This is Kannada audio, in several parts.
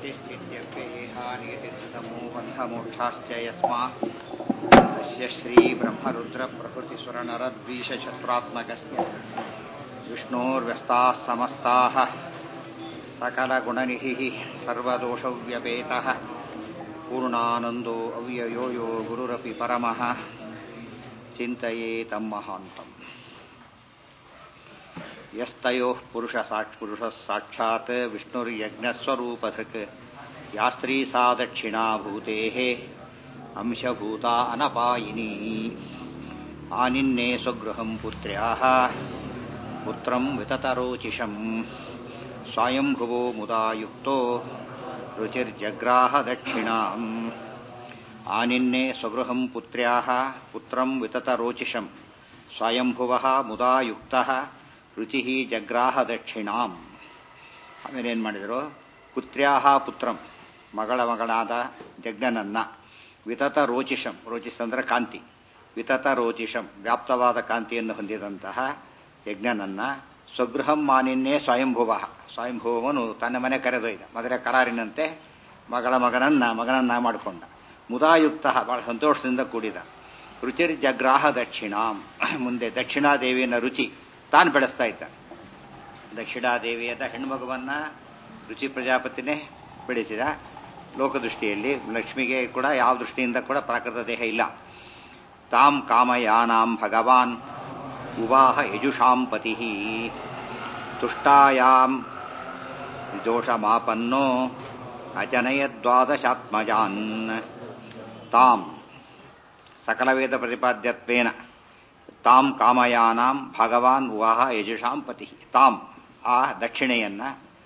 सृष्टिस्थित्यप्ययेहानियतिर्षतमो बन्धमोक्षाश्च यस्मात् तस्य श्रीब्रह्मरुद्रप्रभृतिसुरनरद्वीषशत्रात्मकस्य विष्णोर्व्यस्ताः समस्ताः सकलगुणनिधिः सर्वदोषव्यपेतः पूर्णानन्दो अव्ययो यो गुरुरपि परमः चिन्तयेतं महान्तम् यस्तयोः पुरुषसाक्ष पुरुषः साक्षात् विष्णुर्यज्ञस्वरूपधृक् या स्त्री सा दक्षिणा भूतेः अंशभूता अनपायिनी आनिन्ने स्वगृहम् पुत्र्याः पुत्रम् विततरोचिषम् स्वायम्भुवो मुदा युक्तो रुचिर्जग्राह दक्षिणाम् आनिन्ने स्वगृहम् पुत्र्याः पुत्रम् विततरोचिषम् ಸ್ವಯಂಭುವ ಮುದಾ ಯುಕ್ತ ರುಚಿ ಜಗ್ರಾಹ ದಕ್ಷಿಣಾಂ ಆಮೇಲೆ ಏನು ಮಾಡಿದರು ಪುತ್ರ್ಯಾಹ ಪುತ್ರಂ ಮಗಳ ಮಗಳಾದ ಜಗ್ನನನ್ನ ವಿತತ ರೋಚಿಷಂ ರೋಚಿಸ್ ಅಂದ್ರೆ ಕಾಂತಿ ವಿತತ ರೋಚಿಷಂ ವ್ಯಾಪ್ತವಾದ ಕಾಂತಿಯನ್ನು ಹೊಂದಿದಂತಹ ಯಜ್ಞನನ್ನ ಸ್ವಗೃಹಂ ಮಾನಿನ್ನೇ ಸ್ವಯಂಭುವ ಸ್ವಯಂಭುವನು ತನ್ನ ಮನೆ ಕರೆದೊಯ್ದ ಮೊದಲೇ ಕರಾರಿನಂತೆ ಮಗಳ ಮಗನನ್ನ ಮಗನನ್ನ ಮಾಡಿಕೊಂಡ ಮುದಾಯುಕ್ತ ಬಹಳ ಸಂತೋಷದಿಂದ ಕೂಡಿದ ರುಚಿರ್ ಜಗ್ರಾಹ ದಕ್ಷಿಣಾಂ ಮುಂದೆ ದಕ್ಷಿಣಾದೇವಿಯನ್ನ ರುಚಿ ತಾನು ಬೆಳೆಸ್ತಾ ಇದ್ದ ದಕ್ಷಿಣಾದೇವಿಯದ ಹೆಣ್ಮಗುವನ್ನ ರುಚಿ ಪ್ರಜಾಪತಿನೇ ಬೆಳೆಸಿದ ಲೋಕದೃಷ್ಟಿಯಲ್ಲಿ ಲಕ್ಷ್ಮಿಗೆ ಕೂಡ ಯಾವ ದೃಷ್ಟಿಯಿಂದ ಕೂಡ ಪ್ರಾಕೃತ ದೇಹ ಇಲ್ಲ ತಾಂ ಕಾಮಯಾನಾಂ ಭಗವಾನ್ ಉವಾಹ ಯಜುಷಾಂ ಪತಿ ತುಷ್ಟಾಯಾಂ ದೋಷಮಾಪನ್ನೋ ಅಜನಯದ್ವಾದಶಾತ್ಮಜಾನ್ ತಾಂ ಸಕಲವೇದ ಪ್ರತಿಪಾದ್ಯತ್ವೇನ ತಾಂ ಕಾಮಯಾನಾಂ ಭಗವಾನ್ ಉವಾಹ ಯಜುಷಾಂ ಪತಿ ತಾಂ ಆ ದಕ್ಷಿಣೆಯನ್ನ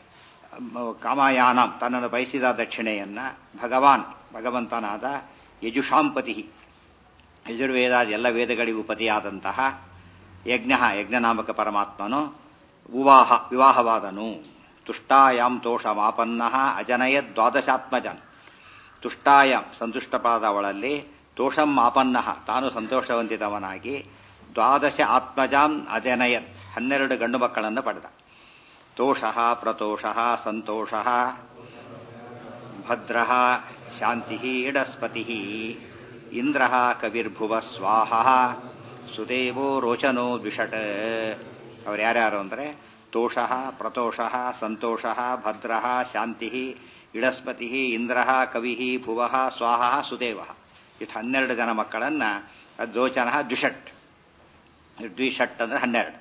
ಕಾಮಯಾನಾಂ ತನ್ನನ್ನು ಬಯಸಿದ ದಕ್ಷಿಣೆಯನ್ನ ಭಗವಾನ್ ಭಗವಂತನಾದ ಯಜುಷಾಂ ಪತಿ ಯಜುರ್ವೇದಾದ ಎಲ್ಲ ವೇದಗಳಿಗೂ ಪತಿಯಾದಂತಹ ಯಜ್ಞ ಯಜ್ಞನಾಮಕ ಪರಮಾತ್ಮನು ಉವಾಹ ವಿವಾಹವಾದನು ತುಷ್ಟಾಯಾಂ ತೋಷಮಾಪನ್ನ ಅಜನಯ ದ್ವಾದಶಾತ್ಮಜನ್ ತುಷ್ಟಾಯಾಂ ಸಂತುಷ್ಟಪಾದ ಅವಳಲ್ಲಿ ತೋಷಂ ಆಪನ್ನ ತಾನು ಸಂತೋಷವಂತಿತವನಾಗಿ ದ್ವಾದಶ ಆತ್ಮಜಾಂ ಅಜನಯತ್ ಹನ್ನೆರಡು ಗಂಡು ಮಕ್ಕಳನ್ನು ಪಡೆದ ತೋಷ ಪ್ರತೋಷ ಸಂತೋಷ ಭದ್ರ ಶಾಂತಿ ಇಡಸ್ಪತಿ ಇಂದ್ರ ಕವಿರ್ಭುವ ಸ್ವಾಹ ಸುದೇವೋ ರೋಚನೋ ದ್ವಿಷಟ್ ಅವ್ರು ಯಾರ್ಯಾರು ಅಂದರೆ ತೋಷ ಪ್ರತೋಷ ಸಂತೋಷ ಭದ್ರ ಶಾಂತಿ ಇಡಸ್ಪತಿ ಇಂದ್ರ ಕವಿ ಭುವ ಸ್ವಾಹ ಸುದೇವ ಇಷ್ಟು ಹನ್ನೆರಡು ಜನ ಮಕ್ಕಳನ್ನ ದ್ರೋಚನ ದ್ವಿಷಟ್ ದ್ವಿಷಟ್ ಅಂದ್ರೆ ಹನ್ನೆರಡು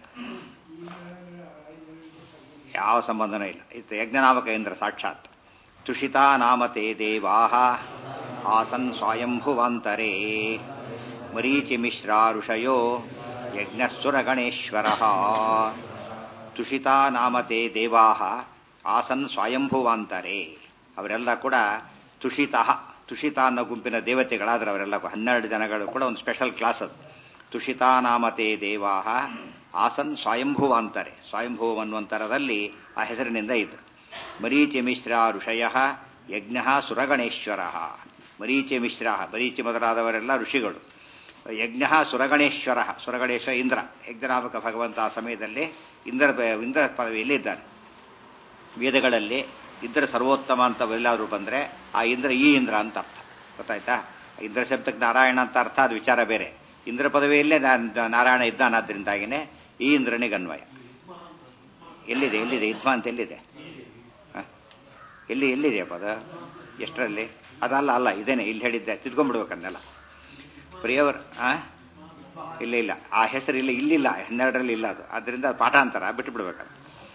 ಯಾವ ಸಂಬಂಧನೂ ಇಲ್ಲ ಇದು ಯಜ್ಞನಾಮಕ ಇಂದ್ರ ಸಾಕ್ಷಾತ್ ತುಷಿತಾ ನಾಮತೆ ದೇವಾಹ ಆಸನ್ ಸ್ವಯಂಭುವಾಂತರೇ ಮರೀಚಿ ಮಿಶ್ರಾ ಋಷಯೋ ಯಜ್ಞಸ್ಸುರಗಣೇಶ್ವರ ತುಷಿತಾ ನಾಮತೆ ದೇವಾಹ ಆಸನ್ ಸ್ವಯಂಭುವಾಂತರೇ ಅವರೆಲ್ಲ ಕೂಡ ತುಷಿತ ತುಷಿತ ಅನ್ನೋ ಗುಂಪಿನ ದೇವತೆಗಳಾದ್ರೆ ಅವರೆಲ್ಲ ಹನ್ನೆರಡು ಜನಗಳು ಕೂಡ ಒಂದು ಸ್ಪೆಷಲ್ ಕ್ಲಾಸ್ ಅದು ತುಷಿತಾ ನಾಮತೆ ದೇವಾಹ ಆಸನ್ ಸ್ವಯಂಭುವಾಂತರೆ ಸ್ವಯಂಭುವ ಅನ್ನುವಂತರದಲ್ಲಿ ಆ ಹೆಸರಿನಿಂದ ಇದ್ರು ಮರೀಚಿ ಮಿಶ್ರ ಋಷಯ ಯಜ್ಞ ಸುರಗಣೇಶ್ವರ ಮರೀಚಿ ಮಿಶ್ರ ಮರೀಚಿ ಮೊದಲಾದವರೆಲ್ಲ ಋಷಿಗಳು ಯಜ್ಞ ಸುರಗಣೇಶ್ವರ ಸುರಗಣೇಶ್ವರ ಇಂದ್ರ ಯಜ್ಞನಾಮಕ ಭಗವಂತ ಆ ಸಮಯದಲ್ಲಿ ಇಂದ್ರ ಇಂದ್ರ ಪದವಿಯಲ್ಲಿದ್ದಾನೆ ವೇದಗಳಲ್ಲಿ ಇಂದ್ರ ಸರ್ವೋತ್ತಮ ಅಂತ ಎಲ್ಲಾದರೂ ಬಂದ್ರೆ ಆ ಇಂದ್ರ ಈ ಇಂದ್ರ ಅಂತ ಅರ್ಥ ಗೊತ್ತಾಯ್ತಾ ಇಂದ್ರ ಶಬ್ದಕ್ಕೆ ನಾರಾಯಣ ಅಂತ ಅರ್ಥ ಅದು ವಿಚಾರ ಬೇರೆ ಇಂದ್ರ ಪದವಿಯಲ್ಲೇ ನಾರಾಯಣ ಇದ್ದಾನಾದ್ರಿಂದಾಗಿನೇ ಈ ಇಂದ್ರನಿಗೆ ಅನ್ವಯ ಎಲ್ಲಿದೆ ಎಲ್ಲಿದೆ ಇದ್ಮ ಅಂತ ಎಲ್ಲಿದೆ ಎಲ್ಲಿ ಎಲ್ಲಿದೆ ಪದ ಎಷ್ಟರಲ್ಲಿ ಅದಲ್ಲ ಅಲ್ಲ ಇದೇನೆ ಇಲ್ಲಿ ಹೇಳಿದ್ದೆ ತಿದ್ಕೊಂಡ್ಬಿಡ್ಬೇಕನ್ನೆಲ್ಲ ಪ್ರಿಯವರ್ ಆ ಇಲ್ಲ ಇಲ್ಲ ಆ ಹೆಸರು ಇಲ್ಲ ಇಲ್ಲಿಲ್ಲ ಹನ್ನೆರಡರಲ್ಲಿ ಇಲ್ಲ ಅದು ಅದರಿಂದ ಪಾಠಾಂತರ ಬಿಟ್ಟು ಬಿಡ್ಬೇಕದು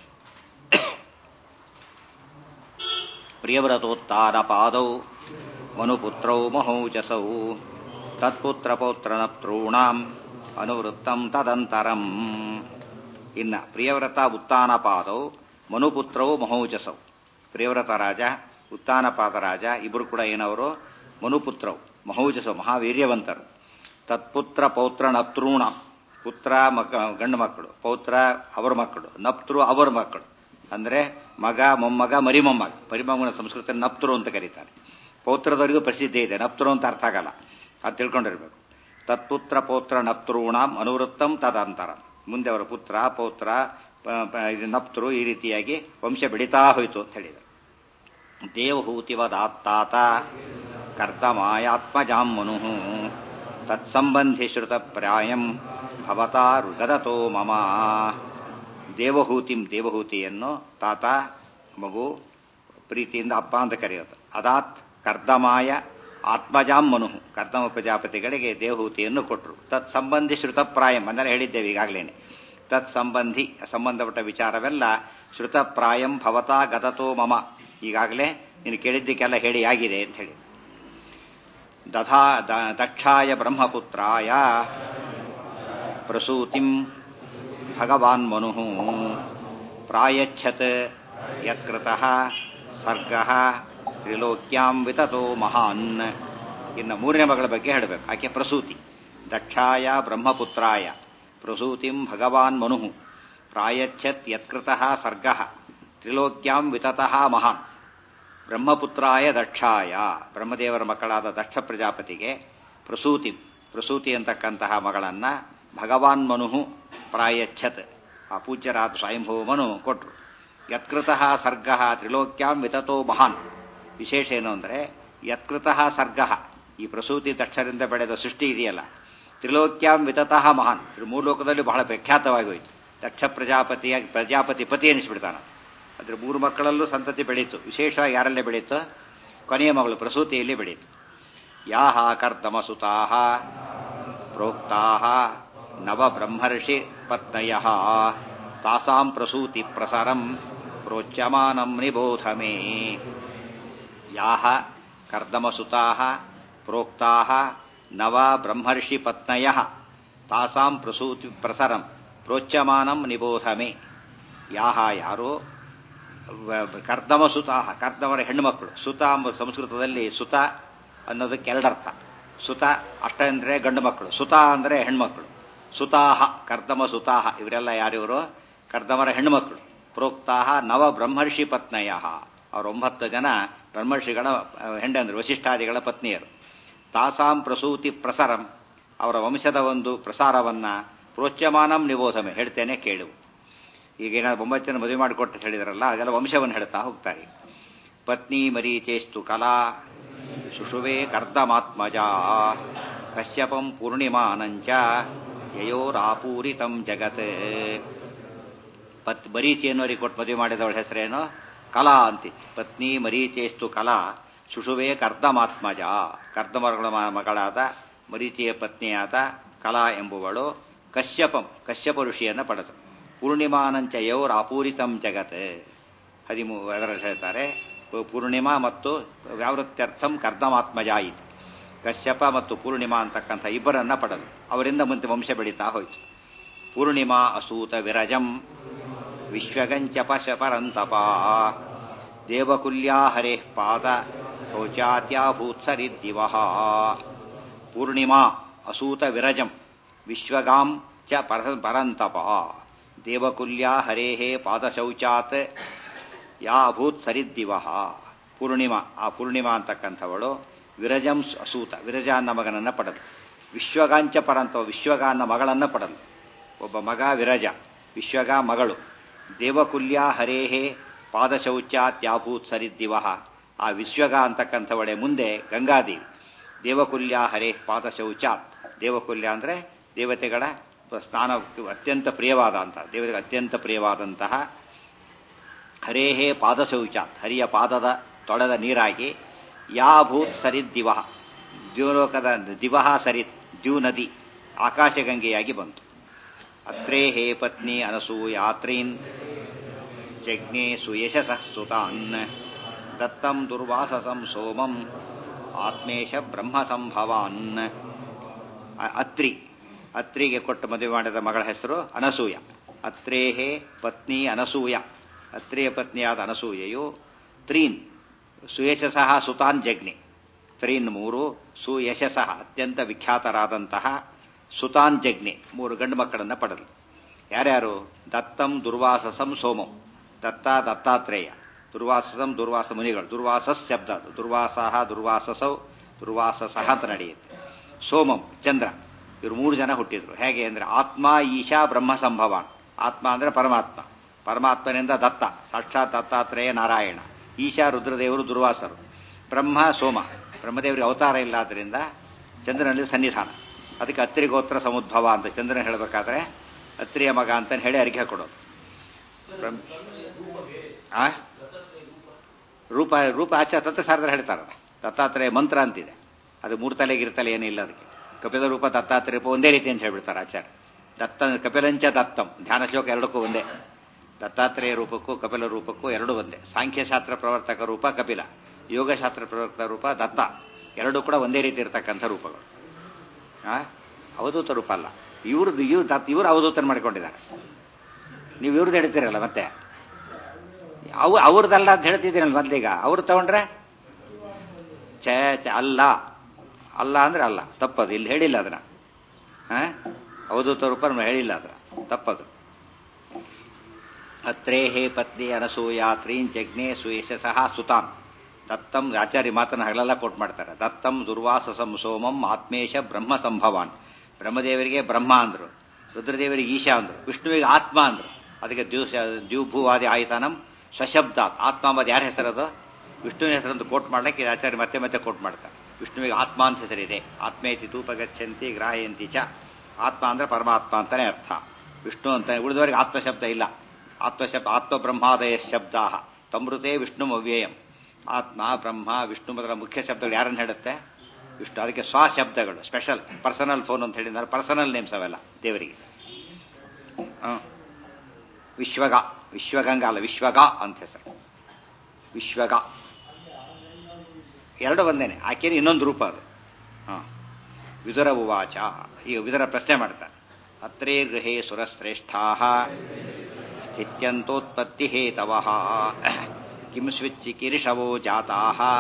ಪ್ರಿಯವ್ರತೋತ್ತಾರ ಪಾದೌ ಮನುಪುತ್ರೌ ಮಹೌಜಸೌ ತತ್ಪುತ್ರ ಪೌತ್ರನಪ್ತॄಣಾಂ ಅನುವೃತ್ತಂ ತದಂತರಂ ಇನ್ನ ಪ್ರಿಯವ್ರತ ಉತ್ತಾನ ಪಾದೌ ಮನುಪುತ್ರವು ಮಹೌಜಸೌ ಪ್ರಿಯವ್ರತ ರಾಜ ಉತ್ತಾನಪಾದ ರಾಜ ಇಬ್ಬರು ಕೂಡ ಏನವರು ಮನುಪುತ್ರವು ಮಹೌಜಸೌ ಮಹಾವೀರ್ಯವಂತರು ತತ್ಪುತ್ರ ಪೌತ್ರ ನಪ್ತೃಣ ಪುತ್ರ ಮಕ್ಕ ಗಂಡು ಮಕ್ಕಳು ಪೌತ್ರ ಅವರ ಮಕ್ಕಳು ನಪ್ತೃ ಅವರ ಮಕ್ಕಳು ಅಂದ್ರೆ ಮಗ ಮೊಮ್ಮಗ ಮರಿಮೊಮ್ಮಗ ಮರಿಮೊಮ್ಮನ ಸಂಸ್ಕೃತ ನಪ್ತರು ಅಂತ ಕರೀತಾರೆ ಪೌತ್ರದವರಿಗೂ ಪ್ರಸಿದ್ಧಿ ಇದೆ ನಪ್ತರು ಅಂತ ಅರ್ಥ ಆಗಲ್ಲ ಅದು ತಿಳ್ಕೊಂಡಿರ್ಬೇಕು ತತ್ಪುತ್ರ ಪೌತ್ರ ನಪ್ತೃಣಾಂ ಅನುವೃತ್ತಂ ತದಂತರ ಮುಂದೆ ಅವರ ಪುತ್ರ ಪೌತ್ರ ಪ- ಪ- ಇದು ನಪ್ತರು ಈ ರೀತಿಯಾಗಿ ವಂಶ ಬೆಳೀತಾ ಹೋಯಿತು ಅಂತ ಹೇಳಿದರು ದೇವಹೂತಿವದಾತ್ತಾತ ಕರ್ತಮಾಯಾತ್ಮಜಾಂ ಮನು ತತ್ಸಂಬಂಧಿ ಶ್ರುತಪ್ರಾಯಂ ಭವತಾ ರುಗದತೋ ಮಮ ದೇವಹೂತಿಂ ದೇವಹೂತಿಯನ್ನು ತಾತ ಮಗು ಪ್ರೀತಿಯಿಂದ ಅಪ್ಪ ಅಂತ ಕರೆಯೋದು ಅದಾತ್ ಕರ್ದಮಾಯ ಆತ್ಮಜಾಂ ಮನು ಕರ್ದಮ ಪ್ರಜಾಪತಿಗಳಿಗೆ ದೇವಹೂತಿಯನ್ನು ಕೊಟ್ಟರು ತತ್ ಸಂಬಂಧಿ ಶ್ರುತಪ್ರಾಯಂ ಅಂದರೆ ಹೇಳಿದ್ದೇವೆ ಈಗಾಗಲೇ ತತ್ ಸಂಬಂಧಿ ಸಂಬಂಧಪಟ್ಟ ವಿಚಾರವೆಲ್ಲ ಶ್ರುತಪ್ರಾಯಂ ಭವತಾ ಗತತೋ ಮಮ ಈಗಾಗಲೇ ನೀನು ಕೇಳಿದ್ದಕ್ಕೆಲ್ಲ ಹೇಳಿ ಆಗಿದೆ ಅಂತ ಹೇಳಿ ದಧಾ ದಕ್ಷಾಯ ಬ್ರಹ್ಮಪುತ್ರಾಯ ಪ್ರಸೂತಿಂ ಭಗವಾನ್ ಮನು ಪ್ರಾಯಚ್ಛತ್ ಯತ್ಕೃತಃ ಸರ್ಗಃ ತ್ರಿಲೋಕ್ಯಾಂ ವಿತತೋ ಮಹಾನ್ ಇನ್ನು ಮೂರನೇ ಮಗಳ ಬಗ್ಗೆ ಹೇಳಬೇಕು ಆಕೆ ಪ್ರಸೂತಿ ದಕ್ಷಾಯ ಬ್ರಹ್ಮಪುತ್ರಾಯ ಪ್ರಸೂತಿಂ ಭಗವಾನ್ ಮನು ಪ್ರಾಯಚ್ಛತ್ ಯತ್ಕೃತಃ ಸರ್ಗಃ ತ್ರಿಲೋಕ್ಯಾಂ ವಿತತಃ ಮಹಾನ್ ಬ್ರಹ್ಮಪುತ್ರಾಯ ದಕ್ಷಾಯ ಬ್ರಹ್ಮದೇವರ ಮಕ್ಕಳಾದ ದಕ್ಷ ಪ್ರಜಾಪತಿಗೆ ಪ್ರಸೂತಿ ಪ್ರಸೂತಿ ಅಂತಕ್ಕಂತಹ ಮಗಳನ್ನ ಭಗವಾನ್ ಮನು ಪ್ರಾಯಚ್ಛತ್ ಆ ಪೂಜ್ಯರಾದ ಸ್ವಯಂಭವ ಮನು ಕೊಟ್ಟರು ಯತ್ಕೃತಃ ಸರ್ಗಃ ತ್ರಿಲೋಕ್ಯಾಂ ವಿತತೋ ಮಹಾನ್ ವಿಶೇಷ ಏನು ಅಂದರೆ ಯತ್ಕೃತಃ ಸರ್ಗಃ ಈ ಪ್ರಸೂತಿ ದಕ್ಷರಿಂದ ಬೆಳೆದ ಸೃಷ್ಟಿ ಇದೆಯಲ್ಲ ತ್ರಿಲೋಕ್ಯಾಂ ವಿತತಃ ಮಹಾನ್ ಮೂರ್ಲೋಕದಲ್ಲಿ ಬಹಳ ಪ್ರಖ್ಯಾತವಾಗಿ ಹೋಯಿತು ದಕ್ಷ ಪ್ರಜಾಪತಿಯಾಗಿ ಪ್ರಜಾಪತಿ ಪತಿ ಎನಿಸ್ಬಿಡ್ತಾನ ಅದ್ರ ಮೂರು ಮಕ್ಕಳಲ್ಲೂ ಸಂತತಿ ಬೆಳೀತು ವಿಶೇಷವಾಗಿ ಯಾರಲ್ಲೇ ಬೆಳೀತು ಕೊನೆಯ ಮಗಳು ಪ್ರಸೂತಿಯಲ್ಲಿ ಬೆಳೀತು ಯಾಹ ಕರ್ದಮ ಸುತಾಹ ಪ್ರೋಕ್ತಾಹ ನವ ಬ್ರಹ್ಮರ್ಷಿ ಪತ್ನಯ ತಾಸಾಂ ಪ್ರಸೂತಿ ಪ್ರಸರಂ ಪ್ರೋಚ್ಯಮಾನಂ ನಿಬೋಧ ಮೇ ಯಾಹ ಕರ್ದಮಸುತಾಹ ಪ್ರೋಕ್ತಾಹ ನವ ಬ್ರಹ್ಮರ್ಷಿ ಪತ್ನಯ ತಾಸಾಂ ಪ್ರಸೂತಿ ಪ್ರಸರಂ ಪ್ರೋಚ್ಯಮಾನಂ ನಿಬೋಧ ಮೇ ಯಾಹ ಯಾರು ಕರ್ದಮ ಸುತಾಹ ಕರ್ದಮರ ಹೆಣ್ಣುಮಕ್ಕಳು ಸುತ ಎಂಬ ಸಂಸ್ಕೃತದಲ್ಲಿ ಸುತ ಅನ್ನೋದಕ್ಕೆ ಎರಡರ್ಥ ಸುತ ಅಷ್ಟ ಅಂದರೆ ಗಂಡು ಮಕ್ಕಳು ಸುತ ಅಂದರೆ ಹೆಣ್ಮಕ್ಕಳು ಸುತಾಹ ಕರ್ದಮ ಸುತಾಹ ಇವರೆಲ್ಲ ಯಾರಿವರು ಕರ್ದಮರ ಹೆಣ್ಣುಮಕ್ಕಳು ಪ್ರೋಕ್ತಾಹ ನವ ಬ್ರಹ್ಮರ್ಷಿ ಪತ್ನಯ ಅವರ ಒಂಬತ್ತು ಜನ ಬ್ರಹ್ಮರ್ಷಿಗಳ ಹೆಂಡಂದ್ರು ವಶಿಷ್ಠಾದಿಗಳ ಪತ್ನಿಯರು ತಾಸಾಂ ಪ್ರಸೂತಿ ಪ್ರಸರಂ ಅವರ ವಂಶದ ಒಂದು ಪ್ರಸಾರವನ್ನ ಪ್ರೋಚ್ಯಮಾನಂ ನಿಬೋಧಮೆ ಹೇಳ್ತೇನೆ ಕೇಳು ಈಗ ಏನಾದ್ರು ಒಂಬತ್ತು ಜನ ಮದುವೆ ಮಾಡಿಕೊಟ್ಟು ಹೇಳಿದಾರಲ್ಲ ಅದೆಲ್ಲ ವಂಶವನ್ನು ಹೇಳ್ತಾ ಹೋಗ್ತಾರೆ ಪತ್ನಿ ಮರೀಚೇಸ್ತು ಕಲಾ ಶುಶುವೆ ಕರ್ದಮಾತ್ಮಜ ಕಶ್ಯಪಂ ಪೂರ್ಣಿಮಾನಂಚ ಯಯೋರಾಪೂರಿತಂ ಜಗತ್ ಪತ್ ಮರೀಚಿ ಅನ್ನೋರಿಗೆ ಕೊಟ್ಟು ಮದುವೆ ಮಾಡಿದವಳ ಹೆಸರೇನು ಕಲಾ ಅಂತಿ ಪತ್ನಿ ಮರೀಚೇಸ್ತು ಕಲಾ ಶುಶುವೆ ಕರ್ದಮಾತ್ಮಜ ಕರ್ದಮಗಳ ಮಗಳಾದ ಮರೀಚಿಯ ಪತ್ನಿಯಾದ ಕಲಾ ಎಂಬುವಳು ಕಶ್ಯಪಂ ಕಶ್ಯಪ ಋಷಿಯನ್ನು ಪಡೆದು ಪೂರ್ಣಿಮಾನಂಚ ಯೌರ್ ಅಪೂರಿತಂ ಜಗತ್ ಹದಿಮೂ ಅದರಲ್ಲಿ ಹೇಳ್ತಾರೆ ಪೂರ್ಣಿಮಾ ಮತ್ತು ವ್ಯಾವೃತ್ಯರ್ಥಂ ಕರ್ದಮಾತ್ಮಜ ಇತಿ ಕಶ್ಯಪ ಮತ್ತು ಪೂರ್ಣಿಮಾ ಅಂತಕ್ಕಂಥ ಇಬ್ಬರನ್ನ ಪಡೆದು ಅವರಿಂದ ಮುಂದೆ ವಂಶ ಬೆಳೀತಾ ಹೋಯಿತು ಪೂರ್ಣಿಮಾ ಅಸೂತ ವಿರಜಂ ವಿಶ್ವಗಂಚ ಪಶ ಪರಂತಪ ದೇವಕುಲ್ಯಾ ಹರೇ ಪಾದ ಶೌಚಾತ್ಯಾಭೂತ್ಸರಿದ್ದಿವ ಪೂರ್ಣಿಮಾ ಅಸೂತ ವಿರಜಂ ವಿಶ್ವಗಾಂ ಚ ಪರ ಪರಂತಪ ದೇವಕುಲ್ಯಾ ಹರೇ ಪಾದಶೌಚಾತ್ ಯಾ ಅಭೂತ್ ಸರಿದ್ದಿವ ಪೂರ್ಣಿಮಾ ಆ ಪೂರ್ಣಿಮಾ ಅಂತಕ್ಕಂಥವಳು ವಿರಜಂ ಅಸೂತ ವಿರಜ ಅನ್ನ ಮಗನನ್ನ ಪಡೆದು ವಿಶ್ವಗಾಂಚ ಪರಂತವ ವಿಶ್ವಗ ಅನ್ನ ಮಗಳನ್ನ ಪಡೆದು ಒಬ್ಬ ಮಗ ವಿರಜ ವಿಶ್ವಗ ಮಗಳು ದೇವಕುಲ್ಯ ಹರೇಹೇ ಪಾದಶೌಚಾತ್ಯಾಭೂತ್ ಸರಿದ್ದಿವ ಆ ವಿಶ್ವಗ ಅಂತಕ್ಕಂಥವಳೆ ಮುಂದೆ ಗಂಗಾದೇವಿ ದೇವಕುಲ್ಯ ಹರೇ ಪಾದಶೌಚಾತ್ ದೇವಕುಲ್ಯ ಅಂದರೆ ದೇವತೆಗಳ ಸ್ನಾನ ಅತ್ಯಂತ ಪ್ರಿಯವಾದ ಅಂತ ದೇವತೆಗೆ ಅತ್ಯಂತ ಪ್ರಿಯವಾದಂತಹ ಹರೇಹೇ ಪಾದಶೌಚಾತ್ ಹರಿಯ ಪಾದದ ತೊಳೆದ ನೀರಾಗಿ ಯಾಭೂತ್ ಸರಿದ್ ದಿವಹ ದ್ಯೂಲೋಕದ ದಿವಹ ಸರಿತ್ ದ್ಯೂ ನದಿ ಆಕಾಶಗಂಗೆಯಾಗಿ ಬಂತು ಅತ್ರೇ ಹೇ ಪತ್ನಿ ಅನಸೂಯಾತ್ರೀನ್ ಜಜ್ಞೆ ಸುಯಶಃ ಸುತಾನ್ ದತ್ತಂ ದುರ್ವಾಸಸಂ ಸೋಮಂ ಆತ್ಮೇಶ ಬ್ರಹ್ಮ ಸಂಭವಾನ್ ಅತ್ರಿ ಅತ್ರಿಗೆ ಕೊಟ್ಟು ಮದುವೆ ಮಾಡಿದ ಮಗಳ ಹೆಸರು ಅನಸೂಯ ಅತ್ರೇಹೇ ಪತ್ನಿ ಅನಸೂಯ ಅತ್ರಿಯ ಪತ್ನಿಯಾದ ಅನಸೂಯೆಯು ತ್ರೀನ್ ಸುಯಶಸಃ ಸುತಾನ್ ಜಗ್ನಿ ತ್ರೀನ್ ಮೂರು ಸುಯಶಸಃ ಅತ್ಯಂತ ವಿಖ್ಯಾತರಾದಂತಹ ಸುತಾನ್ ಜಗ್ನಿ ಮೂರು ಗಂಡು ಮಕ್ಕಳನ್ನು ಪಡೆದು ಯಾರ್ಯಾರು ದತ್ತಂ ದುರ್ವಾಸಸಂ ಸೋಮಂ ದತ್ತ ದತ್ತಾತ್ರೇಯ ದುರ್ವಾಸಸಂ ದುರ್ವಾಸ ಮುನಿಗಳು ದುರ್ವಾಸಸ್ ಶಬ್ದ ಅದು ದುರ್ವಾಸಃ ದುರ್ವಾಸಸೌ ದುರ್ವಾಸಸಃ ಅಂತ ನಡೆಯುತ್ತೆ ಸೋಮಂ ಚಂದ್ರ ಇವರು ಮೂರು ಜನ ಹುಟ್ಟಿದ್ರು ಹೇಗೆ ಅಂದ್ರೆ ಆತ್ಮ ಈಶಾ ಬ್ರಹ್ಮ ಸಂಭವಾನ್ ಆತ್ಮ ಅಂದ್ರೆ ಪರಮಾತ್ಮ ಪರಮಾತ್ಮನಿಂದ ದತ್ತ ಸಾಕ್ಷಾತ್ ದತ್ತಾತ್ರೇಯ ನಾರಾಯಣ ಈಶಾ ರುದ್ರದೇವರು ದುರ್ವಾಸರು ಬ್ರಹ್ಮ ಸೋಮ ಬ್ರಹ್ಮದೇವರಿಗೆ ಅವತಾರ ಇಲ್ಲ ಆದ್ದರಿಂದ ಚಂದ್ರನಲ್ಲಿ ಸನ್ನಿಧಾನ ಅದಕ್ಕೆ ಅತ್ರಿ ಗೋತ್ರ ಸಮುದ್ಭವ ಅಂತ ಚಂದ್ರನ ಹೇಳಬೇಕಾದ್ರೆ ಅತ್ರಿಯ ಮಗ ಅಂತ ಹೇಳಿ ಅರ್ಘ್ಯ ಕೊಡೋದು ಬ್ರಹ್ಮ ಆ ರೂಪ ರೂಪ ಆಚಾರ ತತ್ವಸಾರದಲ್ಲಿ ಹೇಳ್ತಾರಲ್ಲ ದತ್ತಾತ್ರೇಯ ಮಂತ್ರ ಅಂತಿದೆ ಅದು ಮೂರ್ತಲೆ ಗಿರ್ತಲೆ ಏನಿಲ್ಲ ಅದಕ್ಕೆ ಕಪಿಲ ರೂಪ ದತ್ತಾತ್ರೇಯ ರೂಪ ಒಂದೇ ರೀತಿ ಅಂತ ಹೇಳ್ಬಿಡ್ತಾರೆ ಆಚಾರ್ಯ ದತ್ತ ಕಪಿಲಂಚ ದತ್ತಂ ಧ್ಯಾನ ಶ್ಲೋಕ ಎರಡಕ್ಕೂ ಒಂದೇ ದತ್ತಾತ್ರೇಯ ರೂಪಕ್ಕೂ ಕಪಿಲ ರೂಪಕ್ಕೂ ಎರಡೂ ಒಂದೇ ಸಾಂಖ್ಯಶಾಸ್ತ್ರ ಪ್ರವರ್ತಕ ರೂಪ ಕಪಿಲ ಯೋಗಶಾಸ್ತ್ರ ಪ್ರವರ್ತಕ ರೂಪ ದತ್ತ ಎರಡೂ ಕೂಡ ಒಂದೇ ರೀತಿ ಇರತಕ್ಕಂಥ ರೂಪಗಳು ಆ ಅವಧೂತ ರೂಪ ಅಲ್ಲ ಇವ್ರದ್ದು ಇವ್ರು ದತ್ ಇವರು ಅವಧೂತನ ಮಾಡಿಕೊಂಡಿದ್ದಾರೆ ನೀವು ಇವ್ರದ್ದು ಹೇಳ್ತೀರಲ್ಲ ಮತ್ತೆ ಅವು ಅವ್ರದ್ದಲ್ಲ ಅಂತ ಹೇಳ್ತಿದ್ದೀರಲ್ಲ ಮೊದ್ಲೀಗ ಅವ್ರು ತಗೊಂಡ್ರೆ ಛೇ ಛೇ ಅಲ್ಲ ಅಲ್ಲ ಅಂದ್ರೆ ಅಲ್ಲ ತಪ್ಪದು ಇಲ್ಲಿ ಹೇಳಿಲ್ಲ ಅದನ್ನ ಅವಧೂತ ರೂಪ ಹೇಳಿಲ್ಲ ಅದನ್ನ ತಪ್ಪದು ಅತ್ರೇ ಹೇ ಪತ್ನಿ ಅನಸೂಯಾತ್ರೀನ್ ಜಜ್ಞೆ ಸುಯಶಸಃ ಸುತಾನ್ ದತ್ತಂ ಆಚಾರ್ಯ ಮಾತನ್ನ ಹಗಲೆಲ್ಲ ಕೋಟ್ ಮಾಡ್ತಾರೆ ದತ್ತಂ ದುರ್ವಾಸಸಂ ಸೋಮಂ ಆತ್ಮೇಶ ಬ್ರಹ್ಮ ಸಂಭವಾನ್ ಬ್ರಹ್ಮದೇವರಿಗೆ ಬ್ರಹ್ಮ ಅಂದ್ರು ರುದ್ರದೇವರಿಗೆ ಈಶಾ ಅಂದ್ರು ವಿಷ್ಣುವಿಗೆ ಆತ್ಮ ಅಂದ್ರು ಅದಕ್ಕೆ ದ್ಯೂ ದ್ಯೂಭೂವಾದಿ ಆಯ್ತಾನಂ ಸಶಬ್ದಾತ್ ಆತ್ಮ ಅಂಬದು ಯಾರ ಹೆಸರದು ವಿಷ್ಣುವಿನ ಹೆಸರಂತ ಕೋಟ್ ಮಾಡ್ಲಿಕ್ಕೆ ಆಚಾರ್ಯ ಮತ್ತೆ ಮತ್ತೆ ಕೋಟ್ ಮಾಡ್ತಾರೆ ವಿಷ್ಣುವಿಗೆ ಆತ್ಮ ಅಂತ ಹೆಸರಿದೆ ಆತ್ಮೇತಿ ತೂಪಗಚ್ಚಂತಿ ಗ್ರಾಹಯಂತಿ ಚ ಆತ್ಮ ಅಂದ್ರೆ ಪರಮಾತ್ಮ ಅಂತಾನೆ ಅರ್ಥ ವಿಷ್ಣು ಅಂತ ಉಳಿದವರಿಗೆ ಆತ್ಮಶಬ್ದ ಇಲ್ಲ ಆತ್ಮಶಬ್ದ ಆತ್ಮ ಬ್ರಹ್ಮಾದಯ ಶಬ್ದ ತಮೃತೆ ವಿಷ್ಣು ಅವ್ಯಯಂ ಆತ್ಮ ಬ್ರಹ್ಮ ವಿಷ್ಣು ಮೊದಲ ಮುಖ್ಯ ಶಬ್ದಗಳು ಯಾರನ್ನು ಹೇಳುತ್ತೆ ವಿಷ್ಣು ಅದಕ್ಕೆ ಸ್ವ ಶಬ್ದಗಳು ಸ್ಪೆಷಲ್ ಪರ್ಸನಲ್ ಫೋನ್ ಅಂತ ಹೇಳಿದ್ದಾರೆ ಪರ್ಸನಲ್ ನೇಮ್ಸ್ ಅವೆಲ್ಲ ದೇವರಿಗೆ ವಿಶ್ವಗ ವಿಶ್ವಗಂಗ ಅಲ್ಲ ವಿಶ್ವಗ ಅಂತ ಹೆಸರು ವಿಶ್ವಗ ಎರಡು ಒಂದೇನೆ ಆಕೆಗೆ ಇನ್ನೊಂದು ರೂಪ ಅದು ಹ ವಿದುರ ಉವಾಚ ಈಗ ವಿದುರ ಪ್ರಶ್ನೆ ಮಾಡ್ತಾರೆ ಅತ್ರೇ ಗೃಹೇ ಸುರಶ್ರೇಷ್ಠಾ ಸ್ಥಿತ್ಯಂತೋತ್ಪತ್ತಿ ಹೇತವ ಕಿಂ ಸ್ವಿಚ್ಚಿ ಕಿರಿಷವೋ ಜಾತಾ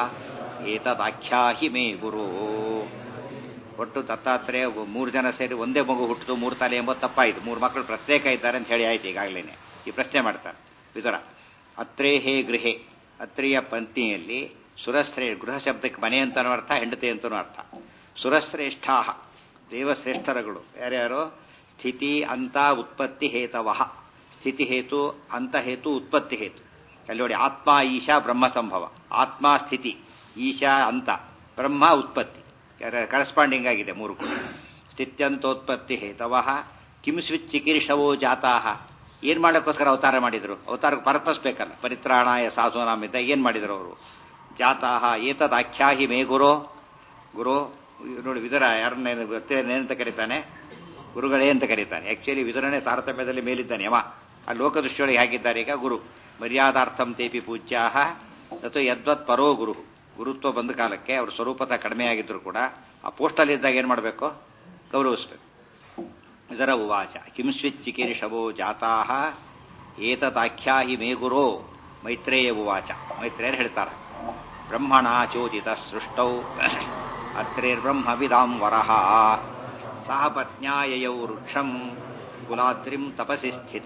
ಏತದಾಖ್ಯಾಹಿ ಮೇ ಗುರು ಒಟ್ಟು ದತ್ತಾತ್ರೇಯ ಮೂರು ಜನ ಸೇರಿ ಒಂದೇ ಮಗು ಹುಟ್ಟಿತು ಮೂರು ತಲೆ ಎಂಬ ತಪ್ಪಾಯಿತು ಮೂರು ಮಕ್ಕಳು ಪ್ರತ್ಯೇಕ ಇದ್ದಾರೆ ಅಂತ ಹೇಳಿ ಆಯ್ತು ಈಗಾಗಲೇ ಈ ಪ್ರಶ್ನೆ ಮಾಡ್ತಾರೆ ವಿದುರ ಅತ್ರೇ ಹೇ ಗೃಹೆ ಅತ್ರಿಯ ಪತ್ನಿಯಲ್ಲಿ ಸುರಶ್ರೇ ಗೃಹ ಶಬ್ದಕ್ಕೆ ಮನೆ ಅಂತನೂ ಅರ್ಥ ಹೆಂಡತಿ ಅಂತನೂ ಅರ್ಥ ಸುರಶ್ರೇಷ್ಠಾ ದೇವಶ್ರೇಷ್ಠರಗಳು ಯಾರ್ಯಾರು ಸ್ಥಿತಿ ಅಂತ ಉತ್ಪತ್ತಿ ಹೇತವಹ ಸ್ಥಿತಿ ಹೇತು ಅಂತ ಹೇತು ಉತ್ಪತ್ತಿ ಹೇತು ಅಲ್ಲಿ ನೋಡಿ ಆತ್ಮ ಈಶಾ ಬ್ರಹ್ಮ ಸಂಭವ ಆತ್ಮ ಸ್ಥಿತಿ ಈಶಾ ಅಂತ ಬ್ರಹ್ಮ ಉತ್ಪತ್ತಿ ಕರೆಸ್ಪಾಂಡಿಂಗ್ ಆಗಿದೆ ಮೂರು ಕೂಡ ಸ್ಥಿತ್ಯಂತೋತ್ಪತ್ತಿ ಹೇತವಹ ಕಿಂ ಸ್ವಿಚ್ ಚಿಕಿರ್ಷವೋ ಜಾತಾಹ ಏನ್ ಮಾಡೋಕ್ಕೋಸ್ಕರ ಅವತಾರ ಮಾಡಿದ್ರು ಅವತಾರಕ್ಕೆ ಪರ್ಪಸ್ ಬೇಕಲ್ಲ ಪರಿತ್ರಾಣಾಯ ಸಾಧುನಾಮಿದ್ದ ಏನ್ ಮಾಡಿದ್ರು ಅವರು ಜಾತಾಹ ಏತದ್ ಆಖ್ಯಾಹಿ ಮೇ ಗುರು ಗುರು ನೋಡಿ ವಿದುರ ಯಾರನ್ನ ಏನಂತ ಕರೀತಾನೆ ಗುರುಗಳೇ ಅಂತ ಕರೀತಾನೆ ಆಕ್ಚುಲಿ ವಿದುರನೇ ತಾರತಮ್ಯದಲ್ಲಿ ಮೇಲಿದ್ದಾನೆ ಯಮ ಆ ಲೋಕದೃಷ್ಟಿಯೊಳಗೆ ಹೇಗಿದ್ದಾರೆ ಈಗ ಗುರು ಮರ್ಯಾದಾರ್ಥಂ ತೇಪಿ ಪೂಜ್ಯಾಹ ಅಥವಾ ಯದ್ವತ್ ಪರೋ ಗುರು ಗುರುತ್ವ ಬಂದ ಕಾಲಕ್ಕೆ ಅವ್ರ ಸ್ವರೂಪತ ಕಡಿಮೆ ಆಗಿದ್ರು ಕೂಡ ಆ ಪೋಸ್ಟಲ್ಲಿ ಇದ್ದಾಗ ಏನ್ ಮಾಡಬೇಕು ಗೌರವಿಸ್ಬೇಕು ಇದರ ಉವಾಚ ಕಿಂಸ್ವಿಚ್ಚಿಕಿರಿಷವೋ ಜಾತಾಹ ಏತದಾಖ್ಯಾಹಿ ಮೇ ಗುರೋ ಮೈತ್ರೇಯ ಉವಾಚ ಮೈತ್ರೇಯರು ಹೇಳ್ತಾರೆ ಬ್ರಹ್ಮಣ ಚೋದಿತ ಸೃಷ್ಟೌ ಅತ್ರೇರ್ಬ್ರಹ್ಮವಿದಾಂ ವರಹ ಸಹ ಪತ್ನ್ಯಾಯಯೌ ವೃಕ್ಷಂ ಕುಲಾದ್ರಿಂ ತಪಸಿ ಸ್ಥಿತ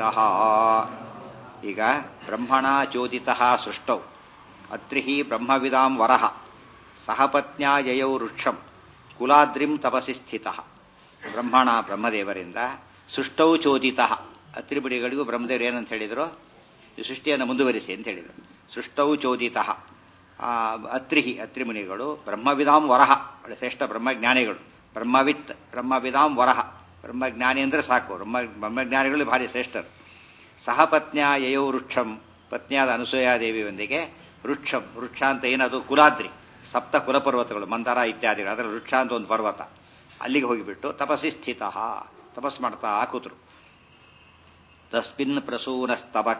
ಈಗ ಬ್ರಹ್ಮಣ ಚೋದಿತ ಸೃಷ್ಟೌ ಅತ್ರಿ ಬ್ರಹ್ಮವಿದಾಂ ವರಹ ಸಹಪತ್ನ್ಯಾಯಯೌ ವೃಕ್ಷಂ ಕುಲಾದ್ರಿಂ ತಪಸಿ ಸ್ಥಿತ ಬ್ರಹ್ಮಣ ಬ್ರಹ್ಮದೇವರಿಂದ ಸೃಷ್ಟೌ ಚೋದಿತ ಅತ್ರಿಬಿಡಿಗಳಿಗೂ ಬ್ರಹ್ಮದೇವರು ಏನಂತ ಹೇಳಿದ್ರು ಈ ಸೃಷ್ಟಿಯನ್ನು ಮುಂದುವರಿಸಿ ಅಂತ ಹೇಳಿದರು ಸೃಷ್ಟೌ ಚೋದಿತ ಅತ್ರಿಹಿ ಅತ್ರಿಮುನಿಗಳು ಬ್ರಹ್ಮವಿದಾಂ ವರಹ ಶ್ರೇಷ್ಠ ಬ್ರಹ್ಮಜ್ಞಾನಿಗಳು ಬ್ರಹ್ಮವಿತ್ ಬ್ರಹ್ಮವಿದಾಂ ವರಹ ಬ್ರಹ್ಮಜ್ಞಾನಿ ಅಂದ್ರೆ ಸಾಕು ಬ್ರಹ್ಮ ಬ್ರಹ್ಮಜ್ಞಾನಿಗಳು ಭಾರಿ ಶ್ರೇಷ್ಠರು ಸಹಪತ್ನ್ಯ ಯಯೋ ವೃಕ್ಷಂ ಪತ್ನಿಯಾದ ಅನಸೂಯಾದೇವಿಯೊಂದಿಗೆ ವೃಕ್ಷಂ ವೃಕ್ಷ ಅಂತ ಏನದು ಕುಲಾದ್ರಿ ಸಪ್ತ ಕುಲಪರ್ವತಗಳು ಮಂದಾರ ಇತ್ಯಾದಿಗಳು ಅದರ ವೃಕ್ಷ ಅಂತ ಒಂದು ಪರ್ವತ ಅಲ್ಲಿಗೆ ಹೋಗಿಬಿಟ್ಟು ತಪಸ್ಸಿ ಸ್ಥಿತ ತಪಸ್ ಮಾಡ್ತಾ ಕೂತರು ತಸ್ಮಿನ್ ಪ್ರಸೂನ ಸ್ತಬಕ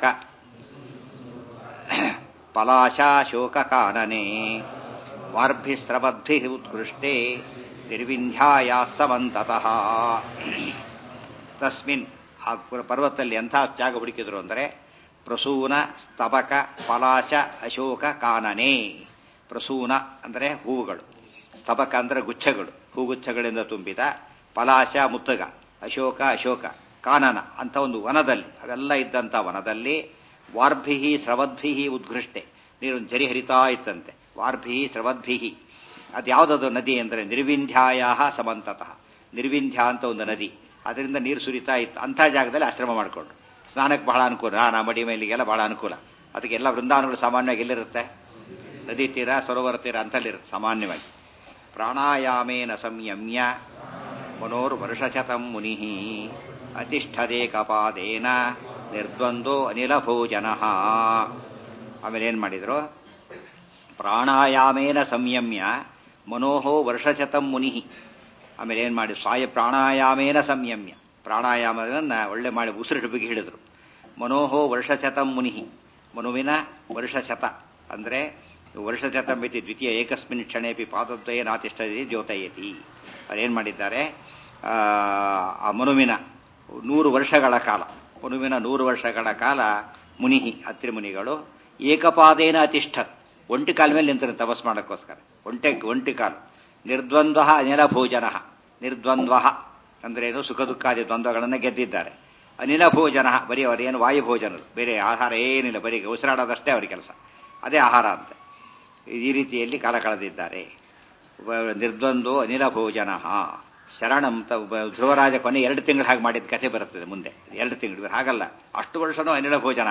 ಪಲಾಶಾ ಶೋಕ ಕಾನನೆ ವಾರ್ಭಿಸ್ರವದ್ಭಿ ಉತ್ಕೃಷ್ಟೆ ನಿರ್ವಿಂಧ್ಯಾಯ ಸಮಂತತಃ ತಸ್ಮಿನ್ ಆ ಪರ್ವತದಲ್ಲಿ ಎಂಥ ಜಾಗ ಹುಡುಕಿದ್ರು ಅಂದರೆ ಪ್ರಸೂನ ಸ್ತಬಕ ಪಲಾಶ ಅಶೋಕ ಕಾನನೆ ಪ್ರಸೂನ ಅಂದರೆ ಹೂವುಗಳು ಸ್ತಬಕ ಅಂದರೆ ಗುಚ್ಛಗಳು ಹೂಗುಚ್ಛಗಳಿಂದ ತುಂಬಿದ ಪಲಾಶ ಮುತ್ತಗ ಅಶೋಕ ಅಶೋಕ ಕಾನನ ಅಂತ ಒಂದು ವನದಲ್ಲಿ ಅವೆಲ್ಲ ಇದ್ದಂಥ ವನದಲ್ಲಿ ವಾರ್ಭಿಹಿ ಸ್ರವದ್ಭಿಹಿ ಉದ್ಘೃಷ್ಟೆ ನೀರು ಜರಿ ಹರಿತಾ ಇತ್ತಂತೆ ವಾರ್ಭಿಹಿ ಸ್ರವದ್ಭಿಹಿ ಅದ್ಯಾವುದದು ನದಿ ಅಂದರೆ ನಿರ್ವಿಂಧ್ಯಾಯ ಸಮಂತತಃ ನಿರ್ವಿಂಧ್ಯ ಅಂತ ಒಂದು ನದಿ ಅದರಿಂದ ನೀರು ಸುರಿತಾ ಇತ್ತು ಅಂಥ ಜಾಗದಲ್ಲಿ ಆಶ್ರಮ ಮಾಡಿಕೊಂಡ್ರು ಸ್ನಾನಕ್ಕೆ ಬಹಳ ಅನುಕೂಲ ನಾ ಮಡಿ ಮೇಲಿಗೆಲ್ಲ ಬಹಳ ಅನುಕೂಲ ಅದಕ್ಕೆಲ್ಲ ವೃಂದಾವನಗಳು ಸಾಮಾನ್ಯವಾಗಿ ಎಲ್ಲಿರುತ್ತೆ ನದಿ ತೀರ ಸರೋವರ ತೀರ ಅಂತಲ್ಲಿರುತ್ತೆ ಸಾಮಾನ್ಯವಾಗಿ ಪ್ರಾಣಾಯಾಮೇನ ಸಂಯಮ್ಯ ಮನೋರ್ವರ್ಷಶತಂ ಮುನಿ ಅತಿಷ್ಠದೇಕಪಾದೇನ ನಿರ್ದ್ವಂದ್ವೋ ಅನಿಲ ಭೋಜನ ಆಮೇಲೆ ಏನು ಮಾಡಿದ್ರು ಪ್ರಾಣಾಯಾಮೇನ ಸಂಯಮ್ಯ ಮನೋಹೋ ವರ್ಷಶತಂ ಮುನಿ ಆಮೇಲೆ ಏನು ಮಾಡಿ ಸ್ವಾಯ ಪ್ರಾಣಾಯಾಮೇನ ಸಂಯಮ್ಯ ಪ್ರಾಣಾಯಾಮವನ್ನು ಒಳ್ಳೆ ಮಾಡಿ ಉಸಿರಿಟ್ಟು ಬಿಗಿ ಹಿಡಿದ್ರು ಮನೋಹೋ ವರ್ಷಶತಂ ಮುನಿ ಮನುವಿನ ವರ್ಷಶತ ಅಂದರೆ ವರ್ಷಶತಂ ಇತಿ ದ್ವಿತೀಯ ಏಕಸ್ಮಿನ್ ಕ್ಷಣೇಪಿ ಪಾದದ್ವಯ ನಾತಿಷ್ಠದಿ ಜ್ಯೋತಯತಿ ಅದೇನು ಮಾಡಿದ್ದಾರೆ ಆ ಮನುವಿನ ನೂರು ವರ್ಷಗಳ ಕಾಲ ಮನುವಿನ ನೂರು ವರ್ಷಗಳ ಕಾಲ ಮುನಿ ಅತ್ರಿ ಮುನಿಗಳು ಏಕಪಾದೇನ ಅತಿಷ್ಠ ಒಂಟಿ ಕಾಲ ಮೇಲೆ ನಿಂತಾರೆ ತಪಸ್ ಮಾಡೋಕ್ಕೋಸ್ಕರ ಒಂಟೆ ಒಂಟಿ ಕಾಲು ನಿರ್ದ್ವಂದ್ವ ಅನಿಲ ಭೋಜನ ನಿರ್ದ್ವಂದ್ವ ಅಂದ್ರೇನು ಸುಖ ದುಃಖಾದಿ ದ್ವಂದ್ವಗಳನ್ನು ಗೆದ್ದಿದ್ದಾರೆ ಅನಿಲ ಭೋಜನ ಬರೀ ಅವರೇನು ವಾಯು ಭೋಜನರು ಬೇರೆ ಆಹಾರ ಏನಿಲ್ಲ ಬರೀ ಉಸಿರಾಡೋದಷ್ಟೇ ಅವ್ರ ಕೆಲಸ ಅದೇ ಆಹಾರ ಅಂತೆ ಈ ರೀತಿಯಲ್ಲಿ ಕಾಲ ಕಳೆದಿದ್ದಾರೆ ನಿರ್ದ್ವಂದ್ವೋ ಅನಿಲ ಭೋಜನ ಶರಣಂ ತ ಧ್ರುವರಾಜ ಕೊನೆ ಎರಡು ತಿಂಗಳು ಹಾಗೆ ಮಾಡಿದ ಕಥೆ ಬರುತ್ತದೆ ಮುಂದೆ ಎರಡು ತಿಂಗಳು ಹಾಗಲ್ಲ ಅಷ್ಟು ವರ್ಷನೂ ಅನಿಲ ಭೋಜನ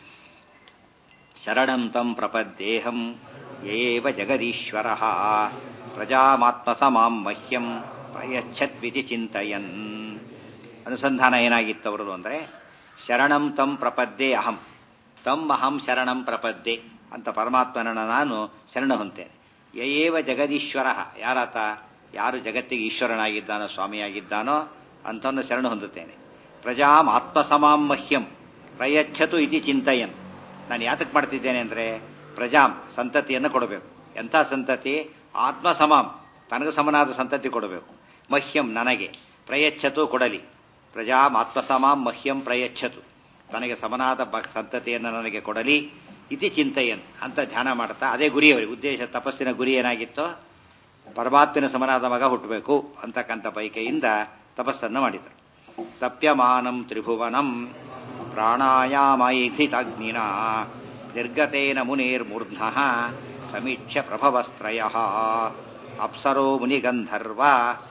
ಶರಣಂ ತಂ ಪ್ರಪದ್ದೇಹಂ ಏವ ಜಗದೀಶ್ವರ ಪ್ರಜಾಮಾತ್ಮಸಮಾಂ ಮಹ್ಯಂ ಪ್ರಯಚ್ಛದ್ವಿತಿ ಚಿಂತಯನ್ ಅನುಸಂಧಾನ ಏನಾಗಿತ್ತು ಅವರದು ಅಂದರೆ ಶರಣಂ ತಂ ಪ್ರಪದ್ದೆ ಅಹಂ ತಮ್ ಅಹಂ ಶರಣಂ ಪ್ರಪದ್ದೆ ಅಂತ ಪರಮಾತ್ಮನನ್ನು ನಾನು ಶರಣ ಹೊಂತೇನೆ ಯಯೇವ ಜಗದೀಶ್ವರ ಯಾರಾತ ಯಾರು ಜಗತ್ತಿಗೆ ಈಶ್ವರನಾಗಿದ್ದಾನೋ ಸ್ವಾಮಿಯಾಗಿದ್ದಾನೋ ಅಂತವನ್ನು ಶರಣ ಹೊಂದುತ್ತೇನೆ ಪ್ರಜಾಂ ಆತ್ಮಸಮಾಂ ಮಹ್ಯಂ ಪ್ರಯಚ್ಛತು ಇತಿ ಚಿಂತಯನ್ ನಾನು ಯಾತಕ್ಕೆ ಮಾಡ್ತಿದ್ದೇನೆ ಅಂದರೆ ಪ್ರಜಾಂ ಸಂತತಿಯನ್ನು ಕೊಡಬೇಕು ಎಂಥ ಸಂತತಿ ಆತ್ಮಸಮಾಂ ತನಗೆ ಸಮನಾದ ಸಂತತಿ ಕೊಡಬೇಕು ಮಹ್ಯಂ ನನಗೆ ಪ್ರಯಚ್ಛತು ಕೊಡಲಿ ಪ್ರಜಾಂ ಆತ್ಮಸಮಾಂ ಮಹ್ಯಂ ಪ್ರಯಚ್ಛತು ನನಗೆ ಸಮನಾದ ಬ ಸಂತತಿಯನ್ನು ನನಗೆ ಕೊಡಲಿ ಇತಿ ಚಿಂತೆಯನ್ ಅಂತ ಧ್ಯಾನ ಮಾಡ್ತಾ ಅದೇ ಗುರಿ ಅವರಿಗೆ ಉದ್ದೇಶ ತಪಸ್ಸಿನ ಗುರಿ ಏನಾಗಿತ್ತೋ ಪರಮಾತ್ಮನ ಸಮನಾದ ಮಗ ಹುಟ್ಟಬೇಕು ಅಂತಕ್ಕಂಥ ಬೈಕೆಯಿಂದ ತಪಸ್ಸನ್ನು ಮಾಡಿದರು ತಪ್ಯಮಾನಂ ತ್ರಿಭುವನಂ ಪ್ರಾಣಾಯಾಮೈಥಿತಗ್ನಿನ ನಿರ್ಗತೇನ ಮುನೇರ್ಮೂರ್ಧ್ನ ಸಮೀಕ್ಷ ಪ್ರಭವಸ್ತ್ರಯ ಅಪ್ಸರೋ ಮುನಿಗಂಧರ್ವ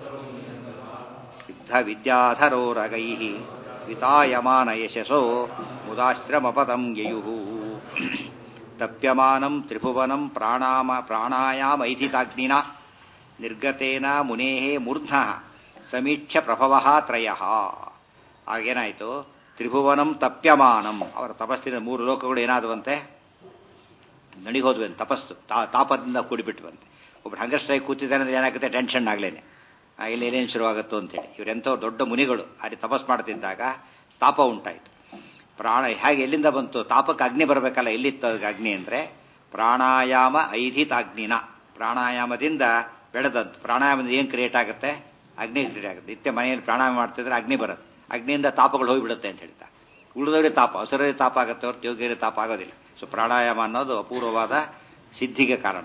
ಸಿದ್ಧ ವಿದ್ಯಾಧರೋರಗೈ ವಿತಾಯಮಾನ ಯಶಸೋ ಮುದಾಶ್ರಮಪದಂ ಯಯು ತಪ್ಯಮಾನಂ ತ್ರಿಭುವನಂ ಪ್ರಾಣಾಮ ಪ್ರಾಣಾಯಾಮೈಥಿತಾಗ್ನಿನ ನಿರ್ಗತೇನ ಮುನೇ ಮೂರ್ಧ್ನ ಸಮೀಕ್ಷ ಪ್ರಭವ ತ್ರಯ ಆಗೇನಾಯಿತು ತ್ರಿಭುವನಂ ತಪ್ಯಮಾನಂ ಅವರ ತಪಸ್ಸಿನ ಮೂರು ಲೋಕಗಳು ಏನಾದವಂತೆ ನಡಿಗೋದ್ವಂತೆ ತಪಸ್ಸು ತಾಪದಿಂದ ಕೂಡಿಬಿಟ್ವಂತೆ ಒಬ್ರು ಹಂಗರ್ ಸ್ಟ್ರೈಕ್ ಕೂತಿದ್ದಾರೆ ಅಂದ್ರೆ ಏನಾಗುತ್ತೆ ಟೆನ್ಷನ್ ಆಗ್ಲೇನೆ ಇಲ್ಲಿ ಏನೇನು ಶುರುವಾಗುತ್ತೋ ಅಂತೇಳಿ ಇವರೆಂಥೋ ದೊಡ್ಡ ಮುನಿಗಳು ಅಲ್ಲಿ ತಪಸ್ ಮಾಡ್ತಿದ್ದಾಗ ತಾಪ ಉಂಟಾಯಿತು ಪ್ರಾಣ ಹೇಗೆ ಎಲ್ಲಿಂದ ಬಂತು ತಾಪಕ್ಕೆ ಅಗ್ನಿ ಬರಬೇಕಲ್ಲ ಎಲ್ಲಿತ್ತು ಅಗ್ನಿ ಅಂದರೆ ಪ್ರಾಣಾಯಾಮ ಐಧಿತಾಗ್ನಿನ ಪ್ರಾಣಾಯಾಮದಿಂದ ಬೆಳೆದಂತು ಪ್ರಾಣಾಯಾಮದಿಂದ ಏನು ಕ್ರಿಯೇಟ್ ಆಗುತ್ತೆ ಅಗ್ನಿ ಕ್ರಿಯೇಟ್ ಆಗುತ್ತೆ ನಿತ್ಯ ಮನೆಯಲ್ಲಿ ಪ್ರಾಣಾಯಾಮ ಮಾಡ್ತಿದ್ರೆ ಅಗ್ನಿ ಬರುತ್ತೆ ಅಗ್ನಿಯಿಂದ ತಾಪಗಳು ಹೋಗಿಬಿಡುತ್ತೆ ಅಂತ ಹೇಳ್ತಾರೆ ಉಳಿದವರಿಗೆ ತಾಪ ಹಸಿರವರಿಗೆ ತಾಪ ಆಗುತ್ತೆ ಹೊರತು ಯೋಗ್ಯರಿಗೆ ತಾಪ ಆಗೋದಿಲ್ಲ ಸೊ ಪ್ರಾಣಾಯಾಮ ಅನ್ನೋದು ಅಪೂರ್ವವಾದ ಸಿದ್ಧಿಗೆ ಕಾರಣ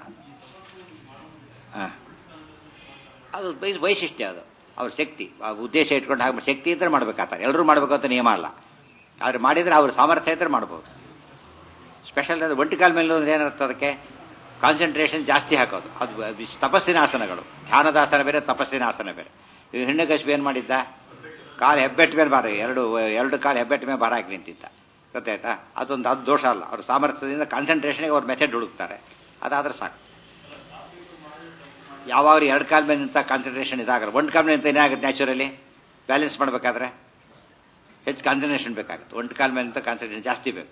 ಅದು ಬೈಸ್ ವೈಶಿಷ್ಟ್ಯ ಅದು ಅವ್ರ ಶಕ್ತಿ ಆ ಉದ್ದೇಶ ಇಟ್ಕೊಂಡು ಹಾಗೆ ಶಕ್ತಿ ಇದ್ರೆ ಮಾಡ್ಬೇಕಾಗ್ತಾರೆ ಎಲ್ಲರೂ ಮಾಡಬೇಕು ಅಂತ ನಿಯಮ ಅಲ್ಲ ಆದ್ರೆ ಮಾಡಿದ್ರೆ ಅವ್ರ ಸಾಮರ್ಥ್ಯ ಇದ್ರೆ ಮಾಡ್ಬೋದು ಸ್ಪೆಷಲ್ ಅದು ಒಂಟಿ ಕಾಲ ಮೇಲೆ ಅಂದ್ರೆ ಏನರ್ಥ ಅದಕ್ಕೆ ಕಾನ್ಸಂಟ್ರೇಷನ್ ಜಾಸ್ತಿ ಹಾಕೋದು ಅದು ತಪಸ್ಸಿನ ಆಸನಗಳು ಧ್ಯಾನದ ಆಸನ ಬೇರೆ ತಪಸ್ಸಿನ ಆಸನ ಬೇರೆ ಈ ಹೆಣ್ಣಗಶ್ಬಿ ಏನು ಮಾಡಿದ್ದ ಕಾಲು ಹೆಬ್ಬೆಟ್ಟ ಮೇಲೆ ಬಾರ ಎರಡು ಎರಡು ಕಾಲು ಹೆಬ್ಬೆಟ್ಟ ಮೇಲೆ ಬಾರ ಹಾಕಿ ನಿಂತಿದ್ದ ಗೊತ್ತಾಯ್ತಾ ಅದೊಂದು ಅದು ದೋಷ ಅಲ್ಲ ಅವ್ರ ಸಾಮರ್ಥ್ಯದಿಂದ ಕಾನ್ಸಂಟ್ರೇಷನ್ಗೆ ಅವ್ರ ಮೆಥಡ್ ಹುಡುಕ್ತಾರೆ ಅದಾದ್ರೆ ಸಾಕು ಯಾವಾಗ ಎರಡು ಕಾಲ ಮೇಲೆ ನಿಂತ ಕಾನ್ಸಂಟ್ರೇಷನ್ ಇದಾಗಲ್ಲ ಒಂದು ಕಾಲ ಮೇಲೆ ನಿಂತ ಏನಾಗುತ್ತೆ ನ್ಯಾಚುರಲಿ ಬ್ಯಾಲೆನ್ಸ್ ಮಾಡಬೇಕಾದ್ರೆ ಹೆಚ್ಚು ಕಾನ್ಸಂಟ್ರೇಷನ್ ಬೇಕಾಗುತ್ತೆ ಒಂದು ಕಾಲ ಮೇಲೆ ನಿಂತ ಕಾನ್ಸಂಟ್ರೇಷನ್ ಜಾಸ್ತಿ ಬೇಕು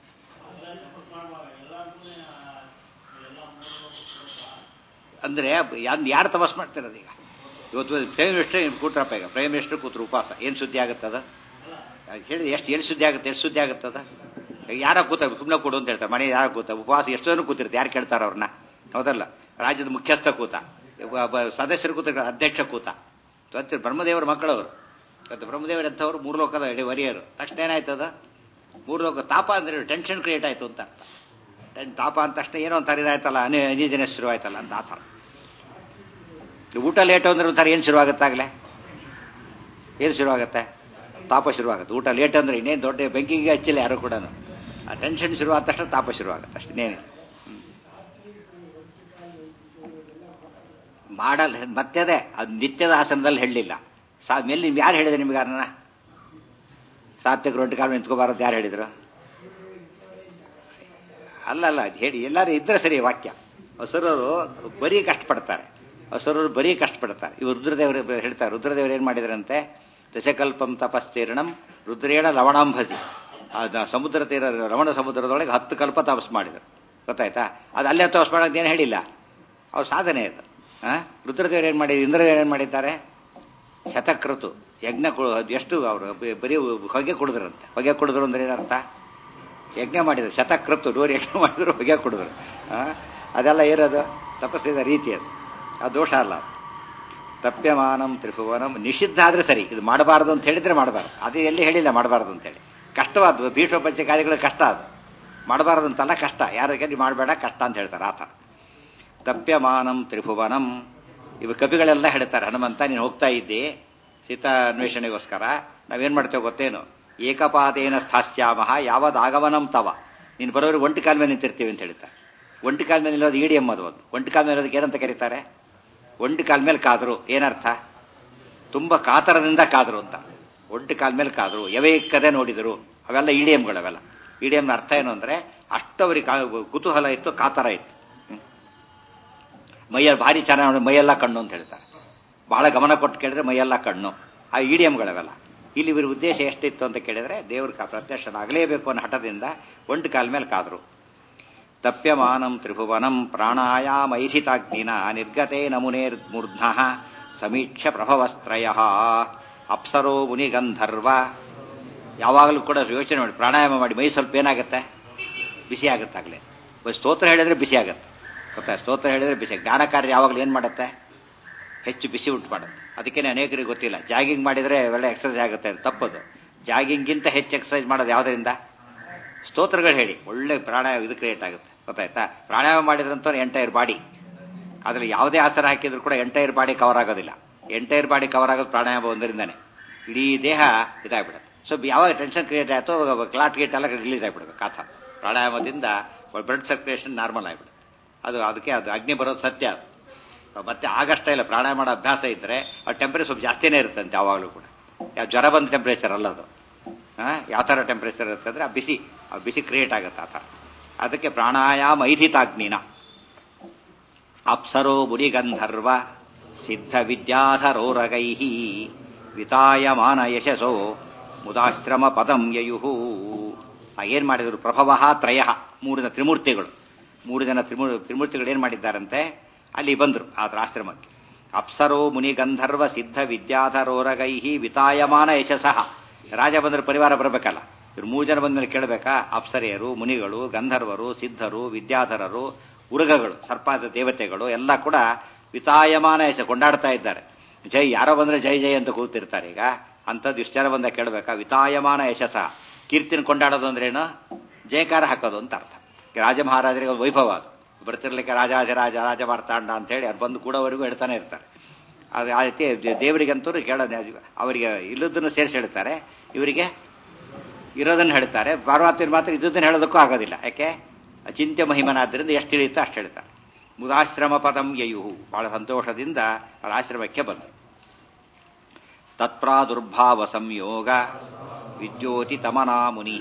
ಅಂದ್ರೆ ಯಾರು ತಪಸ್ ಮಾಡ್ತಿರೋದು ಈಗ ಇವತ್ತು ಪ್ರೈಮ್ ಮಿನಿಸ್ಟರ್ ಕೂಟ್ರಪ್ಪ ಈಗ ಪ್ರೈಮ್ ಮಿನಿಸ್ಟರ್ ಕೂತ್ರು ಉಪವಾಸ ಏನು ಸುದ್ದಿ ಆಗುತ್ತದ ಹೇಳಿ ಎಷ್ಟು ಎಲ್ಲಿ ಸುದ್ದಿ ಆಗುತ್ತೆ ಎಷ್ಟು ಸುದ್ದಿ ಆಗುತ್ತದ ಯಾರ ಕೂತ ಸುಮ್ಮನೆ ಕೊಡು ಅಂತ ಹೇಳ್ತಾರೆ ಮನೆ ಯಾರು ಕೂತ ಉಪವಾಸ ಎಷ್ಟು ಜನ ಕೂತಿರುತ್ತೆ ಯಾರು ಕೇಳ್ತಾರ ಅವ್ರನ್ನ ಹೌದಲ್ಲ ರಾಜ್ಯದ ಮುಖ್ಯಸ್ಥ ಕೂತ ಸದಸ್ಯರು ಕೂತ ಅಧ್ಯಕ್ಷ ಕೂತ ಇವತ್ತು ಬ್ರಹ್ಮದೇವರ ಮಕ್ಕಳವರು ಇವತ್ತು ಬ್ರಹ್ಮದೇವರು ಎಂಥವ್ರು ಮೂರು ಲೋಕದ ಎಡೆ ವರಿಯರು ತಕ್ಷಣ ಏನಾಯ್ತದ ಮೂರು ಲೋಕ ತಾಪ ಅಂದ್ರೆ ಟೆನ್ಷನ್ ಕ್ರಿಯೇಟ್ ಆಯ್ತು ಅಂತ ಅರ್ಥ ತಾಪ ಅಂದ ತಕ್ಷಣ ಏನೋ ಒಂಥರ ಇದಾಯ್ತಲ್ಲ ಅನಿ ಅನಿಜನ ಶುರು ಆಯ್ತಲ್ಲ ಅಂತ ಆ ಥರ ಊಟ ಲೇಟ್ ಅಂದ್ರೆ ಒಂಥರ ಏನು ಶುರುವಾಗುತ್ತಾಗಲೇ ಏನು ಶುರುವಾಗುತ್ತೆ ತಾಪ ಶುರುವಾಗುತ್ತೆ ಊಟ ಲೇಟ್ ಅಂದ್ರೆ ಇನ್ನೇನು ದೊಡ್ಡ ಬೆಂಕಿಗೆ ಹಚ್ಚಿಲ್ಲ ಯಾರು ಕೂಡ ಆ ಟೆನ್ಷನ್ ಶುರುವಾದ ತಕ್ಷಣ ತಾಪ ಶುರುವಾಗುತ್ತೆ ಅಷ್ಟೇ ಇನ್ನೇನಿಲ್ಲ ಮಾಡಲ್ಲ ಮತ್ತೆ ಅದೇ ಅದು ನಿತ್ಯದ ಆಸನದಲ್ಲಿ ಹೇಳಲಿಲ್ಲ ಸಾ ಮೇಲೆ ನೀವು ಯಾರು ಹೇಳಿದ್ರೆ ನಿಮ್ಗೆ ಅದನ್ನ ಸಾತ್ವಿಕ ರೊಟ್ಟಿ ಕಾಲು ನಿಂತ್ಕೋಬಾರದು ಯಾರು ಹೇಳಿದ್ರು ಅಲ್ಲ ಅಲ್ಲ ಅದ್ ಹೇಳಿ ಎಲ್ಲರೂ ಇದ್ರೆ ಸರಿ ವಾಕ್ಯ ಹಸುರರು ಬರೀ ಕಷ್ಟಪಡ್ತಾರೆ ಹಸುರರು ಬರೀ ಕಷ್ಟಪಡ್ತಾರೆ ಇವರು ರುದ್ರದೇವರು ಹೇಳ್ತಾರೆ ರುದ್ರದೇವರು ಏನ್ ಮಾಡಿದ್ರಂತೆ ದಶಕಲ್ಪಂ ತಪಸ್ತೀರ್ಣಂ ರುದ್ರೇಣ ಲವಣಾಂಭಸಿ ಆ ದ- ಸಮುದ್ರ ತೀರ ರಮಣ ಸಮುದ್ರದೊಳಗೆ ಹತ್ತು ಕಲ್ಪ ತಪಸ್ ಮಾಡಿದರು ಗೊತ್ತಾಯ್ತಾ ಅದು ಅಲ್ಲೇ ತಪಸ್ ಮಾಡೋದು ಏನು ಹೇಳಿಲ್ಲ ಅವ್ರ ಸಾಧನೆ ಅದು ಆ ರುದ್ರದೇವರು ಏನು ಮಾಡಿ ಇಂದ್ರದೇವರು ಏನು ಮಾಡಿದ್ದಾರೆ ಶತಕೃತು ಯಜ್ಞ ಕು- ಅದು ಎಷ್ಟು ಅವರು ಬರೀ ಹೊಗೆ ಕುಡಿದ್ರಂತೆ ಹೊಗೆ ಕುಡಿದ್ರು ಅಂದ್ರೆ ಏನರ್ಥ ಯಜ್ಞ ಮಾಡಿದ್ರು ಶತಕೃತು ನೂರು ಯಜ್ಞ ಮಾಡಿದ್ರು ಹೊಗೆ ಕುಡಿದ್ರು ಆ? ಅದೆಲ್ಲ ಏನದು ತಪಸ್ಸಿದ ರೀತಿ ಅದು ಅದು ದೋಷ ಅಲ್ಲ ಅದು. ತಪ್ಯಮಾನಂ ತ್ರಿಭುವನಂ ನಿಷಿದ್ಧ ಆದ್ರೆ ಸರಿ ಇದು ಮಾಡಬಾರದು ಅಂತ ಹೇಳಿದ್ರೆ ಮಾಡಬಾರ್ದು ಅದು ಎಲ್ಲಿ ಹೇಳಿಲ್ಲ ಮಾಡಬಾರದು ಅಂತೇಳಿ ಕಷ್ಟವಾದ್ದು ಭೀಷ್ಮ ಪಂಚಕಾರ್ಯಗಳು ಕಷ್ಟ ಅದು ಮಾಡಬಾರದು ಅಂತಲ್ಲ ಕಷ್ಟ ಯಾರಿಗೆ ನೀವು ಮಾಡಬೇಡ ಕಷ್ಟ ಅಂತ ಹೇಳ್ತಾರೆ ಆತ ತಪ್ಯಮಾನಂ ತ್ರಿಭುವನಂ ಇವು ಕವಿಗಳೆಲ್ಲ ಹೇಳ್ತಾರೆ ಹನುಮಂತ ನೀನು ಹೋಗ್ತಾ ಇದ್ದಿ ಸೀತಾ ಅನ್ವೇಷಣೆಗೋಸ್ಕರ ನಾವೇನ್ ಮಾಡ್ತೇವೆ ಗೊತ್ತೇನು ಏಕಪಾದೇನ ಸ್ಥಾಸ್ಯಾಮಹ ಯಾವದಾಗಮನಂ ತವ ನೀನು ಬರೋರಿಗೆ ಒಂಟಿ ಕಾಲ ಮೇಲೆ ನಿಂತಿರ್ತೀವಿ ಅಂತ ಹೇಳ್ತಾರೆ ಒಂಟಿ ಕಾಲ ಮೇಲೆ ನಿಲ್ಲೋದು ಇಡಿಎಂ ಅದು ಒಂದು ಒಂಟಿ ಕಾಲ ಮೇಲೆ ಇರೋದಕ್ಕೆ ಏನಂತ ಕರೀತಾರೆ ಒಂಟಿ ಕಾಲ ಮೇಲೆ ಕಾದ್ರು ಏನರ್ಥ ತುಂಬಾ ಕಾತರದಿಂದ ಕಾದ್ರು ಅಂತ ಒಂಟಿ ಕಾಲ ಮೇಲೆ ಕಾದ್ರು ಯವೇಕದೆ ನೋಡಿದರು ಅವೆಲ್ಲ ಇಡಿಎಂಗಳು ಅವೆಲ್ಲ ಇಡಿಎಂನ ಅರ್ಥ ಏನು ಅಂದ್ರೆ ಅಷ್ಟವರಿಗೆ ಕಾ- ಕುತೂಹಲ ಇತ್ತು ಕಾತರ ಇತ್ತು ಹ್ಮ್. ಮೈಯಲ್ಲಿ ಭಾರಿ ಚೆನ್ನಾಗಿ ನೋಡಿ ಮೈಯೆಲ್ಲ ಕಣ್ಣು ಅಂತ ಹೇಳ್ತಾರೆ ಬಹಳ ಗಮನ ಕೊಟ್ಟು ಕೇಳಿದ್ರೆ ಮೈಯೆಲ್ಲ ಕಣ್ಣು ಆ ಇಡಿಎಂಗಳವೆಲ್ಲ ಇಲ್ಲಿ ಇವ್ರ ಉದ್ದೇಶ ಎಷ್ಟಿತ್ತು ಅಂತ ಕೇಳಿದ್ರೆ ದೇವ್ರ ಕ- ಪ್ರತ್ಯಕ್ಷನಾಗಲೇಬೇಕು ಅನ್ನೋ ಹಠದಿಂದ ಒಂಟಿ ಕಾಲ ಮೇಲೆ ಕಾದ್ರು ತಪ್ಯಮಾನಂ ತ್ರಿಭುವನಂ ಪ್ರಾಣಾಯಾಮೈಹಿತಾಗ್ನಿನ ನಿರ್ಗತೆ ನಮುನೇರ್ಮೂರ್ಧ್ನ ಸಮೀಕ್ಷ ಪ್ರಭವಸ್ತ್ರಯ ಅಪ್ಸರೋ ಮುನಿಗಂಧರ್ವ ಯಾವಾಗಲೂ ಕೂಡ ಯೋಚನೆ ಮಾಡಿ ಪ್ರಾಣಾಯಾಮ ಮಾಡಿ ಮೈ ಸ್ವಲ್ಪ ಏನಾಗುತ್ತೆ ಬಿಸಿ ಆಗುತ್ತಾಗಲೇ ಸ್ತೋತ್ರ ಹೇಳಿದ್ರೆ ಬಿಸಿ ಆಗುತ್ತೆ ಗೊತ್ತಾ ಸ್ತೋತ್ರ ಹೇಳಿದ್ರೆ ಬಿಸಿ ಜ್ಞಾನ ಕಾರ್ಯ ಯಾವಾಗಲೂ ಏನು ಮಾಡುತ್ತೆ ಹೆಚ್ಚು ಬಿಸಿ ಉಂಟು ಮಾಡುತ್ತೆ ಅದಕ್ಕೇನೆ ಅನೇಕರಿಗೆ ಗೊತ್ತಿಲ್ಲ ಜಾಗಿಂಗ್ ಮಾಡಿದ್ರೆ ಒಳ್ಳೆ ಎಕ್ಸರ್ಸೈಸ್ ಆಗುತ್ತೆ ಅಂತ ತಪ್ಪದು ಜಾಗಿಂಗ್ಗಿಂತ ಹೆಚ್ಚು ಎಕ್ಸರ್ಸೈಸ್ ಮಾಡೋದು ಯಾವುದರಿಂದ ಸ್ತೋತ್ರಗಳು ಹೇಳಿ ಒಳ್ಳೆ ಪ್ರಾಣಾಯಾಮ ಇದು ಕ್ರಿಯೇಟ್ ಆಗುತ್ತೆ ಗೊತ್ತಾಯ್ತಾ ಪ್ರಾಣಾಯಾಮ ಮಾಡಿದ್ರಂತ ಎಂಟೈರ್ ಬಾಡಿ ಅದ್ರಲ್ಲಿ ಯಾವುದೇ ಆಸನ ಹಾಕಿದ್ರು ಕೂಡ ಎಂಟೈರ್ ಬಾಡಿ ಕವರ್ ಆಗೋದಿಲ್ಲ ಎಂಟೈರ್ ಬಾಡಿ ಕವರ್ ಆಗೋದು ಪ್ರಾಣಾಯಾಮ ಒಂದರಿಂದಾನೆ ಇಡೀ ದೇಹ ಇದಾಗ್ಬಿಡುತ್ತೆ ಸೊ ಯಾವಾಗ ಟೆನ್ಷನ್ ಕ್ರಿಯೇಟ್ ಆಯ್ತೋ ಅವಾಗ ಕ್ಲಾಟ್ ಗೇಟ್ ಎಲ್ಲ ರಿಲೀಸ್ ಆಗಿಬಿಡುತ್ತೆ ಕಾಥ ಪ್ರಾಣಾಯಾಮದಿಂದ ಬ್ಲಡ್ ಸರ್ಕ್ಯುಲೇಷನ್ ನಾರ್ಮಲ್ ಆಗಿಬಿಡುತ್ತೆ ಅದು ಅದಕ್ಕೆ ಅದು ಅಗ್ನಿ ಬರೋದು ಸತ್ಯ ಅದು ಮತ್ತೆ ಆಗಷ್ಟ ಇಲ್ಲ ಪ್ರಾಣಾಯಾಮ ಮಾಡೋ ಅಭ್ಯಾಸ ಇದ್ರೆ ಆ ಟೆಂಪರೇಚರ್ ಸ್ವಲ್ಪ ಜಾಸ್ತಿನೇ ಇರುತ್ತಂತೆ ಯಾವಾಗಲೂ ಕೂಡ ಯಾವ ಜ್ವರ ಬಂದ ಟೆಂಪರೇಚರ್ ಅಲ್ಲ ಅದು ಯಾವ ಥರ ಟೆಂಪರೇಚರ್ ಇರುತ್ತೆ ಅಂದ್ರೆ ಆ ಬಿಸಿ ಆ ಬಿಸಿ ಕ್ರಿಯೇಟ್ ಆಗುತ್ತೆ ಆ ಥರ ಅದಕ್ಕೆ ಪ್ರಾಣಾಯಾಮ ಐಧಿತಾಗ್ನಿನ ಅಪ್ಸರೋ ಮುನಿಗಂಧರ್ವ ಸಿದ್ಧ ವಿದ್ಯಾಧರೋರಗೈ ವಿತಾಯಮಾನ ಯಶಸೋ ಮುದಾಶ್ರಮ ಪದಂ ಯಯುಹು ಆ ಏನ್ ಮಾಡಿದ್ರು ಪ್ರಭವ ತ್ರಯ ಮೂರು ಜನ ತ್ರಿಮೂರ್ತಿಗಳು ಮೂರು ಜನ ತ್ರಿಮೂ ತ್ರಿಮೂರ್ತಿಗಳು ಏನ್ ಮಾಡಿದ್ದಾರಂತೆ ಅಲ್ಲಿ ಬಂದ್ರು ಆದ್ರ ಆಶ್ರಮಕ್ಕೆ ಅಪ್ಸರೋ ಮುನಿಗಂಧರ್ವ ಸಿದ್ಧ ವಿದ್ಯಾಧರೋರಗೈ ವಿತಾಯಮಾನ ಯಶಸಃ ರಾಜ ಬಂದ್ರೆ ಪರಿವಾರ ಬರಬೇಕಲ್ಲ ಇವ್ರು ಮೂರು ಜನ ಬಂದ್ಮೇಲೆ ಕೇಳಬೇಕಾ ಅಪ್ಸರೆಯರು ಮುನಿಗಳು ಗಂಧರ್ವರು ಸಿದ್ಧರು ವಿದ್ಯಾಧರರು ಉರುಗಗಳು ಸರ್ಪಾದ ದೇವತೆಗಳು ಎಲ್ಲ ಕೂಡ ವಿತಾಯಮಾನ ಯಶ ಕೊಂಡಾಡ್ತಾ ಇದ್ದಾರೆ ಜೈ ಯಾರೋ ಬಂದ್ರೆ ಜೈ ಜೈ ಅಂತ ಕೂತಿರ್ತಾರೆ ಈಗ ಅಂಥದ್ದು ಇಷ್ಟು ಜನ ಬಂದ ಕೇಳಬೇಕಾ ವಿತಾಯಮಾನ ಯಶಸ ಕೀರ್ತಿನ ಕೊಂಡಾಡೋದು ಅಂದ್ರೇನು ಜಯಕಾರ ಹಾಕೋದು ಅಂತ ಅರ್ಥ ರಾಜ ಮಹಾರಾಜರಿಗೆ ಒಂದು ವೈಭವ ಅದು ಬರ್ತಿರ್ಲಿಕ್ಕೆ ರಾಜಾಧಿರಾಜ ರಾಜ ಮಾರ್ತಾಂಡ ಅಂತ ಹೇಳಿ ಅವ್ರು ಬಂದು ಕೂಡೋವರೆಗೂ ಹೇಳ್ತಾನೆ ಇರ್ತಾರೆ ಅದು ಆ ರೀತಿ ದೇವರಿಗಂತೂ ಕೇಳೋದು ಅವರಿಗೆ ಇಲ್ಲದನ್ನು ಸೇರಿಸಿ ಹೇಳ್ತಾರೆ ಇವರಿಗೆ ಇರೋದನ್ನು ಹೇಳ್ತಾರೆ ಪಾರ್ವತಿನ ಮಾತ್ರ ಇದ್ದದನ್ನು ಹೇಳೋದಕ್ಕೂ ಆಗೋದಿಲ್ಲ ಯಾಕೆ ಅಚಿಂತ್ಯ ಮಹಿಮನಾದ್ದರಿಂದ ಎಷ್ಟು ತಿಳಿಯುತ್ತೋ ಅಷ್ಟು ಹೇಳ್ತಾರೆ ಮುದಾಶ್ರಮ ಪದಂ ಯಯುಹು ಬಹಳ ಸಂತೋಷದಿಂದ ಅವರ ಆಶ್ರಮಕ್ಕೆ ಬಂದರು ತತ್ಪ್ರಾದುರ್ಭಾವ ಸಂಯೋಗ ವಿದ್ಯೋತಿ ತಮನಾ ಮುನಿ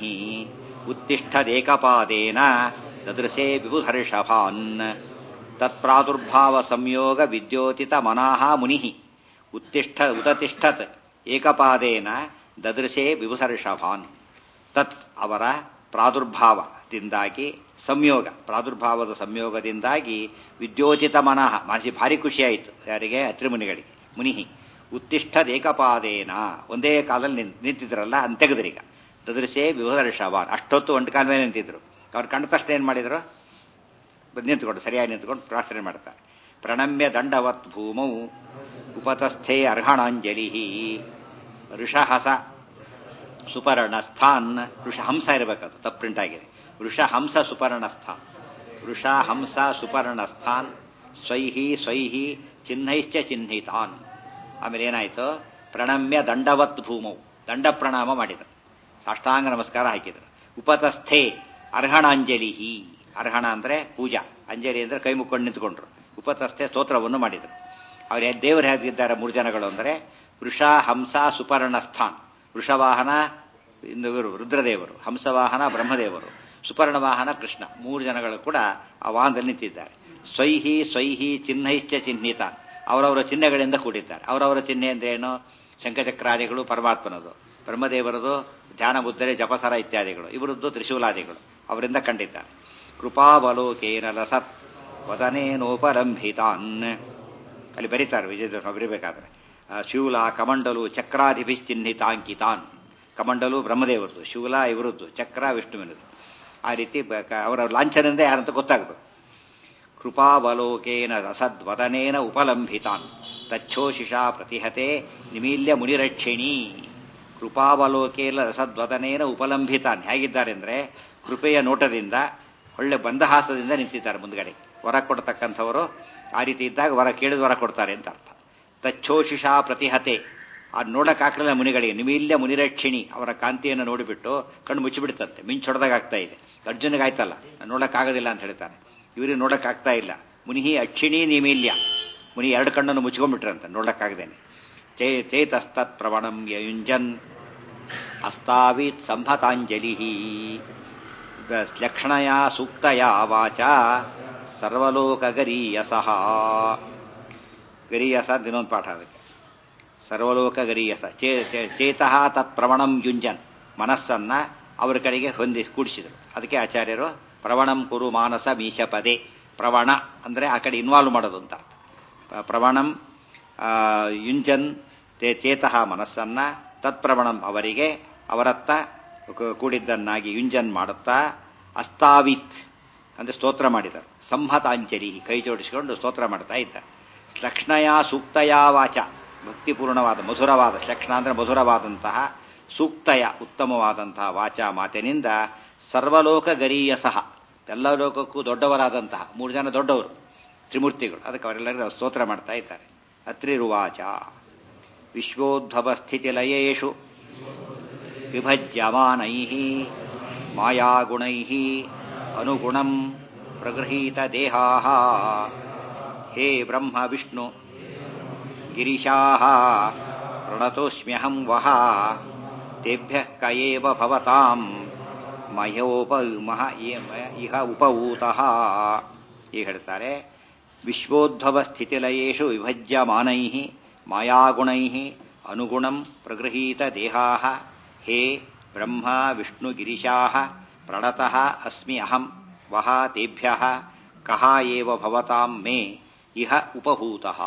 ಉತ್ತಿಷ್ಠದೇಕಪಾದೇನ ದದೃಶೇ ವಿಬುಧರ್ಷಭಾನ್ ತತ್ಪ್ರಾದುರ್ಭಾವ ಸಂಯೋಗ ವಿದ್ಯೋತಿತ ಮನಾಹ ಮುನಿ ಉತ್ತಿಷ್ಠ ಉತತಿಷ್ಠತ್ ಏಕಪಾದೇನ ದದೃಶೇ ವಿಭುಸರ್ಷಭಾನ್ ತತ್ ಅವರ ಪ್ರಾದುರ್ಭಾವದಿಂದಾಗಿ ಸಂಯೋಗ ಪ್ರಾದುರ್ಭಾವದ ಸಂಯೋಗದಿಂದಾಗಿ ವಿದ್ಯೋಚಿತ ಮನಃ ಮನಸ್ಸಿ ಭಾರಿ ಖುಷಿಯಾಯಿತು ಯಾರಿಗೆ ಅತ್ರಿಮುನಿಗಳಿಗೆ ಮುನಿಹಿ ಉತ್ತಿಷ್ಠದೇಕಪಾದೇನ ಒಂದೇ ಕಾಲದಲ್ಲಿ ನಿಂತ್- ನಿಂತಿದ್ರಲ್ಲ ಅಂತೆಗದ್ರೀಗ ತದೃಶೇ ವಿಭುಸರ್ಷಭಾನ್ ಅಷ್ಟೊತ್ತು ಒಂಟು ಕಾಲ ಮೇಲೆ ನಿಂತಿದ್ರು ಅವ್ರು ಕಂಡ ತಕ್ಷಣ ಏನ್ ಮಾಡಿದ್ರು ಬಂದು ನಿಂತ್ಕೊಂಡು ಸರಿಯಾಗಿ ನಿಂತ್ಕೊಂಡು ಪ್ರಾರ್ಥನೆ ಮಾಡ್ತಾರೆ ಪ್ರಣಮ್ಯ ದಂಡವತ್ ಭೂಮೌ ಉಪತಸ್ಥೆ ಅರ್ಹಣಾಂಜಲಿ ಋಷಹಸ ಸುಪರ್ಣಸ್ಥಾನ್ ಋಷ ಹಂಸ ಇರಬೇಕದು ತಪ್ಪು ಪ್ರಿಂಟ್ ಆಗಿದೆ ಋಷ ಹಂಸ ಸುಪರ್ಣಸ್ಥಾನ್ ಋಷ ಹಂಸ ಸುಪರ್ಣಸ್ಥಾನ್ ಸ್ವೈಹಿ ಸ್ವೈಹಿ ಚಿಹ್ನೈಶ್ಚ ಚಿಹ್ನಿತಾನ್ ಆಮೇಲೆ ಏನಾಯ್ತು ಪ್ರಣಮ್ಯ ದಂಡವತ್ ಭೂಮೌ ದಂಡ ಪ್ರಣಾಮ ಮಾಡಿದರು ಸಾಷ್ಟಾಂಗ ನಮಸ್ಕಾರ ಹಾಕಿದರು ಉಪತಸ್ಥೆ ಅರ್ಹಣಾಂಜಲಿ ಅರ್ಹಣ ಅಂದ್ರೆ ಪೂಜಾ ಅಂಜಲಿ ಅಂದ್ರೆ ಕೈ ಮುಕ್ಕೊಂಡು ನಿಂತ್ಕೊಂಡ್ರು ಉಪತಸ್ಥೆ ಸ್ತೋತ್ರವನ್ನು ಮಾಡಿದರು ಅವ್ರು ದೇವರು ಹೇಗಿದ್ದಾರೆ ಮೂರು ಜನಗಳು ಅಂದ್ರೆ ವೃಷ ಹಂಸ ಸುಪರ್ಣಸ್ಥಾನ್ ವೃಷವಾಹನ ಇನ್ನು ಇವರು ರುದ್ರದೇವರು ಹಂಸವಾಹನ ಬ್ರಹ್ಮದೇವರು ಸುಪರ್ಣ ವಾಹನ ಕೃಷ್ಣ ಮೂರು ಜನಗಳು ಕೂಡ ಆ ವಾಹನದಲ್ಲಿ ನಿಂತಿದ್ದಾರೆ ಸ್ವೈಹಿ ಸ್ವೈಹಿ ಚಿಹ್ನೈಶ್ಚ ಚಿಹ್ನಿತ ಅವರವರ ಚಿಹ್ನೆಗಳಿಂದ ಕೂಡಿದ್ದಾರೆ ಅವರವರ ಚಿಹ್ನೆ ಅಂದ್ರೆ ಏನು ಶಂಖಚಕ್ರಾದಿಗಳು ಪರಮಾತ್ಮನದು ಬ್ರಹ್ಮದೇವರದು ಧ್ಯಾನ ಮುದ್ರೆ ಜಪಸರ ಇತ್ಯಾದಿಗಳು ಇವರದ್ದು ತ್ರಿಶೂಲಾದಿಗಳು ಅವರಿಂದ ಕಂಡಿದ್ದಾರೆ ಕೃಪಾವಲೋಕೇನ ಲಸತ್ ವದನೇನೋಪರಂಭಿತಾನ್ ಅಲ್ಲಿ ಬರೀತಾರೆ ವಿಜಯ ಬರೀಬೇಕಾದ್ರೆ ಶೂಲ ಕಮಂಡಲು ಚಕ್ರಾಧಿಭಿಶ್ಚಿಹ್ನಿತಾಂಕಿತಾನ್ ಕಮಂಡಲು ಬ್ರಹ್ಮದೇವರದು ಶೂಲ ಇವರದ್ದು ಚಕ್ರ ವಿಷ್ಣುವಿನದು ಆ ರೀತಿ ಅವರ ಲಾಂಛನದಿಂದ ಯಾರಂತ ಗೊತ್ತಾಗಬೇಕು ಕೃಪಾವಲೋಕೇನ ರಸದ್ವದನೇನ ಉಪಲಂಭಿತಾನ್ ತಚ್ಛೋಶಿಷಾ ಪ್ರತಿಹತೆ ನಿಮೀಲ್ಯ ಮುನಿರಕ್ಷಿಣಿ ಕೃಪಾವಲೋಕೇನ ರಸದ್ವದನೇನ ಉಪಲಂಭಿತಾನ್ ಹೇಗಿದ್ದಾರೆ ಅಂದ್ರೆ ಕೃಪೆಯ ನೋಟದಿಂದ ಒಳ್ಳೆ ಬಂದಹಾಸದಿಂದ ನಿಂತಿದ್ದಾರೆ ಮುಂದ್ಗಡೆ ವರ ಕೊಡ್ತಕ್ಕಂಥವರು ಆ ರೀತಿ ಇದ್ದಾಗ ವರ ಕೇಳಿದ ವರ ಕೊಡ್ತಾರೆ ಅಂತ ಅರ್ಥ ತಚ್ಛೋಶಿಷಾ ಪ್ರತಿಹತೆ ಅದು ನೋಡಕ್ಕಾಗಲಿಲ್ಲ ಮುನಿಗಳಿಗೆ ನಿಮಿಲ್ಯ ಮುನಿರಕ್ಷಿಣಿ ಅವರ ಕಾಂತಿಯನ್ನು ನೋಡಿಬಿಟ್ಟು ಕಣ್ಣು ಮುಚ್ಚಿಬಿಡ್ತಂತೆ ಮಿಂಚೊಡೆದಾಗ ಆಗ್ತಾ ಇದೆ ಅರ್ಜುನಿಗೆ ಆಯ್ತಲ್ಲ ನೋಡಕ್ಕಾಗೋದಿಲ್ಲ ಅಂತ ಹೇಳ್ತಾರೆ ಇವರಿಗೆ ನೋಡಕ್ಕಾಗ್ತಾ ಇಲ್ಲ ಮುನಿಹಿ ಅಕ್ಷಿಣಿ ನಿಮಿಲ್ಯ ಮುನಿ ಎರಡು ಕಣ್ಣನ್ನು ಮುಚ್ಕೊಂಡ್ಬಿಟ್ರಂತ ನೋಡಕ್ಕಾಗದೇನೆ ಚೇ ಚೇತಸ್ತತ್ ಪ್ರವಣಂ ಯಯುಂಜನ್ ಅಸ್ತಾವೀತ್ ಸಂಭತಾಂಜಲಿ ಲಕ್ಷಣಯ ಸೂಕ್ತಯ ವಾಚ ಸರ್ವಲೋಕಗರೀಯಸಃ ಗರೀಯಸ ಅಂತ ಇನ್ನೊಂದು ಪಾಠ ಅದಕ್ಕೆ ಸರ್ವಲೋಕ ಗರೀಯಸ ಚೇ ಚೇತಃ ತತ್ ಪ್ರವಣಂ ಯುಂಜನ್ ಮನಸ್ಸನ್ನ ಅವರ ಕಡೆಗೆ ಹೊಂದಿ ಕೂಡಿಸಿದರು ಅದಕ್ಕೆ ಆಚಾರ್ಯರು ಪ್ರವಣಂ ಕುರು ಮಾನಸ ಮೀಶಪದೆ ಪ್ರವಣ ಅಂದರೆ ಆ ಕಡೆ ಇನ್ವಾಲ್ವ್ ಮಾಡೋದು ಅಂತ ಪ್ರವಣಂ ಯುಂಜನ್ ಚೇತಃ ಮನಸ್ಸನ್ನ ತತ್ಪ್ರವಣಂ ಅವರಿಗೆ ಅವರತ್ತ ಕೂಡಿದ್ದನ್ನಾಗಿ ಯುಂಜನ್ ಮಾಡುತ್ತಾ ಅಸ್ತಾವಿತ್ ಅಂದ್ರೆ ಸ್ತೋತ್ರ ಮಾಡಿದರು ಸಂಹತಾಂಚರಿ ಕೈ ಜೋಡಿಸಿಕೊಂಡು ಸ್ತೋತ್ರ ಮಾಡ್ತಾ ಇದ್ದಾರೆ ಲಕ್ಷ್ಣಯ ಸೂಕ್ತಯ ವಾಚ ಭಕ್ತಿಪೂರ್ಣವಾದ ಮಧುರವಾದ ಲಕ್ಷಣ ಅಂದ್ರೆ ಮಧುರವಾದಂತಹ ಸೂಕ್ತಯ ಉತ್ತಮವಾದಂತಹ ವಾಚ ಮಾತಿನಿಂದ ಸರ್ವಲೋಕ ಗರೀಯ ಸಹ ಎಲ್ಲ ಲೋಕಕ್ಕೂ ದೊಡ್ಡವರಾದಂತಹ ಮೂರು ಜನ ದೊಡ್ಡವರು ತ್ರಿಮೂರ್ತಿಗಳು ಅದಕ್ಕೆ ಅವರೆಲ್ಲರಿಗೂ ಸ್ತೋತ್ರ ಮಾಡ್ತಾ ಇದ್ದಾರೆ ಅತ್ರಿರುವಾಚ ವಿಶ್ವೋದ್ಭವ ಸ್ಥಿತಿಲಯೇಷು ವಿಭಜ್ಯಮಾನೈ ಮಾಯಾಗುಣೈ ಅನುಗುಣಂ ಪ್ರಗೃಹೀತ ದೇಹಾ ಹೇ ಬ್ರಹ್ಮ ವಿಷ್ಣು ಗಿರಿಶಾ ಪ್ರಣತೋಸ್ಮ್ಯಹಂ ವಹ ತೇಭ್ಯ ಕಯೇವ ಭವತಾಂ ಮಯೋಪ ಮಹ ಇಹ ಉಪಭೂತಃ ಈಗ ಹೇಳ್ತಾರೆ ವಿಶ್ವೋದ್ಭವ ಸ್ಥಿತಿಲಯೇಷು ವಿಭಜ್ಯಮಾನೈ ಮಾಯಾಗುಣೈ ಅನುಗುಣಂ ಪ್ರಗೃಹೀತ ದೇಹಾ ಹೇ ಬ್ರಹ್ಮ ವಿಷ್ಣು ಗಿರಿಶಾ ಪ್ರಣತಃ ಅಸ್ಮಿ ಅಹಂ ವಹ ತೇಭ್ಯ ಕಹ ಏವ ಭವತಾಂ ಮೇ ಇಹ ಉಪಭೂತಃ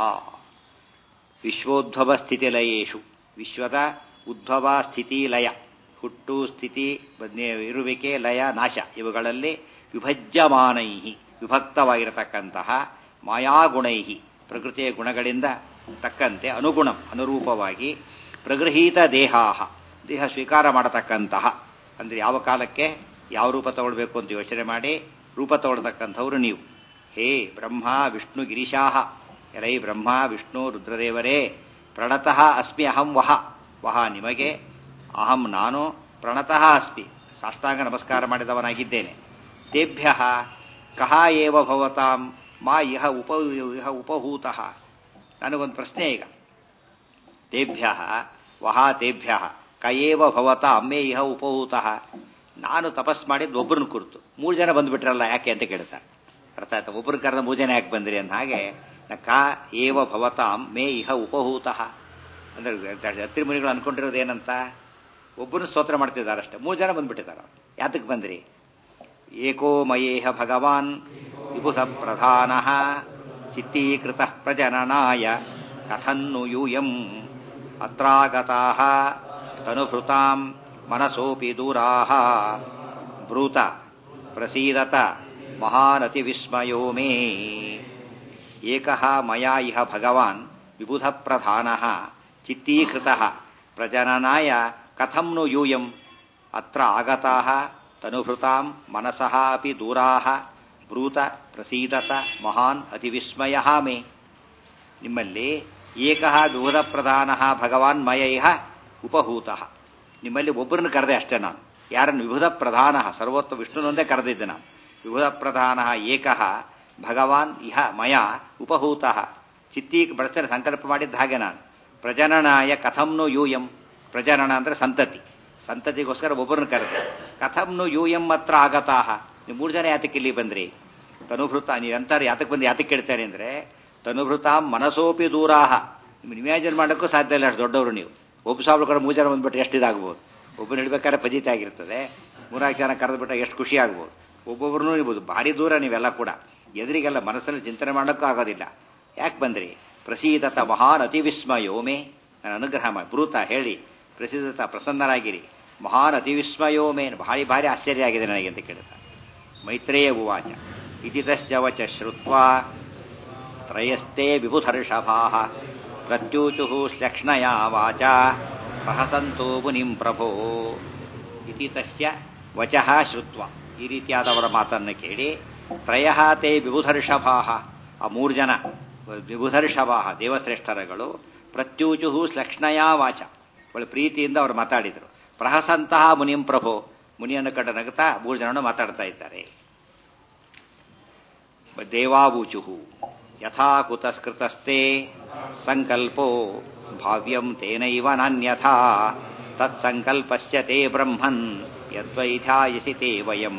ವಿಶ್ವೋದ್ಭವ ಸ್ಥಿತಿಲಯೇಷು ವಿಶ್ವದ ಉದ್ಭವ ಸ್ಥಿತಿ ಲಯ ಹುಟ್ಟು ಸ್ಥಿತಿ ಇರುವಿಕೆ ಲಯ ನಾಶ ಇವುಗಳಲ್ಲಿ ವಿಭಜ್ಯಮಾನೈ ವಿಭಕ್ತವಾಗಿರತಕ್ಕಂತಹ ಮಾಯಾಗುಣೈ ಪ್ರಕೃತಿಯ ಗುಣಗಳಿಂದ ತಕ್ಕಂತೆ ಅನುಗುಣಂ ಅನುರೂಪವಾಗಿ ಪ್ರಗೃಹೀತ ದೇಹಾಹ ದೇಹ ಸ್ವೀಕಾರ ಮಾಡತಕ್ಕಂತಹ ಅಂದ್ರೆ ಯಾವ ಕಾಲಕ್ಕೆ ಯಾವ ರೂಪ ತಗೊಳ್ಬೇಕು ಅಂತ ಯೋಚನೆ ಮಾಡಿ ರೂಪ ತಗೊಳ್ತಕ್ಕಂಥವ್ರು ನೀವು ಹೇ ಬ್ರಹ್ಮ ವಿಷ್ಣು ಗಿರಿಶಾಹ ಎಲೈ ಬ್ರಹ್ಮ ವಿಷ್ಣು ರುದ್ರದೇವರೇ ಪ್ರಣತಃ ಅಸ್ಮಿ ಅಹಂ ವಹ ವಹ ನಿಮಗೆ ಅಹಂ ನಾನು ಪ್ರಣತಃ ಅಸ್ತಿ ಸಾಷ್ಟಾಂಗ ನಮಸ್ಕಾರ ಮಾಡಿದವನಾಗಿದ್ದೇನೆ ತೇಭ್ಯ ಕಹ ಏವ ಭವತಾಂ ಮಾ ಇಹ ಉಪ ಇಹ ಉಪಭೂತಃ ನನಗೊಂದು ಪ್ರಶ್ನೆ ಈಗ ತೇಭ್ಯ ವಹ ತೇಭ್ಯ ಕಯೇವ ಭವತಾಂ ಮೇ ಇಹ ಉಪಭೂತಃ ನಾನು ತಪಸ್ ಮಾಡಿದ್ದು ಒಬ್ಬರನ್ನ ಕುರಿತು ಮೂರು ಜನ ಬಂದ್ಬಿಟ್ರಲ್ಲ ಯಾಕೆ ಅಂತ ಕೇಳ್ತಾರೆ ಅರ್ಥ ಆಯ್ತಾ ಒಬ್ಬರು ಕರೆದ ಮೂರು ಜನ ಯಾಕೆ ಬಂದ್ರಿ ಅಂತ ಹಾಗೆ ಕ ಏವ ಭವತಾಂ ಮೇ ಇಹ ಉಪಭೂತಃ ಅಂದ್ರೆ ಹತ್ತಿರ ಮುನಿಗಳು ಅನ್ಕೊಂಡಿರೋದು ಏನಂತ ಒಬ್ಬರು ಸ್ತೋತ್ರ ಮಾಡ್ತಿದ್ದಾರೆ ಅಷ್ಟೇ ಮೂರು ಜನ ಬಂದ್ಬಿಟ್ಟಿದ್ದಾರೆ ಯಾತಕ್ಕೆ ಬಂದ್ರಿ ಏಕೋ ಮಯೇಹ ಭಗವಾನ್ ವಿಭುಧ ಪ್ರಧಾನ ಚಿತ್ತೀಕೃತ ಪ್ರಜನನಾಯ ಕಥನ್ನು ಯೂಯಂ ಅತ್ರಾಗತಾ ತನುಭೃತಾಂ ಮನಸೋಪಿ ದೂರಾ ಭ್ರೂತ ಪ್ರಸೀದತ ಮಹಾನತಿ ವಿಸ್ಮಯೋ ಮೇ ಏಕಃ ಮಯಾ ಇಹ ಭಗವಾನ್ ವಿಬುಧ ಪ್ರಧಾನ ಚಿತ್ತೀಕೃತ ಪ್ರಜನನಾಯ ಕಥಂ ನು ಯೂಯಂ ಅತ್ರ ಆಗತಾ ತನುಭೃತಾಂ ಮನಸಃ ಅಪಿ ದೂರಾ ಬ್ರೂತ ಪ್ರಸೀದತ ಮಹಾನ್ ಅತಿವಿಸ್ಮಯ ಮೇ ನಿಮ್ಮಲ್ಲಿ ಏಕಃ ವಿಬುಧ ಪ್ರಧಾನ ಭಗವಾನ್ ಮಯ ಇಹ ಉಪಹೂತಃ ನಿಮ್ಮಲ್ಲಿ ಒಬ್ಬರನ್ನು ಕರೆದೆ ಅಷ್ಟೇ ನಾನು ಯಾರನ್ನು ವಿಭುಧ ಪ್ರಧಾನ ಸರ್ವೋತ್ತ ವಿಷ್ಣುನೊಂದೇ ಕರೆದಿದ್ದೆ ನಾನು ವಿಭುಧ ಪ್ರಧಾನ ಏಕಃ ಭಗವಾನ್ ಇಹ ಮಯ ಉಪಹೂತಃ ಚಿತ್ತೀಕ್ ಬಳಸ್ತಾರೆ ಸಂಕಲ್ಪ ಮಾಡಿದ್ದ ಹಾಗೆ ನಾನು ಪ್ರಜನನಾಯ ಕಥಂನು ಯೂಯಂ ಪ್ರಜನನ ಅಂದ್ರೆ ಸಂತತಿ ಸಂತತಿಗೋಸ್ಕರ ಒಬ್ಬರನ್ನ ಕರೆದೆ ಕಥಂನು ಯು ಎಂ ಹತ್ರ ಆಗತಾಹ ನೀವು ಮೂರು ಜನ ಯಾತಕ್ಕೆ ಇಲ್ಲಿ ಬಂದ್ರಿ ತನುಭೃತ ನೀವು ಅಂತಾರೆ ಯಾತಕ್ಕೆ ಬಂದು ಯಾತಕ್ಕೆ ಕೇಳ್ತಾರೆ ಅಂದ್ರೆ ತನುಭೃತ ಮನಸೋಪಿ ದೂರಾಹ ನಿಮ್ಗೆ ಇಮ್ಯಾಜಿನ್ ಮಾಡೋಕ್ಕೂ ಸಾಧ್ಯ ಇಲ್ಲ ಅಷ್ಟು ದೊಡ್ಡವರು ನೀವು ಒಬ್ಬ ಸಾವಿರ ಕೂಡ ಮೂರು ಜನ ಬಂದ್ಬಿಟ್ರೆ ಎಷ್ಟು ಇದಾಗ್ಬೋದು ಒಬ್ಬನ ಹಿಡ್ಬೇಕಾದ್ರೆ ಫಜಿತ ಆಗಿರ್ತದೆ ಮೂರಾರು ಜನ ಕರೆದ್ಬಿಟ್ರೆ ಎಷ್ಟು ಖುಷಿ ಆಗ್ಬೋದು ಒಬ್ಬೊಬ್ಬರನ್ನೂ ಇರ್ಬೋದು ಭಾರಿ ದೂರ ನೀವೆಲ್ಲ ಕೂಡ ಎದುರಿಗೆಲ್ಲ ಮನಸ್ಸಲ್ಲಿ ಚಿಂತನೆ ಮಾಡೋಕ್ಕೂ ಆಗೋದಿಲ್ಲ ಯಾಕೆ ಬಂದ್ರಿ ಪ್ರಸೀದತ ಮಹಾನ್ ಅತಿ ವಿಸ್ಮಯೋಮೆ ನಾನು ಅನುಗ್ರಹ ಮಾಡಿ ಬ್ರೂತ ಹೇಳಿ ಪ್ರಸಿದ್ಧತ ಪ್ರಸನ್ನರಾಗಿರಿ ಮಹಾನ್ ಅತಿ ವಿಸ್ಮಯೋಮೆ ಭಾರಿ ಭಾರಿ ಆಶ್ಚರ್ಯ ಆಗಿದೆ ನನಗೆ ಅಂತ ಕೇಳ್ತಾರೆ ಮೈತ್ರೇಯ ಉವಾಚ ಇತಿ ತಸ್ಯ ವಚ ಶ್ರುತ್ವಾ ತ್ರಯಸ್ತೆ ವಿಬುಧರ್ಷಭಾ ಪ್ರತ್ಯೂಚು ಶ್ಲಕ್ಷ್ಣಯ ವಾಚ ಪ್ರಹಸಂತೋ ಮುನಿಂ ಪ್ರಭೋ ಇತಿ ತಸ್ಯ ವಚಃ ಶ್ರುತ್ವ ಈ ರೀತಿಯಾದವರ ಮಾತನ್ನು ಕೇಳಿ ತ್ರಯ ತೇ ವಿಬುಧರ್ಷಭಾ ಆ ಮೂರು ಜನ ವಿಬುಧರ್ಷಭಾ ದೇವಶ್ರೇಷ್ಠರಗಳು ಪ್ರತ್ಯೂಚು ಶ್ಲಕ್ಷ್ಣಯ ವಾಚ ಒಳ್ಳೆ ಪ್ರೀತಿಯಿಂದ ಅವರು ಮಾತಾಡಿದರು ಪ್ರಹಸಂತಹ ಮುನಿಂ ಪ್ರಭೋ ಮುನಿಯನ್ನು ಕಂಡ ನಗುತ್ತಾ ಮೂರು ಜನನು ಮಾತಾಡ್ತಾ ಇದ್ದಾರೆ ದೇವಾವೂಚು ಯಥಾ ಕುತಸ್ಕೃತಸ್ತೆ ಸಂಕಲ್ಪೋ ಭಾವ್ಯಂ ತೇನೈವ ನಾನ್ಯಥಾ ತತ್ಸಂಕಲ್ಪಸ್ಯ ತೇ ಬ್ರಹ್ಮನ್ ಯದ್ವೈಧ್ಯಾಯಸಿ ತೇ ವಯಂ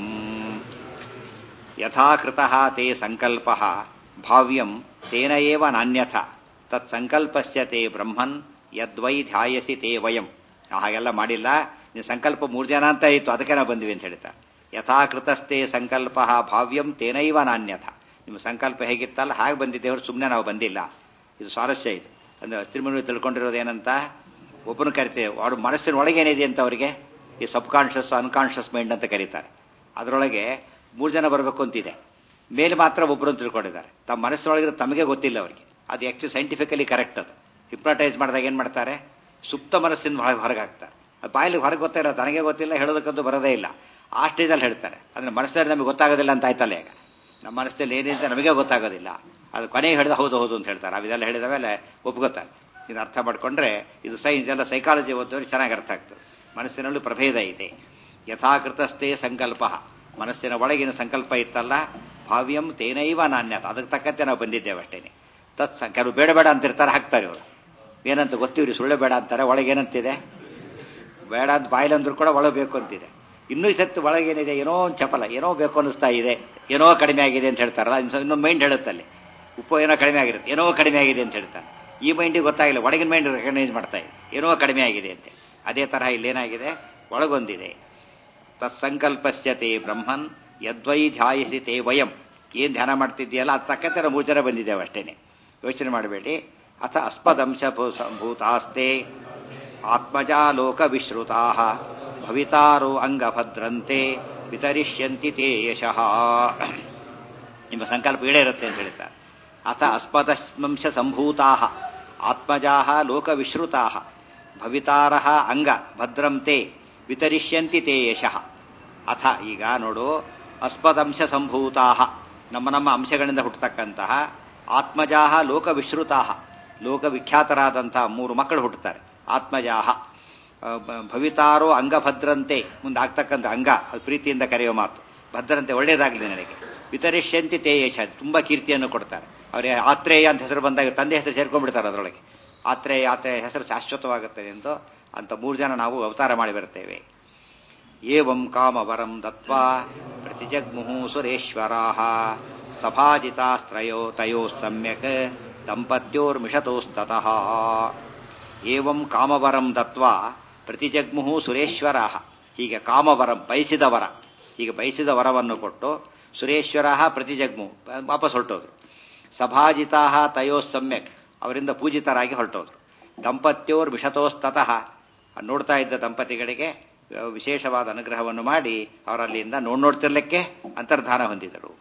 ಯಥಾ ಕೃತಃ ತೇ ಸಂಕಲ್ಪಃ ಭಾವ್ಯಂ ತೇನ ಏವ ನಾನ್ಯಥ ತತ್ಸಂಕಲ್ಪಸ್ಯ ತೇ ಬ್ರಹ್ಮನ್ ಯದ್ವೈ ಧ್ಯಾಯಸಿ ತೇ ವಯಂ ಹಾಗೆಲ್ಲ ಮಾಡಿಲ್ಲ ನೀವು ಸಂಕಲ್ಪ ಮೂರು ಜನ ಅಂತ ಇತ್ತು ಅದಕ್ಕೆ ನಾವು ಬಂದ್ವಿ ಅಂತ ಹೇಳ್ತಾ ಯಥಾಕೃತಸ್ಥೆ ಸಂಕಲ್ಪ ಭಾವ್ಯಂ ತೇನೈವ ನಾನ್ಯಥ ನಿಮ್ಮ ಸಂಕಲ್ಪ ಹೇಗಿತ್ತಲ್ಲ ಹಾಗೆ ಬಂದಿದ್ದೇವರು ಸುಮ್ಮನೆ ನಾವು ಬಂದಿಲ್ಲ ಇದು ಸ್ವಾರಸ್ಯ ಇದು ಅಂದ್ರೆ ತಿರುಮಲ ತಿಳ್ಕೊಂಡಿರೋದು ಏನಂತ ಒಬ್ಬನ ಕರಿತೇವೆ ಅವ್ರ ಮನಸ್ಸಿನ ಒಳಗೇನಿದೆ ಅಂತ ಅವರಿಗೆ ಈ ಸಬ್ ಕಾನ್ಷಿಯಸ್ ಅನ್ಕಾನ್ಷಿಯಸ್ ಮೈಂಡ್ ಅಂತ ಕರೀತಾರೆ ಅದರೊಳಗೆ ಮೂರು ಜನ ಬರಬೇಕು ಅಂತಿದೆ ಮೇಲೆ ಮಾತ್ರ ಒಬ್ಬರು ತಿಳ್ಕೊಂಡಿದ್ದಾರೆ ತಮ್ಮ ಮನಸ್ಸಿನೊಳಗಿರೋ ತಮಗೆ ಗೊತ್ತಿಲ್ಲ ಅವರಿಗೆ ಅದು ಆ್ಯಕ್ಚುಲಿ ಸೈಂಟಿಫಿಕಲಿ ಕರೆಕ್ಟ್ ಅದು ಹಿಪ್ನಾಟೈಸ್ ಮಾಡಿದಾಗ ಏನು ಮಾಡ್ತಾರೆ ಸುಪ್ತ ಮನಸ್ಸಿನ ಹೊರಗೆ ಹೊರಗೆ ಹಾಕ್ತಾರೆ ಅದು ಬಾಯಲ್ಲಿ ಹೊರಗೆ ಗೊತ್ತಿಲ್ಲ ತನಗೆ ಗೊತ್ತಿಲ್ಲ ಹೇಳೋದಕ್ಕಂತೂ ಬರೋದೇ ಇಲ್ಲ ಆ ಸ್ಟೇಜಲ್ಲಿ ಹೇಳ್ತಾರೆ ಅಂದರೆ ಮನಸ್ಸಲ್ಲಿ ನಮಗೆ ಗೊತ್ತಾಗೋದಿಲ್ಲ ಅಂತ ಆಯ್ತಲ್ಲ ಈಗ ನಮ್ಮ ಮನಸ್ಸಲ್ಲಿ ಏನಿದೆ ಅಂತ ನಮಗೆ ಗೊತ್ತಾಗೋದಿಲ್ಲ ಅದು ಕೊನೆಗೆ ಹೇಳಿದ ಹೌದು ಹೌದು ಅಂತ ಹೇಳ್ತಾರೆ ಅವೆಲ್ಲ ಹೇಳಿದ ಮೇಲೆ ಒಪ್ಕೋತಾರೆ ಇದು ಅರ್ಥ ಮಾಡ್ಕೊಂಡ್ರೆ ಇದು ಸೈನ್ಸ್ ಎಲ್ಲ ಸೈಕಾಲಜಿ ಓದೋರಿಗೆ ಚೆನ್ನಾಗಿ ಅರ್ಥ ಆಗ್ತದೆ ಮನಸ್ಸಿನಲ್ಲೂ ಪ್ರಭೇದ ಇದೆ ಯಥಾಕೃತಸ್ಥೇ ಸಂಕಲ್ಪ ಮನಸ್ಸಿನ ಒಳಗಿನ ಸಂಕಲ್ಪ ಇತ್ತಲ್ಲ ಭಾವ್ಯಂ ತೇನೈವ ನಾಣ್ಯತ ಅದಕ್ಕೆ ತಕ್ಕಂತೆ ನಾವು ಬಂದಿದ್ದೇವೆ ಅಷ್ಟೇನೆ ತತ್ ಕೆಲವು ಬೇಡ ಬೇಡ ಅಂತಿರ್ತಾರೆ ಹಾಕ್ತಾರೆ ಅವರು ಏನಂತ ಗೊತ್ತಿವ್ರಿ ಸುಳ್ಳು ಬೇಡ ಅಂತಾರೆ ಒಳಗೆ ಏನಂತಿದೆ ಬೇಡ ಅಂತ ಬಾಯಿಲಂದ್ರೂ ಕೂಡ ಒಳಗೆ ಬೇಕು ಅಂತಿದೆ ಇನ್ನೂ ಸತ್ತು ಒಳಗೇನಿದೆ ಏನೋ ಒಂದು ಚಪಲ ಏನೋ ಬೇಕು ಅನ್ನಿಸ್ತಾ ಇದೆ ಏನೋ ಕಡಿಮೆ ಆಗಿದೆ ಅಂತ ಹೇಳ್ತಾರಲ್ಲ ಇನ್ನೊಂದು ಮೈಂಡ್ ಹೇಳುತ್ತಲ್ಲಿ ಉಪ್ಪು ಏನೋ ಕಡಿಮೆ ಆಗಿರುತ್ತೆ ಏನೋ ಕಡಿಮೆ ಆಗಿದೆ ಅಂತ ಹೇಳ್ತಾನೆ ಈ ಮೈಂಡಿಗೆ ಗೊತ್ತಾಗಿಲ್ಲ ಒಳಗಿನ ಮೈಂಡ್ ರೆಕಗ್ನೈಸ್ ಮಾಡ್ತಾ ಇದೆ ಏನೋ ಕಡಿಮೆ ಆಗಿದೆ ಅಂತೆ ಅದೇ ತರಹ ಇಲ್ಲೇನಾಗಿದೆ ಒಳಗೊಂದಿದೆ ತತ್ಸಂಕಲ್ಪಶ್ಯತೆ ಬ್ರಹ್ಮನ್ ಯದ್ವೈ ಧ್ಯಾಯಿಸಿ ತೇ ವಯಂ ಏನು ಧ್ಯಾನ ಮಾಡ್ತಿದ್ದೀಯಲ್ಲ ಅದು ತಕ್ಕಂತೆ ನಾವು ಮೂರು ಜನ ಬಂದಿದ್ದೇವೆ ಅಷ್ಟೇನೆ ಯೋಚನೆ ಮಾಡಬೇಡಿ ಅಥ ಅಸ್ಮದಂಶ ಭೂತಾಸ್ತೆ ಆತ್ಮಜಾಲೋಕ ವಿಶ್ರುತಾ ಭವಿತಾರೋ ಅಂಗಭದ್ರಂತೆ ವಿತರಿಷ್ಯಂತಿ ತೇ ಯಶಃ ನಿಮ್ಮ ಸಂಕಲ್ಪ ಈಡೇ ಇರುತ್ತೆ ಅಂತ ಹೇಳ್ತಾರೆ ಅಥ ಅಸ್ಮದಂಶ ಸಂಭೂತಾ ಆತ್ಮಜಾ ಲೋಕ ವಿಶ್ರುತಾ ಭವಿತಾರ ಅಂಗ ಭದ್ರಂತೆ ವಿತರಿಷ್ಯಂತಿ ತೇ ಯಶಃ ಅಥ ಈಗ ನೋಡು ಅಸ್ಮದಂಶ ಸಂಭೂತಾ ನಮ್ಮ ನಮ್ಮ ಅಂಶಗಳಿಂದ ಹುಟ್ಟತಕ್ಕಂತಹ ಆತ್ಮಜಾಹ ಲೋಕ ವಿಶ್ರುತಾ ಲೋಕವಿಖ್ಯಾತರಾದಂತಹ ಮೂರು ಮಕ್ಕಳು ಹುಟ್ಟುತ್ತಾರೆ ಆತ್ಮಜಾಹ ಭವಿತಾರೋ ಅಂಗಭದ್ರಂತೆ ಮುಂದೆ ಆಗ್ತಕ್ಕಂಥ ಅಂಗ ಅದು ಪ್ರೀತಿಯಿಂದ ಕರೆಯುವ ಮಾತು ಭದ್ರಂತೆ ಒಳ್ಳೇದಾಗಲಿ ನನಗೆ ವಿತರಿಷ್ಯಂತಿ ತೇಯೇಶ ತುಂಬ ಕೀರ್ತಿಯನ್ನು ಕೊಡ್ತಾರೆ ಅವರಿಗೆ ಆತ್ರೇಯ ಅಂತ ಹೆಸರು ಬಂದಾಗ ತಂದೆ ಹೆಸರು ಸೇರ್ಕೊಂಡ್ಬಿಡ್ತಾರೆ ಅದರೊಳಗೆ ಆತ್ರೇಯ ಆತ್ರೇಯ ಹೆಸರು ಶಾಶ್ವತವಾಗುತ್ತದೆ ಎಂದು ಅಂತ ಮೂರು ಜನ ನಾವು ಅವತಾರ ಮಾಡಿ ಬರ್ತೇವೆ ಏವಂ ಕಾಮವರಂ ದತ್ವಾ ಪ್ರತಿಜಗ್ಮುಹು ಸುರೇಶ್ವರಾ ಸಭಾಜಿತಾಸ್ತ್ರಯೋ ತಯೋ ಸಮ್ಯಕ್ ದಂಪತ್ಯೋರ್ಮಿಷತೋಸ್ತತಃ ಏವಂ ಕಾಮವರಂ ದತ್ವಾ ಪ್ರತಿಜಗ್ಮುಹು ಸುರೇಶ್ವರ ಹೀಗೆ ಕಾಮವರಂ ಬಯಸಿದ ವರ ಹೀಗೆ ಬಯಸಿದ ವರವನ್ನು ಕೊಟ್ಟು ಸುರೇಶ್ವರ ಪ್ರತಿಜಗ್ಮು ವಾಪಸ್ ಹೊರಟೋದ್ರು ಸಭಾಜಿತಾ ತಯೋ ಸಮ್ಯಕ್ ಅವರಿಂದ ಪೂಜಿತರಾಗಿ ಹೊರಟೋದ್ರು ದಂಪತ್ಯೋರ್ ವಿಷತೋಸ್ತತಃ ನೋಡ್ತಾ ಇದ್ದ ದಂಪತಿಗಳಿಗೆ ವಿಶೇಷವಾದ ಅನುಗ್ರಹವನ್ನು ಮಾಡಿ ಅವರಲ್ಲಿಂದ ನೋಡ್ ನೋಡ್ತಿರ್ಲಿಕ್ಕೆ ಅಂತರ್ಧಾನ ಹೊಂದಿದರು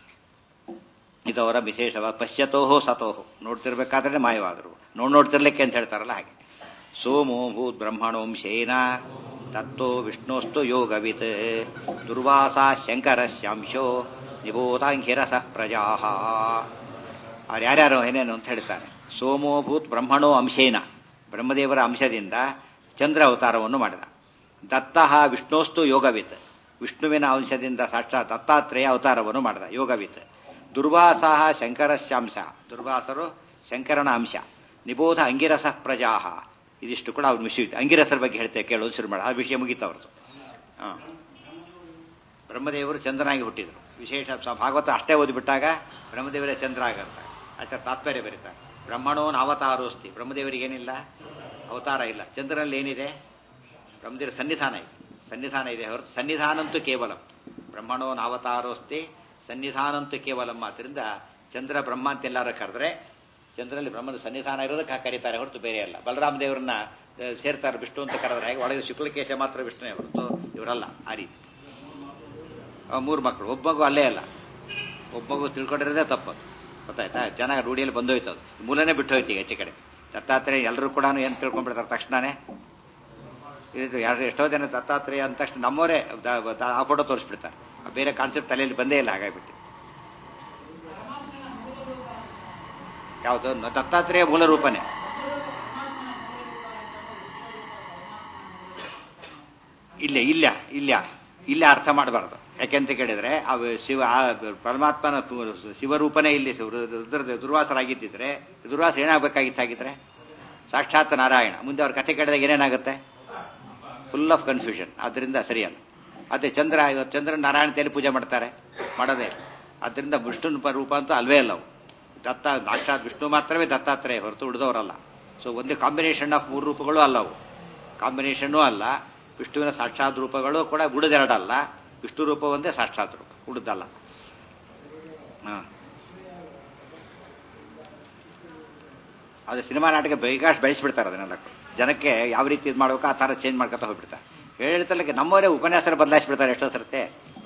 ಇದು ಅವರ ವಿಶೇಷವಾದ ಪಶ್ಯತೋಹೋ ಸತೋಹೋ ನೋಡ್ತಿರ್ಬೇಕಾದ್ರೆ ಮಾಯವಾದರು ನೋಡ್ ನೋಡ್ತಿರ್ಲಿಕ್ಕೆ ಅಂತ ಹೇಳ್ತಾರಲ್ಲ ಹಾಗೆ ಸೋಮೋ ಭೂತ್ ಬ್ರಹ್ಮಣೋಂಶೇನ ತತ್ತೋ ವಿಷ್ಣೋಸ್ತು ಯೋಗವಿತ್ ದುರ್ವಾಸ ಶಂಕರ ಶ್ಯಾಂಶೋ ನಿಬೋಧಾಂಘಿರಸ ಪ್ರಜಾ ಅವ್ರು ಯಾರ್ಯಾರು ಏನೇನು ಅಂತ ಹೇಳ್ತಾರೆ ಸೋಮೋಭೂತ್ ಬ್ರಹ್ಮಣೋ ಅಂಶೇನ ಬ್ರಹ್ಮದೇವರ ಅಂಶದಿಂದ ಚಂದ್ರ ಅವತಾರವನ್ನು ಮಾಡಿದ ದತ್ತಃ ವಿಷ್ಣೋಸ್ತು ಯೋಗವಿತ್ ವಿಷ್ಣುವಿನ ಅಂಶದಿಂದ ಸಾಕ್ಷಾತ್ ದತ್ತಾತ್ರೇಯ ಅವತಾರವನ್ನು ಮಾಡಿದ ಯೋಗವಿತ್ ದುರ್ವಾಸಾಹ ಶಂಕರಶ್ಯಾಂಶ ದುರ್ವಾಸರು ಶಂಕರನ ಅಂಶ ನಿಬೋಧ ಅಂಗಿರಸ ಪ್ರಜಾ ಇದಿಷ್ಟು ಕೂಡ ಅವ್ರು ವಿಷಯ ಅಂಗಿರಸರ ಬಗ್ಗೆ ಹೇಳ್ತೇವೆ ಕೇಳೋದು ಶುರು ಮಾಡಿ ಆ ವಿಷಯ ಮುಗೀತು ಅವ್ರದ್ದು ಹಾಂ ಬ್ರಹ್ಮದೇವರು ಚಂದ್ರನಾಗಿ ಹುಟ್ಟಿದರು ವಿಶೇಷ ಸ- ಭಾಗವತ ಅಷ್ಟೇ ಓದಿಬಿಟ್ಟಾಗ ಬ್ರಹ್ಮದೇವರೇ ಚಂದ್ರ ಆಗಂತ ಆಚಾರ ತಾತ್ಪರ್ಯ ಬರೀತಾರೆ ಬ್ರಹ್ಮಣೋನ್ ಅವತಾರೋಸ್ತಿ ಬ್ರಹ್ಮದೇವರಿಗೆ ಏನಿಲ್ಲ ಅವತಾರ ಇಲ್ಲ ಚಂದ್ರನಲ್ಲಿ ಏನಿದೆ ಬ್ರಹ್ಮದೇವರ ಸನ್ನಿಧಾನ ಇದೆ ಸನ್ನಿಧಾನ ಇದೆ ಹೊರತು ಸನ್ನಿಧಾನಂತೂ ಕೇವಲ ಬ್ರಹ್ಮಣೋನ್ ಅವತಾರೋಸ್ತಿ ಸನ್ನಿಧಾನಂತೂ ಕೇವಲಂ ಆದ್ದರಿಂದ ಚಂದ್ರ ಬ್ರಹ್ಮ ಅಂತ ಎಲ್ಲಾರು ಕರೆದ್ರೆ ಚಂದ್ರಲ್ಲಿ ಬ್ರಹ್ಮನ ಸನ್ನಿಧಾನ ಇರೋದಕ್ಕೆ ಹಾಗೆ ಕರೀತಾರೆ ಹೊರತು ಬೇರೆ ಅಲ್ಲ ಬಲರಾಮ ದೇವರನ್ನ ಆ, ಸೇರ್ತಾರೆ ವಿಷ್ಣು ಅಂತ ಕರೆದ್ರೆ ಹೇಗೆ ಒಳಗೆ ಶುಕ್ಲಕೇಶ ಮಾತ್ರ ವಿಷ್ಣುವೇ ಹೊರತು ಇವರಲ್ಲ ಆ ರೀತಿ ಆ, ಮೂರು ಮಕ್ಕಳು ಒಬ್ಬ ಮಗು ಅಲ್ಲೇ ಅಲ್ಲ ಒಬ್ಬ ಮಗು ತಿಳ್ಕೊಂಡಿರೋದೇ ತಪ್ಪು ಗೊತ್ತಾಯ್ತಾ ಚೆನ್ನಾಗಿ ರೂಢಿಯಲ್ಲಿ ಬಂದೋಯ್ತು ಅದು ಮೂಲನೇ ಬಿಟ್ಟು ಹೋಯ್ತು ಈಗ ಹೆಚ್ಚು ಕಡೆ ದತ್ತಾತ್ರೇಯ ಎಲ್ಲರೂ ಕೂಡ ಏನು ತಿಳ್ಕೊಂಡ್ಬಿಡ್ತಾರೆ ತಕ್ಷಣನೇ ಇದು ಯಾರು ಎಷ್ಟೋ ಜನ ದತ್ತಾತ್ರೇಯ ಅಂದ ತಕ್ಷಣ ನಮ್ಮವರೇ ದ- ದ- ಆ ಫೋಟೋ ತೋರಿಸ್ಬಿಡ್ತಾರೆ ಆ ಬೇರೆ ಕಾನ್ಸೆಪ್ಟ್ ತಲೆಯಲ್ಲಿ ಬಂದೇ ಇಲ್ಲ ಹಾಗಾಗ್ಬಿಟ್ಟು ಯಾವುದು ನ- ದತ್ತಾತ್ರೇಯ ಮೂಲ ರೂಪನೇ ಇಲ್ಲ ಇಲ್ಲ ಇಲ್ಲ ಇಲ್ಲ ಅರ್ಥ ಮಾಡಬಾರ್ದು ಯಾಕೆಂತ ಕೇಳಿದ್ರೆ ಆ ಶಿವ ಆ ಪರಮಾತ್ಮನ ತು- ಶಿವರೂಪನೇ ಇಲ್ಲಿ ಶಿವ- ರುದ್ರ ದುರ್ವಾಸರಾಗಿದ್ದಿದ್ರೆ ದುರ್ವಾಸ ಏನಾಗಬೇಕಾಗಿತ್ತು ಹಾಗಿದ್ರೆ ಸಾಕ್ಷಾತ್ ನಾರಾಯಣ ಮುಂದೆ ಅವ್ರ ಕಥೆ ಕೇಳಿದಾಗ ಏನೇನಾಗುತ್ತೆ ಫುಲ್ ಆಫ್ ಕನ್ಫ್ಯೂಷನ್ ಆದ್ದರಿಂದ ಸರಿಯಲ್ಲ ಅದೇ ಚಂದ್ರ ಇವತ್ತು ಚಂದ್ರ ನಾರಾಯಣ ತೇಲಿ ಪೂಜೆ ಮಾಡ್ತಾರೆ ಮಾಡೋದೇ ಇಲ್ಲ ಆದ್ದರಿಂದ ವಿಷ್ಣು ಪ- ರೂಪ ಅಂತೂ ಅಲ್ವೇ ಅಲ್ಲ ಅವು ದತ್ತ ಸಾಕ್ಷಾತ್ ವಿಷ್ಣು ಮಾತ್ರವೇ ದತ್ತಾತ್ರೇಯ ಹೊರತು ಉಳಿದವರಲ್ಲ ಸೊ ಒಂದು ಕಾಂಬಿನೇಷನ್ ಆಫ್ ಮೂರು ರೂಪಗಳು ಅಲ್ಲ ಅವು ಕಾಂಬಿನೇಷನ್ನೂ ಅಲ್ಲ ವಿಷ್ಣುವಿನ ಸಾಕ್ಷಾತ್ ರೂಪಗಳು ಕೂಡ ಉಳಿದೆರಡಲ್ಲ ವಿಷ್ಣು ರೂಪ ಒಂದೇ ಸಾಕ್ಷಾತ್ ರೂಪ ಉಳಿದಲ್ಲ ಹಾಂ ಅದು ಸಿನಿಮಾ ನಾಟಕ ಬೇಕಾಷ್ಟು ಬೆಳೆಸ್ಬಿಡ್ತಾರೆ ಅದನ್ನೆಲ್ಲ ಜನಕ್ಕೆ ಯಾವ ರೀತಿ ಇದು ಮಾಡ್ಬೇಕು ಆ ಥರ ಚೇಂಜ್ ಮಾಡ್ಕೊತಾ ಹೋಗ್ಬಿಡ್ತಾರೆ ಹೇಳ್ತಲ್ಲಕ್ಕೆ ನಮ್ಮವರೇ ಉಪನ್ಯಾಸರ ಬದಲಾಯಿಸ್ಬಿಡ್ತಾರೆ ಎಷ್ಟೋ ಸರ್ತೆ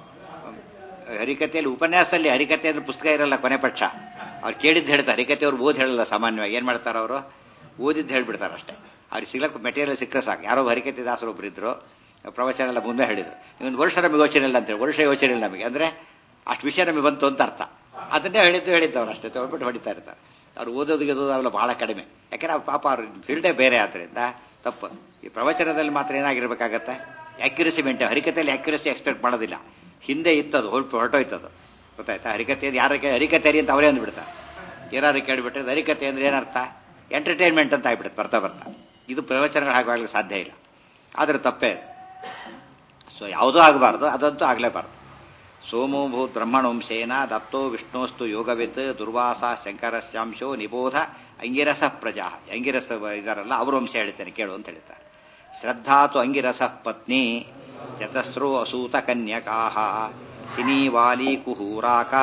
ಹರಿಕಥೆಯಲ್ಲಿ ಉಪನ್ಯಾಸದಲ್ಲಿ ಹರಿಕಥೆ ಅಂದ್ರೆ ಪುಸ್ತಕ ಇರಲ್ಲ ಕೊನೆ ಪಕ್ಷ ಅವ್ರು ಕೇಳಿದ್ದು ಹೇಳ್ತಾರೆ ಹರಿಕಥೆ ಅವ್ರು ಓದಿ ಹೇಳಲ್ಲ ಸಾಮಾನ್ಯವಾಗಿ ಏನು ಮಾಡ್ತಾರೆ ಅವರು ಓದಿದ್ದು ಹೇಳ್ಬಿಡ್ತಾರೆ ಅಷ್ಟೇ ಅವ್ರಿಗೆ ಸಿಗ್ಲಕ್ಕೆ ಮೆಟೀರಿಯಲ್ ಸಿಕ್ಕರೆ ಸಾಕು ಯಾರೋ ಹರಿಕಥೆ ದಾಸರು ಒಬ್ರು ಇದ್ರು ಪ್ರವಚನ ಎಲ್ಲ ಮುಂದೆ ಹೇಳಿದ್ರು ಒಂದು ವರ್ಷ ನಮಗೆ ಯೋಚನೆ ಇಲ್ಲ ಅಂತೇಳಿ ವರ್ಷ ಯೋಚನೆ ಇಲ್ಲ ನಮಗೆ ಅಂದ್ರೆ ಅಷ್ಟು ವಿಷಯ ನಮಗೆ ಬಂತು ಅಂತ ಅರ್ಥ ಅದನ್ನೇ ಹೇಳಿದ್ದು ಹೇಳಿದ್ದು ಅವ್ರು ಅಷ್ಟೇ ತೊಗೊಂಡ್ಬಿಟ್ಟು ಹೊಡಿತಾ ಇರ್ತಾರೆ ಅವ್ರು ಓದೋದಿಗೆ ಓದೋದು ಅವೆಲ್ಲ ಬಹಳ ಕಡಿಮೆ ಯಾಕೆಂದ್ರೆ ಅವ್ರ ಪಾಪ ಅವ್ರ ಫೀಲ್ಡೇ ಬೇರೆ ಆದ್ರಿಂದ ತಪ್ಪು ಈ ಪ್ರವಚನದಲ್ಲಿ ಮಾತ್ರ ಏನಾಗಿರ್ಬೇಕಾಗತ್ತೆ ಆಕ್ಯುರಸಿ ಮೇಂಟೈನ್ ಹರಿಕತೆಯಲ್ಲಿ ಆಕ್ಯುರಸಿ ಎಕ್ಸ್ಪೆಕ್ಟ್ ಮಾಡೋದಿಲ್ಲ ಹಿಂದೆ ಇತ್ತದು ಹೊರಟು ಹೊರಟೋಯ್ತದು ಗೊತ್ತಾಯ್ತಾ ಹರಿಕತೆ ಯಾರ ಹರಿಕತೆ ಅಂತ ಅವರೇ ಅಂದ್ಬಿಡ್ತಾರೆ ಏನಾದ್ರು ಕೇಳಿಬಿಟ್ರೆ ಹರಿಕತೆ ಅಂದ್ರೆ ಏನರ್ಥ ಎಂಟರ್ಟೈನ್ಮೆಂಟ್ ಅಂತ ಆಗ್ಬಿಡುತ್ತೆ ಬರ್ತಾ ಬರ್ತಾ ಇದು ಪ್ರವಚನಗಳು ಹಾಗಾಗ್ಲಿಕ್ಕೆ ಸಾಧ್ಯ ಇಲ್ಲ ಆದ್ರೆ ತಪ್ಪೇ ಅದು. ಸೊ ಯಾವುದೂ ಆಗಬಾರ್ದು ಅದಂತೂ ಆಗಲೇಬಾರ್ದು ಸೋಮೋಭೂತ್ ಬ್ರಹ್ಮಣವಂಶೇನ ದತ್ತೋ ವಿಷ್ಣೋಸ್ತು ಯೋಗವಿತ್ ದುರ್ವಾಸ ಶಂಕರಸ್ಯಾಂಶೋ ನಿಬೋಧ ಅಂಗಿರಸ ಪ್ರಜಾ ಅಂಗಿರಸ ಇದಾರಲ್ಲ ಅವ್ರ ವಂಶ ಹೇಳ್ತೇನೆ ಕೇಳು ಅಂತ ಹೇಳ್ತಾರೆ ಶ್ರದ್ಧಾತು ಅಂಗಿರಸ ಪತ್ನಿ ಚತಸ್ರೋ ಅಸೂತ ಕನ್ಯಕಾ ಸಿನೀವಾಲಿ ಕುಹೂರಾಕ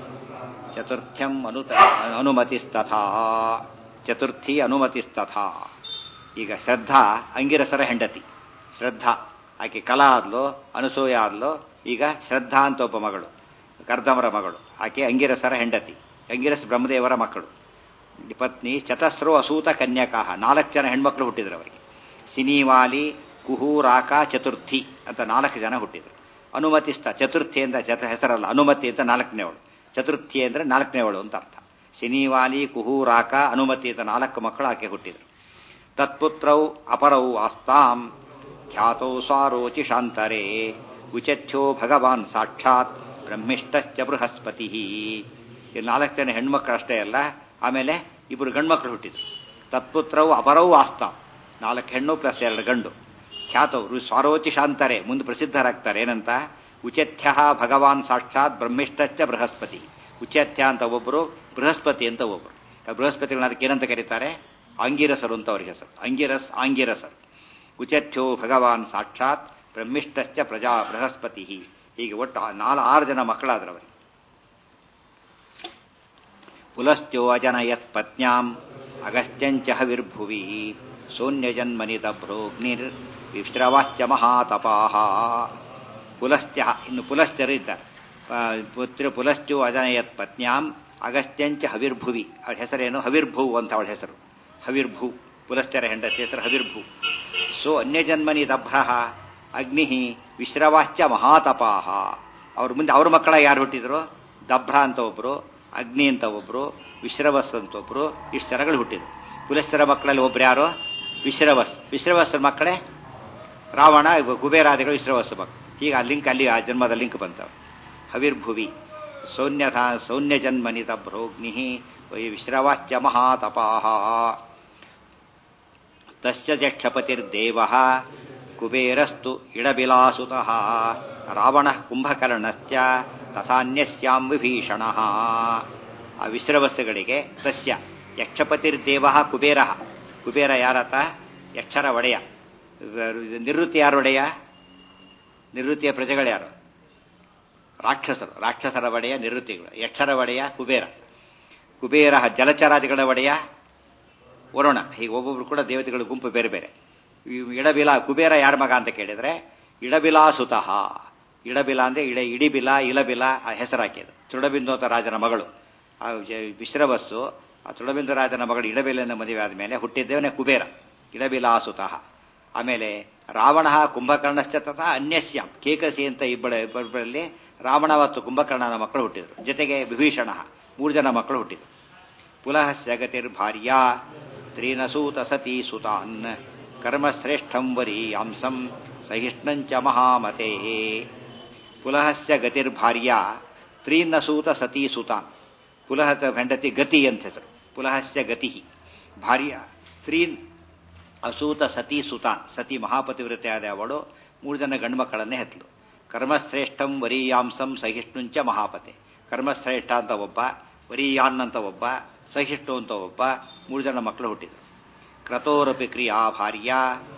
ಚತುರ್ಥ್ಯಂ ಅನುತ ಅನುಮತಿಸ್ತಥಾ ಚತುರ್ಥಿ ಅನುಮತಿಸ್ತಥಾ ಈಗ ಶ್ರದ್ಧಾ ಅಂಗಿರಸರ ಹೆಂಡತಿ ಶ್ರದ್ಧಾ ಆಕೆ ಕಲಾ ಆದ್ಲು ಅನಸೂಯ ಆದ್ಲು ಈಗ ಶ್ರದ್ಧಾ ಅಂತ ಒಬ್ಬ ಮಗಳು ಕರ್ದಮರ ಮಗಳು ಆಕೆ ಅಂಗಿರಸರ ಹೆಂಡತಿ ಅಂಗಿರಸ್ ಬ್ರಹ್ಮದೇವರ ಮಕ್ಕಳು ಪತ್ನಿ ಚತಸ್ರೋ ಅಸೂತ ಕನ್ಯಕಾಹ ನಾಲ್ಕು ಜನ ಹೆಣ್ಮಕ್ಳು ಹುಟ್ಟಿದ್ರು ಅವರಿಗೆ ಸಿನಿವಾಲಿ ಕುಹೂರಾಕ ಚತುರ್ಥಿ ಅಂತ ನಾಲ್ಕು ಜನ ಹುಟ್ಟಿದ್ರು ಅನುಮತಿಸ್ತ ಚತುರ್ಥಿ ಅಂತ ಚತ ಹೆಸರಲ್ಲ ಅನುಮತಿ ಅಂತ ನಾಲ್ಕನೇವಳು ಚತುರ್ಥಿ ಅಂದ್ರೆ ನಾಲ್ಕನೇವಳು ಅಂತ ಅರ್ಥ ಸಿನಿವಾಲಿ ಕುಹೂರಾಕ ಅನುಮತಿ ಅಂತ ನಾಲ್ಕು ಮಕ್ಕಳು ಆಕೆ ಹುಟ್ಟಿದ್ರು ತತ್ಪುತ್ರೌ ಅಪರೌ ಆಸ್ತಾಂ ಖ್ಯಾತೌ ಸ್ವಾರೋಚಿ ಶಾಂತರೇ ಉಚಥ್ಯೋ ಭಗವಾನ್ ಸಾಕ್ಷಾತ್ ಬ್ರಹ್ಮಿಷ್ಟಶ್ಚ ಬೃಹಸ್ಪತಿ ಈ ನಾಲ್ಕು ಜನ ಹೆಣ್ಮಕ್ಳು ಅಷ್ಟೇ ಅಲ್ಲ ಆಮೇಲೆ ಇಬ್ಬರು ಗಂಡ್ಮಕ್ಳು ಹುಟ್ಟಿದ್ರು ತತ್ಪುತ್ರವು ಅಪರವು ಆಸ್ತಾಂ ನಾಲ್ಕು ಹೆಣ್ಣು ಪ್ಲಸ್ ಎರಡು ಗಂಡು ಖ್ಯಾತವರು ಸ್ವಾರೋಚಿ ಶಾಂತರೆ ಮುಂದೆ ಪ್ರಸಿದ್ಧರಾಗ್ತಾರೆ ಏನಂತ ಉಚಥ್ಯ ಭಗವಾನ್ ಸಾಕ್ಷಾತ್ ಬ್ರಹ್ಮಿಷ್ಟಶ್ಚ ಬೃಹಸ್ಪತಿ ಉಚಥ್ಯ ಅಂತ ಒಬ್ಬರು ಬೃಹಸ್ಪತಿ ಅಂತ ಒಬ್ಬರು ಆ ಬೃಹಸ್ಪತಿಗಳನ್ನ ಅದಕ್ಕೆ ಏನಂತ ಕರೀತಾರೆ ಆಂಗಿರಸರು ಅಂತ ಅವ್ರಿಗೆ ಹೆಸರು ಅಂಗಿರಸ್ ಆಂಗಿರಸರು ಉಚಥ್ಯೋ ಭಗವಾನ್ ಸಾಕ್ಷಾತ್ ಬ್ರಹ್ಮಿಷ್ಟಶ್ಚ ಪ್ರಜಾ ಬೃಹಸ್ಪತಿ ಹೀಗೆ ಒಟ್ಟು ಆ ನಾಲ್ ಆರು ಜನ ಮಕ್ಕಳಾದ್ರು ಅವರಿಗೆ ಪುಲಶ್ಚೋ ಅಜನಯತ್ ಪತ್ನ್ಯಾಂ ಅಗಸ್ತ್ಯಂಚ ಹವಿರ್ಭುವಿ ಸೋನ್ಯಜನ್ಮನಿ ದಭ್ರೋಗ್ನಿರ್ ವಿಶ್ರವಾಶ್ಚ ಮಹಾತಪಾಹ ಪುಲಸ್ತ್ಯ ಇನ್ನು ಪುಲಸ್ತ್ಯರು ಇದ್ದಾರೆ ಆ, ಪುತ್ರ ಪುಲಶ್ಚೋ ಅಜನಯತ್ ಪತ್ನ್ಯಾಂ ಅಗಸ್ತ್ಯಂಚ ಹವಿರ್ಭುವಿ ಅವಳ ಹೆಸರೇನು ಹವಿರ್ಭೂ ಅಂತ ಅವಳ ಹೆಸರು ಹವಿರ್ಭೂ ಪುಲಸ್ತ್ಯರ ಹೆಂಡತಿ ಹೆಸರು ಹವಿರ್ಭೂ ಸೊ ಅನ್ಯಜನ್ಮನಿ ದಭ್ರಃ ಅಗ್ನಿ ವಿಶ್ರವಾಶ್ಚ ಮಹಾತಪಾಹ ಅವ್ರ ಮುಂದೆ ಅವ್ರ ಮಕ್ಕಳ ಯಾರು ಹುಟ್ಟಿದ್ರು ದಭ್ರ ಅಂತ ಒಬ್ರು ಅಗ್ನಿ ಅಂತ ಒಬ್ರು ವಿಶ್ರವಸ್ ಅಂತ ಒಬ್ರು ಇಷ್ಟು ಜನಗಳು ಹುಟ್ಟಿದ್ರು ಪುಲಸ್ತರ ಮಕ್ಕಳಲ್ಲಿ ಒಬ್ರು ಯಾರು ವಿಶ್ರವಸ್ ವಿಶ್ರವಸ್ರ ಮಕ್ಕಳೇ ರಾವಣ ಕುಬೇರಾದಿಗಳು ವಿಶ್ರವಸ್ ಮಕ್ಕಳು ಈಗ ಆ ಲಿಂಕ್ ಅಲ್ಲಿ ಆ ಜನ್ಮದ ಲಿಂಕ್ ಬಂತವ ಹವಿರ್ಭುವಿ ಸೌನ್ಯಥ ಸೌನ್ಯ ಜನ್ಮನಿತ ಭ್ರೋಗ್ನಿ ವಿಶ್ರವಾಶ್ಚ ಮಹಾತಪಾಹ ತಸ್ಯ ಜಕ್ಷಪತಿರ್ದೇವ ಕುಬೇರಸ್ತು ಇಡಬಿಲಾಸುತಃ ರಾವಣ ಕುಂಭಕರ್ಣಶ್ಚ ತಥಾನ್ಯಸ್ಯಾಂ ವಿಭೀಷಣ ಆ ವಿಶ್ರವಸ್ತುಗಳಿಗೆ ತಸ್ಯ ಯಕ್ಷಪತಿರ್ದೇವ ಕುಬೇರ ಕುಬೇರ ಯಾರತ ಯಕ್ಷರ ಒಡೆಯ ನಿವೃತ್ತಿ ಯಾರು ಒಡೆಯ ನಿವೃತ್ತಿಯ ಪ್ರಜೆಗಳು ಯಾರು ರಾಕ್ಷಸರು ರಾಕ್ಷಸರ ಒಡೆಯ ನಿವೃತ್ತಿಗಳು ಯಕ್ಷರ ಒಡೆಯ ಕುಬೇರ ಕುಬೇರ ಜಲಚರಾದಿಗಳ ಒಡೆಯ ವರುಣ ಹೀಗೆ ಒಬ್ಬೊಬ್ರು ಕೂಡ ದೇವತೆಗಳ ಗುಂಪು ಬೇರೆ ಬೇರೆ ಈ ಇಡಬಿಲ ಕುಬೇರ ಯಾರ ಮಗ ಅಂತ ಕೇಳಿದ್ರೆ ಇಡಬಿಲಾಸುತಃ ಇಡಬಿಲ ಅಂದ್ರೆ ಇಡ ಇಡಿಬಿಲ ಇಲಬಿಲ ಆ ಹೆಸರಾಕಿയത് ತುಡಬಿಂದು ಅಂತ ರಾಜನ ಮಗಳು ಆ ವಿಶ್ರವಸ್ಸು ಆ ತುಡಬಿಂದು ರಾಜನ ಮಗಳು ಇಡಬಿಲನ ಮದುವೆ ಆದಮೇಲೆ ಹುಟ್ಟಿದ್ದೇವನೇ ಕುಬೇರ ಇಡಬಿಲಾಸುತಃ ಆಮೇಲೆ ರಾವಣ ಕುಂಭಕರ್ಣಶ್ಚ ತಥಾ ಅನ್ಯಸ್ಯಾಂ ಕೇಕಸಿ ಅಂತ ಇಬ್ಬರ ಇಬ್ಬರಲ್ಲಿ ರಾವಣ ಮತ್ತು ಕುಂಭಕರ್ಣನ ಮಕ್ಕಳು ಹುಟ್ಟಿದರು ಜೊತೆಗೆ ವಿಭೀಷಣ ಮೂರು ಜನ ಮಕ್ಕಳು ಹುಟ್ಟಿದರು ಪುಲಹ ಜಗತಿರ್ಭಾರ್ಯ ತ್ರೀನಸೂತ ಸತೀ ಸುತಾನ್ ಕರ್ಮಶ್ರೇಷ್ಠಂ ವರೀಯಾಂಸಂ ಸಹಿಷ್ಣಂಚ ಮಹಾಮತೆ ಪುಲಹಸ್ಯ ಗತಿರ್ಭಾರ್ಯ ತ್ರೀನಸೂತ ಸತೀ ಸುತಾನ್ ಪುಲಹದ ಹೆಂಡತಿ ಗತಿ ಅಂತ ಹೆಸರು ಪುಲಹಸ್ಯ ಗತಿ ಭಾರ್ಯ ತ್ರೀನ್ ಅಸೂತ ಸತಿ ಸುತಾನ್ ಸತಿ ಮಹಾಪತಿವ್ರತೆಯಾದ ಅವಳು ಮೂರು ಜನ ಗಂಡ್ಮಕ್ಕಳನ್ನೇ ಹೆತ್ತಲು ಕರ್ಮಶ್ರೇಷ್ಠಂ ವರೀಯಾಂಸಂ ಸಹಿಷ್ಣುಂಚ ಮಹಾಪತೆ ಕರ್ಮಶ್ರೇಷ್ಠ ಅಂತ ಒಬ್ಬ ವರೀಯಾನ್ ಅಂತ ಒಬ್ಬ ಸಹಿಷ್ಣು ಅಂತ ಒಬ್ಬ ಮೂರು ಜನ ಮಕ್ಕಳು ಹುಟ್ಟಿದರು ಕ್ರತೋರಪಿ ಕ್ರಿಯಾ ಭಾರ್ಯ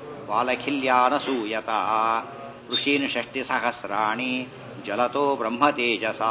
ಬಾಲಖಿಲ್ಯಾನಸೂಯತ ಋಷೀನ್ ಷಷ್ಟಿ ಸಹಸ್ರಾಣಿ ಜಲತೋ ಬ್ರಹ್ಮತೇಜಸ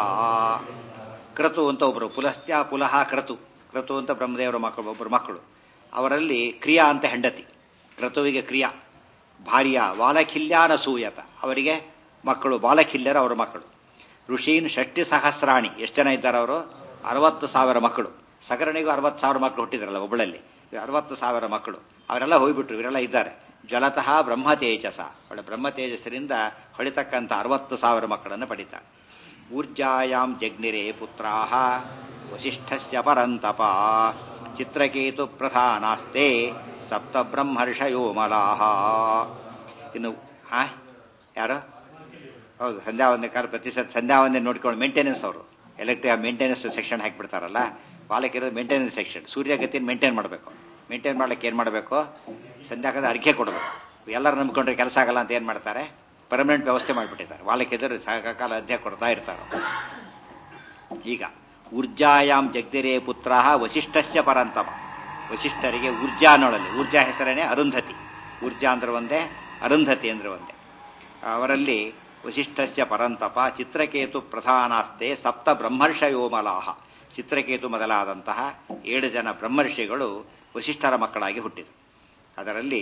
ಕ್ರತು ಅಂತ ಒಬ್ಬರು ಪುಲಸ್ತ್ಯ ಪುಲಹ ಕ್ರತು ಕ್ರತು ಅಂತ ಬ್ರಹ್ಮದೇವರ ಮಕ್ಕಳು ಒಬ್ಬರು ಮಕ್ಕಳು ಅವರಲ್ಲಿ ಕ್ರಿಯಾ ಅಂತ ಹೆಂಡತಿ ಕ್ರತುವಿಗೆ ಕ್ರಿಯಾ ಭಾರ್ಯ ಬಾಲಖಿಲ್ಯಾನಸೂಯತ ಅವರಿಗೆ ಮಕ್ಕಳು ಬಾಲಖಿಲ್ಯರ ಅವರ ಮಕ್ಕಳು ಋಷೀನ್ ಷಷ್ಟಿ ಸಹಸ್ರಾಣಿ ಎಷ್ಟು ಜನ ಇದ್ದಾರೆ ಅವರು ಅರವತ್ತು ಸಾವಿರ ಮಕ್ಕಳು ಸಗರಣಿಗೂ ಅರವತ್ತು ಸಾವಿರ ಮಕ್ಕಳು ಹುಟ್ಟಿದ್ರಲ್ಲ ಒಬ್ಬಳಲ್ಲಿ ಅರವತ್ತು ಸಾವಿರ ಮಕ್ಕಳು ಅವರೆಲ್ಲ ಹೋಗ್ಬಿಟ್ರು ಇವರೆಲ್ಲ ಇದ್ದಾರೆ ಜಲತಃ ಬ್ರಹ್ಮ ತೇಜಸ ಅವಳ ಬ್ರಹ್ಮ ತೇಜಸ್ಸಿನಿಂದ ಹೊಳಿತಕ್ಕಂಥ ಅರವತ್ತು ಸಾವಿರ ಮಕ್ಕಳನ್ನು ಪಡಿತಾರೆ ಊರ್ಜಾಯಾಂ ಜಗ್ನಿರೇ ಪುತ್ರಾಹ ವಸಿಷ್ಠಸ್ಯ ಪರಂತಪ ಚಿತ್ರಕೇತು ಪ್ರಧಾನಾಸ್ತೆ ಸಪ್ತ ಬ್ರಹ್ಮರ್ಷಯೋ ಮಲಾಹ ಇನ್ನು ಹಾ ಯಾರು ಹೌದು ಸಂಧ್ಯಾ ವಂದನೆ ಕಾಲ ಪ್ರತಿಶತ ಸಂಧ್ಯಾ ವಂದನೆ ನೋಡ್ಕೊಂಡು ಮೇಂಟೆನೆನ್ಸ್ ಅವರು ಎಲೆಕ್ಟ್ರಿಕ್ ಮೇಂಟೆನೆನ್ಸ್ ಸೆಕ್ಷನ್ ಹಾಕಿಬಿಡ್ತಾರಲ್ಲ ಬಾಲಕಿರೋದು ಮೇಂಟೆನೆನ್ಸ್ ಸೆಕ್ಷನ್ ಸೂರ್ಯಗತಿಯನ್ನು ಮೇಂಟೈನ್ ಮಾಡಬೇಕು ಮೇಂಟೈನ್ ಮಾಡ್ಲಿಕ್ಕೆ ಏನು ಮಾಡಬೇಕು ಸಂಧ್ಯಾಕಾಲ ಅರ್ಘ್ಯ ಕೊಡಬೇಕು ಎಲ್ಲರೂ ನಂಬ್ಕೊಂಡ್ರೆ ಕೆಲಸ ಆಗಲ್ಲ ಅಂತ ಏನು ಮಾಡ್ತಾರೆ ಪರ್ಮನೆಂಟ್ ವ್ಯವಸ್ಥೆ ಮಾಡಿಬಿಟ್ಟಿದ್ದಾರೆ ಬಾಲಕಿದ್ರು ಸಾಕಾಲ ಅಧ್ಯ ಕೊಡ್ತಾ ಇರ್ತಾರೆ ಈಗ ಊರ್ಜಾಯಾಮ್ ಜಗ್ದಿರೇ ಪುತ್ರ ವಸಿಷ್ಠಸ್ಯ ಪರಂತಮ ವಸಿಷ್ಠರಿಗೆ ಊರ್ಜಾ ನೋಡಲಿ ಊರ್ಜಾ ಹೆಸರೇನೆ ಅರುಂಧತಿ ಊರ್ಜಾ ಅಂದ್ರೆ ಒಂದೇ ಅರುಂಧತಿ ಅಂದ್ರೆ ಒಂದೇ ಅವರಲ್ಲಿ ವಸಿಷ್ಠಸ್ಯ ಪರಂತಪ ಚಿತ್ರಕೇತು ಪ್ರಧಾನಾಸ್ತೆ ಸಪ್ತ ಬ್ರಹ್ಮರ್ಷಯೋಮಲಾಹ ಚಿತ್ರಕೇತು ಮೊದಲಾದಂತಹ ಏಳು ಜನ ಬ್ರಹ್ಮರ್ಷಿಗಳು ವಸಿಷ್ಠರ ಮಕ್ಕಳಾಗಿ ಹುಟ್ಟಿದರು ಅದರಲ್ಲಿ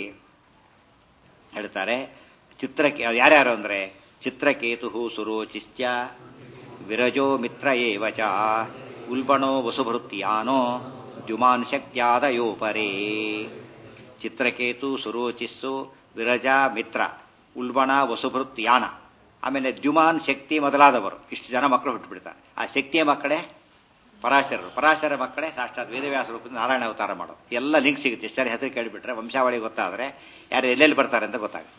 ಹೇಳ್ತಾರೆ ಚಿತ್ರಕೇ ಯಾರ್ಯಾರು ಅಂದ್ರೆ ಚಿತ್ರಕೇತು ಸುರೋಚಿಶ್ಚ ವಿರಜೋ ಮಿತ್ರ ಏವಚ ಉಲ್ಬಣೋ ವಸುಭೃತ್ಯಾನೋ ದ್ಯುಮಾನ್ ಶಕ್ತ್ಯಾದಯೋ ಪರೇ ಚಿತ್ರಕೇತು ಸುರೋಚಿಸ್ಸು ವಿರಜ ಮಿತ್ರ ಉಲ್ಬಣ ವಸುಭೃತ್ ಯಾನ ಆಮೇಲೆ ದ್ಯುಮಾನ್ ಶಕ್ತಿ ಮೊದಲಾದವರು ಇಷ್ಟು ಜನ ಮಕ್ಕಳು ಹುಟ್ಟುಬಿಡ್ತಾರೆ ಆ ಶಕ್ತಿಯ ಮಕ್ಕಳೇ ಪರಾಶರರು ಪರಾಶರ ಮಕ್ಕಳೇ ಸಾಕ್ಷಾತ್ ವೇದವ್ಯಾಸ ರೂಪದಿಂದ ನಾರಾಯಣ ಅವತಾರ ಮಾಡೋದು ಎಲ್ಲ ಲಿಂಕ್ ಸಿಗುತ್ತೆ ಸರಿ ಹೆಸರು ಕೇಳಿಬಿಟ್ರೆ ವಂಶಾವಳಿ ಗೊತ್ತಾದರೆ ಯಾರು ಎಲ್ಲೆಲ್ಲಿ ಬರ್ತಾರೆ ಅಂತ ಗೊತ್ತಾಗುತ್ತೆ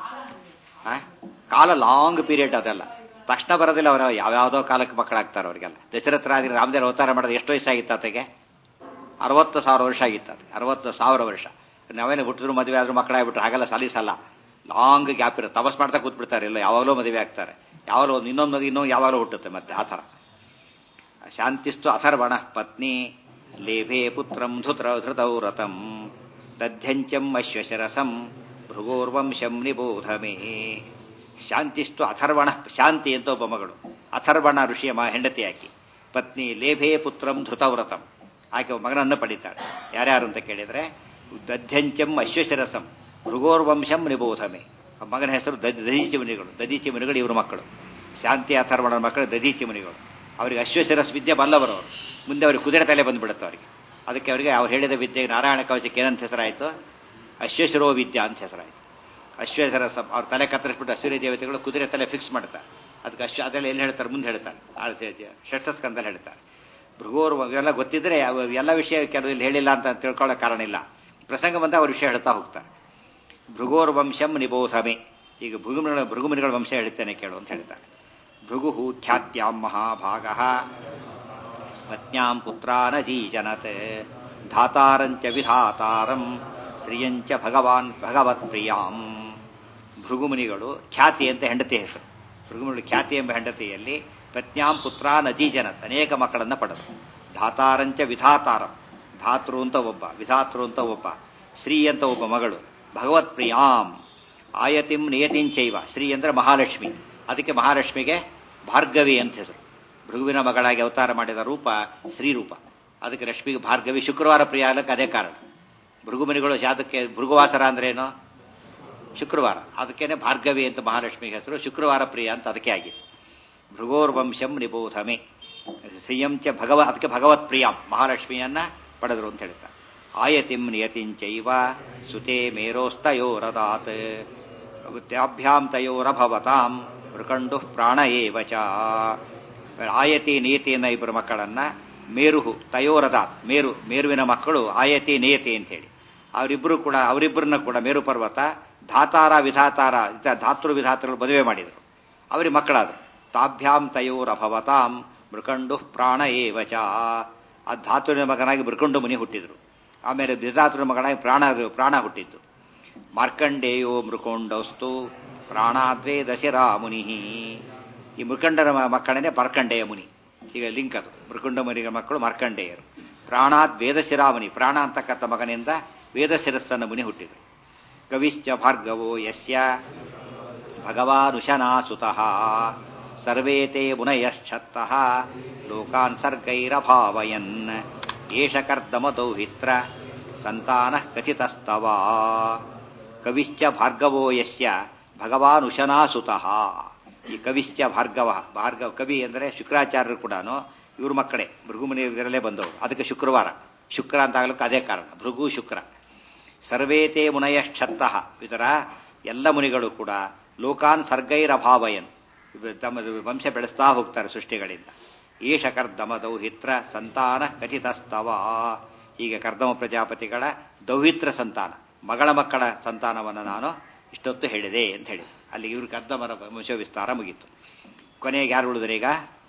ಆ ಕಾಲ ಲಾಂಗ್ ಪೀರಿಯಡ್ ಅದೆಲ್ಲ ತಕ್ಷಣ ಬರೋದಿಲ್ಲ ಅವರು ಯಾವ್ಯಾವುದೋ ಕಾಲಕ್ಕೆ ಮಕ್ಕಳಾಗ್ತಾರೆ ಅವರಿಗೆಲ್ಲ ದಶರಥರಾದಿ ರಾಮದೇವ್ರ ಅವತಾರ ಮಾಡೋದು ಎಷ್ಟು ವಯಸ್ಸಾಗಿತ್ತು ಆತಗೆ ಅರವತ್ತು ಸಾವಿರ ವರ್ಷ ಆಗಿತ್ತು ಅದು ಅರವತ್ತು ಸಾವಿರ ವರ್ಷ ನಾವೇನು ಹುಟ್ಟಿದ್ರು ಮದುವೆ ಆದ್ರೂ ಮಕ್ಕಳಾಗ್ಬಿಟ್ರೆ ಹಾಗೆಲ್ಲ ಸಲೀಸಲ್ಲ ಲಾಂಗ್ ಗ್ಯಾಪ್ ಇರುತ್ತೆ ತಪಸ್ ಮಾಡ್ತಾ ಕೂತ್ಬಿಡ್ತಾರೆ ಇಲ್ಲ ಯಾವಾಗಲೂ ಮದುವೆ ಆಗ್ತಾರೆ ಯಾವಾಗಲೂ ಒಂದು ಇನ್ನೊಂದು ಮದುವೆ ಇನ್ನೊಂದು ಯಾವಾಗಲೂ ಹುಟ್ಟುತ್ತೆ ಮತ್ತೆ ಆ ಥರ ಶಾಂತಿಸ್ತು ಅಥರ್ವಣ ಪತ್ನಿ ಲೇಭೆ ಪುತ್ರಂ ಧೃತ್ರ ಧೃತೌ ರಥಂ ದಧ್ಯಂಚಂ ಅಶ್ವಶರಸಂ ಭೃಗೋರ್ವಂಶಂ ನಿಬೋಧಮೇ ಶಾಂತಿಸ್ತು ಅಥರ್ವಣ ಶಾಂತಿ ಅಂತ ಒಬ್ಬ ಮಗಳು ಅಥರ್ವಣ ಋಷಿಯ ಮ ಹೆಂಡತಿ ಆಕಿ ಪತ್ನಿ ಲೇಭೆ ಪುತ್ರಂ ಧೃತವ್ರತಂ ಆಕೆ ಮಗನನ್ನು ಪಡಿತಾಳೆ ಯಾರ್ಯಾರು ಅಂತ ಕೇಳಿದ್ರೆ ದಧ್ಯಂಚಂ ಅಶ್ವಶರಸಂ ಭೃಗೋರ್ವಂಶಂ ನಿಬೋಧಮೆ ಮಗನ ಹೆಸರು ದದೀಚಿ ಮುನಿಗಳು ದದೀಚಿ ಮುನಿಗಳು ಇವರು ಮಕ್ಕಳು ಶಾಂತಿ ಅಥರ್ವಣನ ಮಕ್ಕಳು ದದೀಚಿ ಮುನಿಗಳು ಅವರಿಗೆ ಅಶ್ವಶಿರಸ್ ವಿದ್ಯೆ ಬಲ್ಲವರು ಅವರು ಮುಂದೆ ಅವರಿಗೆ ಕುದುರೆ ತಲೆ ಬಂದುಬಿಡುತ್ತೆ ಅವರಿಗೆ ಅದಕ್ಕೆ ಅವರಿಗೆ ಅವ್ರು ಹೇಳಿದ ವಿದ್ಯೆಗೆ ನಾರಾಯಣ ಕವಚಕ್ಕೆ ಏನಂತ ಹೆಸರಾಯಿತು ಅಶ್ವಶಿರೋ ವಿದ್ಯಾ ಅಂತ ಹೆಸರಾಯಿತು ಅಶ್ವಶರಸ ಅವ್ರ ತಲೆ ಕತ್ತರಿಸ್ಬಿಟ್ಟು ಅಶ್ವರಿ ದೇವತೆಗಳು ಕುದುರೆ ತಲೆ ಫಿಕ್ಸ್ ಮಾಡ್ತಾರೆ ಅದಕ್ಕೆ ಅಶ್ವ ಅದೆಲ್ಲ ಎಲ್ಲಿ ಹೇಳ್ತಾರೆ ಮುಂದೆ ಹೇಳ್ತಾರೆ ಷಷ್ಠಸ್ಕಂದಲ್ಲಿ ಹೇಳ್ತಾರೆ ಭೃಗೋರ್ ಇವೆಲ್ಲ ಗೊತ್ತಿದ್ರೆ ಎಲ್ಲ ವಿಷಯ ಕೆಲವು ಇಲ್ಲಿ ಹೇಳಿಲ್ಲ ಅಂತ ತಿಳ್ಕೊಳ್ಳೋ ಕಾರಣ ಇಲ್ಲ ಪ್ರಸಂಗ ಬಂದ ಅವ್ರ ವಿಷಯ ಹೇಳ್ತಾ ಹೋಗ್ತಾರೆ ಭೃಗೋರ್ ವಂಶಂ ನಿಬೋಧಮೆ ಈಗ ಭೃಗುಮುನಿಗಳ ಭೃಗುಮುನಿಗಳ ವಂಶ ಹೇಳ್ತೇನೆ ಕೇಳು ಅಂತ ಹೇಳ್ತಾರೆ ಭೃಗು ಖ್ಯಾತ್ಯಾಂ ಮಹಾಭಾಗ ಪತ್ನ್ಯಾಂ ಪುತ್ರಾನಜೀಜನತ್ ಧಾತಾರಂಚ ವಿಧಾತಾರಂ ಶ್ರಿಯಂಚ ಭಗವಾನ್ ಭಗವತ್ ಪ್ರಿಯಾಂ ಭೃಗುಮುನಿಗಳು ಖ್ಯಾತಿ ಅಂತ ಹೆಂಡತಿ ಹೆಸರು ಭೃಗುಮುನಿಗಳು ಖ್ಯಾತಿ ಎಂಬ ಹೆಂಡತಿಯಲ್ಲಿ ಪ್ರಜ್ಞಾಂ ಪುತ್ರಾನ್ ಅಜೀಜನತ್ ಅನೇಕ ಮಕ್ಕಳನ್ನ ಪಡೆದರು ಧಾತಾರಂಚ ವಿಧಾತಾರಂ ಧಾತೃ ಅಂತ ಒಬ್ಬ ವಿಧಾತೃ ಅಂತ ಒಬ್ಬ ಶ್ರೀ ಅಂತ ಒಬ್ಬ ಮಗಳು ಭಗವತ್ ಪ್ರಿಯಾಂ ಆಯತಿಂ ನಿಯತಿಂಚೈವ ಶ್ರೀ ಅಂದ್ರೆ ಮಹಾಲಕ್ಷ್ಮಿ ಅದಕ್ಕೆ ಮಹಾಲಕ್ಷ್ಮಿಗೆ ಭಾರ್ಗವಿ ಅಂತ ಹೆಸರು ಭೃಗುವಿನ ಮಗಳಾಗಿ ಅವತಾರ ಮಾಡಿದ ರೂಪ ಶ್ರೀರೂಪ ಅದಕ್ಕೆ ಲಕ್ಷ್ಮಿಗೆ ಭಾರ್ಗವಿ ಶುಕ್ರವಾರ ಪ್ರಿಯ ಅಲ್ಲಕ್ಕೆ ಅದೇ ಕಾರಣ ಭೃಗುಮನಿಗಳು ಜಾತಕ್ಕೆ ಭೃಗುವಾಸರ ಅಂದ್ರೇನು ಶುಕ್ರವಾರ ಅದಕ್ಕೇನೆ ಭಾರ್ಗವಿ ಅಂತ ಮಹಾಲಕ್ಷ್ಮಿಗೆ ಹೆಸರು ಶುಕ್ರವಾರ ಪ್ರಿಯ ಅಂತ ಅದಕ್ಕೆ ಆಗಿದೆ ಭೃಗೋರ್ವಂಶಂ ನಿಬೋಧಮೆ ಶ್ರೀಯಂಚ ಭಗವ ಅದಕ್ಕೆ ಭಗವತ್ ಪ್ರಿಯಾಂ ಮಹಾಲಕ್ಷ್ಮಿಯನ್ನ ಪಡೆದರು ಅಂತ ಹೇಳ್ತಾರೆ ಆಯತಿಂ ನಿಯತಿಂಚೈವ ಸುತೆ ಮೇರೋಸ್ತಯೋರದಾತ್ ತ್ಯಾಭ್ಯಾಂ ತಯೋರಭವತಾಂ ಮೃಕಂಡು ಪ್ರಾಣ ಏವ ಚ ಆಯತಿ ನಿಯತಿ ಅನ್ನೋ ಇಬ್ಬರು ಮಕ್ಕಳನ್ನ ಮೇರುಹು ತಯೋರದಾತ್ ಮೇರು ಮೇರುವಿನ ಮಕ್ಕಳು ಆಯತಿ ನಿಯತಿ ಅಂತ ಹೇಳಿ ಅವರಿಬ್ಬರು ಕೂಡ ಅವರಿಬ್ಬರನ್ನ ಕೂಡ ಮೇರು ಪರ್ವತ ಧಾತಾರ ವಿಧಾತಾರ ಧಾತೃ ವಿಧಾತೃಗಳು ಮದುವೆ ಮಾಡಿದರು ಅವರಿಗೆ ಮಕ್ಕಳಾದರು ತಾಭ್ಯಾಂ ತಯೋರಭವತಾಂ ಮೃಕಂಡು ಪ್ರಾಣ ಏವ ಚ ಆ ಧಾತುವಿನ ಮಗನಾಗಿ ಮೃಕಂಡು ಮುನಿ ಹುಟ್ಟಿದ್ರು ಆಮೇಲೆ ವಿಧಾತೃ ಮಗನಾಗಿ ಪ್ರಾಣ ಪ್ರಾಣ ಹುಟ್ಟಿದ್ದು ಮಾರ್ಕಂಡೇಯೋ ಮೃಕೊಂಡಸ್ತು ಪ್ರಾಣಾದ್ವೇ ದಶರಾ ಮುನಿ ಈ ಮೃಕಂಡನ ಮಕ್ಕಳನ್ನೇ ಮಾರ್ಕಂಡೇಯ ಮುನಿ ಈಗ ಲಿಂಕ್ ಅದು ಮೃಕುಂಡ ಮುನಿಗಳ ಮಕ್ಕಳು ಮಾರ್ಕಂಡೇಯರು ಪ್ರಾಣಾದ್ ವೇದಶಿರಾಮುನಿ ಪ್ರಾಣ ಅಂತಕ್ಕಂಥ ಮಗನಿಂದ ವೇದಶಿರಸ್ಸನ್ನ ಮುನಿ ಹುಟ್ಟಿದರು ಕವಿಶ್ಚ ಭಾರ್ಗವೋ ಯಸ್ಯ ಭಗವಾನುಶನಾ ಸುತಃ ಸರ್ವೇ ತೇ ಮುನಯಶ್ಚತ್ತಃ ಲೋಕಾನ್ ಸರ್ಗೈರಭಾವಯನ್ ಏಷ ಕರ್ದಮ ದೌಹಿತ್ರ ಸಂತಾನ ಕಥಿತಸ್ತವ ಕವಿಶ್ಚ ಭಾರ್ಗವೋ ಯಸ್ಯ ಭಗವಾನುಶನಾ ಸುತಃ ಈ ಕವಿಶ್ಚ ಭಾರ್ಗವ ಭಾರ್ಗವ ಕವಿ ಅಂದರೆ ಶುಕ್ರಾಚಾರ್ಯರು ಕೂಡ ಇವ್ರ ಮಕ್ಕಳೇ ಭೃಗುಮುನಿ ಇದರಲ್ಲೇ ಬಂದವರು ಅದಕ್ಕೆ ಶುಕ್ರವಾರ ಶುಕ್ರ ಅಂತ ಆಗ್ಲಿಕ್ಕೆ ಅದೇ ಕಾರಣ ಭೃಗು ಶುಕ್ರ ಸರ್ವೇತೇ ಮುನಯಶ್ಚತ್ತಃ ಇದರ ಎಲ್ಲ ಮುನಿಗಳು ಕೂಡ ಲೋಕಾನ್ ಸರ್ಗೈರಭಾವಯನ್ ತಮ್ಮ ವಂಶ ಬೆಳೆಸ್ತಾ ಹೋಗ್ತಾರೆ ಸೃಷ್ಟಿಗಳಿಂದ ಏಷ ಕರ್ದಮ ದೌಹಿತ್ರ ಸಂತಾನ ಕಥಿತಸ್ತವ ಹೀಗೆ ಕರ್ದಮ ಪ್ರಜಾಪತಿಗಳ ದೌಹಿತ್ರ ಸಂತಾನ ಮಗಳ ಮಕ್ಕಳ ಸಂತಾನವನ್ನು ನಾನು ಇಷ್ಟೊತ್ತು ಹೇಳಿದೆ ಅಂತ ಹೇಳಿ ಅಲ್ಲಿ ಇವ್ರ ಕರ್ದಮರ ವಂಶ ವಿಸ್ತಾರ ಮುಗೀತು ಕೊನೆಗೆ ಯಾರು ಉಳಿದ್ರೀಗ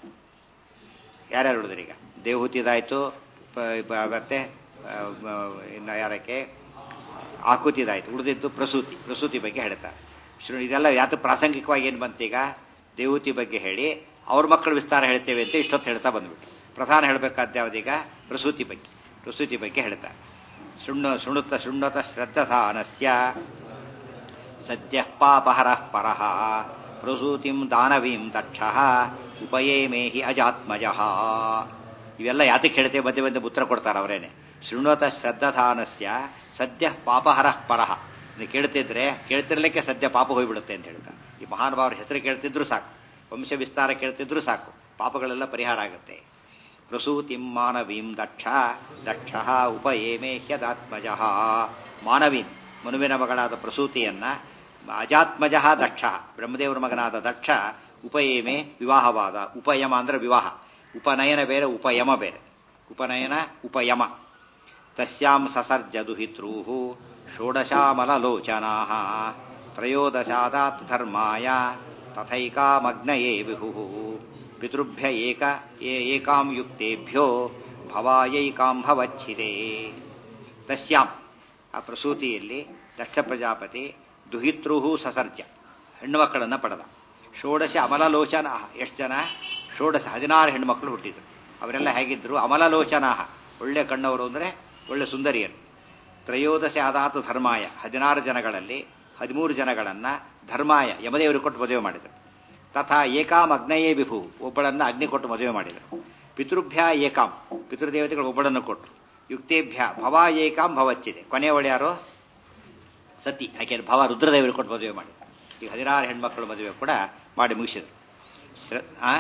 ಯಾರ್ಯಾರು ಉಳಿದ್ರೀಗ ದೇವಹೂತಿದಾಯ್ತು ಮತ್ತೆ ಇನ್ನು ಯಾರಕ್ಕೆ ಆಕುತಿದಾಯ್ತು ಉಳಿದಿದ್ದು ಪ್ರಸೂತಿ ಪ್ರಸೂತಿ ಬಗ್ಗೆ ಹೇಳ್ತಾರೆ ಇದೆಲ್ಲ ಯಾತ ಪ್ರಾಸಂಗಿಕವಾಗಿ ಏನು ಬಂತೀಗ ದೇವೂತಿ ಬಗ್ಗೆ ಹೇಳಿ ಅವ್ರ ಮಕ್ಕಳ ವಿಸ್ತಾರ ಹೇಳ್ತೇವೆ ಅಂತ ಇಷ್ಟೊತ್ತು ಹೇಳ್ತಾ ಬಂದ್ಬಿಟ್ಟು ಪ್ರಧಾನ ಹೇಳಬೇಕಾದ ಯಾವ್ದೀಗ ಪ್ರಸೂತಿ ಬಗ್ಗೆ ಪ್ರಸೂತಿ ಬಗ್ಗೆ ಹೇಳ್ತಾರೆ ಶೃಣ್ಣು ಶೃಣುತ್ತ ಶೃಣ್ವತ ಶ್ರದ್ಧಾನಸ್ಯ ಸದ್ಯ ಪಾಪಹರ ಪರಃ ಪ್ರಸೂತಿಂ ದಾನವೀಂ ದಕ್ಷ ಉಪಯೇಮೇ ಹಿ ಅಜಾತ್ಮಜ ಇವೆಲ್ಲ ಯಾತಕ್ಕೆ ಹೇಳ್ತೇವೆ ಮಧ್ಯೆ ಮಧ್ಯೆ ಉತ್ತರ ಕೊಡ್ತಾರೆ ಅವರೇನೆ ಶೃಣ್ವತ ಶ್ರದ್ಧಾನಸ್ಯ ಸದ್ಯ ಪಾಪಹರ ಪರಃ ನೀವು ಕೇಳ್ತಿದ್ರೆ ಕೇಳ್ತಿರ್ಲಿಕ್ಕೆ ಸದ್ಯ ಪಾಪ ಹೋಗ್ಬಿಡುತ್ತೆ ಅಂತ ಹೇಳ್ತಾರೆ ಈ ಮಹಾನುಭಾವರ ಹೆಸರು ಕೇಳ್ತಿದ್ರು ಸಾಕು ವಂಶ ವಿಸ್ತಾರ ಕೇಳ್ತಿದ್ರು ಸಾಕು ಪಾಪಗಳೆಲ್ಲ ಪರಿಹಾರ ಆಗುತ್ತೆ ಪ್ರಸೂತಿಂ ಮಾನವೀಂ ದಕ್ಷ ದಕ್ಷ ಉಪಯೇಮೇ ಹ್ಯದಾತ್ಮಜ ಮಾನವೀಂ ಮನುವಿನ ಮಗಳಾದ ಪ್ರಸೂತಿಯನ್ನ ಅಜಾತ್ಮಜ ದಕ್ಷ ಬ್ರಹ್ಮದೇವರ ಮಗನಾದ ದಕ್ಷ ಉಪಯೇಮೆ ವಿವಾಹವಾದ ಉಪಯಮ ಅಂದ್ರೆ ವಿವಾಹ ಉಪನಯನ ಬೇರೆ ಉಪಯಮ ಬೇರೆ ಉಪನಯನ ಉಪಯಮ ತಸ್ಯಾಂ ಸಸರ್ಜ ದುಹಿತೃ ಷೋಡಶಾಮಲಲೋಚನಾ ತ್ರಯೋದಶಾದಾತ್ ಧರ್ಮಾಯ ತಥೈಕಾಮಗ್ನಯೇ ವಿಭು ಪಿತೃಭ್ಯ ಏಕ ಏಕಾಂ ಯುಕ್ತೇಭ್ಯೋ ಭವಾಯೈಕಾಂ ಭವಚ್ಛಿದೆ ತಸ್ಯಾಂ ಆ ಪ್ರಸೂತಿಯಲ್ಲಿ ದಕ್ಷ ಪ್ರಜಾಪತಿ ದುಹಿತೃ ಸಸರ್ಜ ಹೆಣ್ಣು ಮಕ್ಕಳನ್ನು ಪಡೆದ ಷೋಡಶ ಅಮಲಲೋಚನ ಎಷ್ಟು ಜನ ಷೋಡಶ ಹದಿನಾರು ಹೆಣ್ಣುಮಕ್ಕಳು ಹುಟ್ಟಿದ್ರು ಅವರೆಲ್ಲ ಹೇಗಿದ್ರು ಅಮಲಲೋಚನ ಒಳ್ಳೆ ಕಣ್ಣವರು ಅಂದರೆ ಒಳ್ಳೆ ಸುಂದರಿಯರು ತ್ರಯೋದಶ ಆದಾತು ಧರ್ಮಾಯ ಹದಿನಾರು ಜನಗಳಲ್ಲಿ ಹದಿಮೂರು ಜನಗಳನ್ನ ಧರ್ಮಾಯ ಯಮದೇವರು ಕೊಟ್ಟು ಮದುವೆ ಮಾಡಿದರು ತಥಾ ಏಕಾಂ ಅಗ್ನಯೇ ವಿಭು ಒಬ್ಬಳನ್ನ ಅಗ್ನಿ ಕೊಟ್ಟು ಮದುವೆ ಮಾಡಿದರು ಪಿತೃಭ್ಯ ಏಕಾಂ ಪಿತೃದೇವತೆಗಳು ಒಬ್ಬಳನ್ನು ಕೊಟ್ಟರು ಯುಕ್ತೇಭ್ಯ ಭವ ಏಕಾಂ ಭವಚ್ಚಿದೆ ಕೊನೆಯವಳು ಯಾರು ಸತಿ ಆಕೆ ಭವ ರುದ್ರದೇವರು ಕೊಟ್ಟು ಮದುವೆ ಮಾಡಿ ಈಗ ಹದಿನಾರು ಹೆಣ್ಮಕ್ಳು ಮದುವೆ ಕೂಡ ಮಾಡಿ ಮುಗಿಸಿದ್ರು ಆ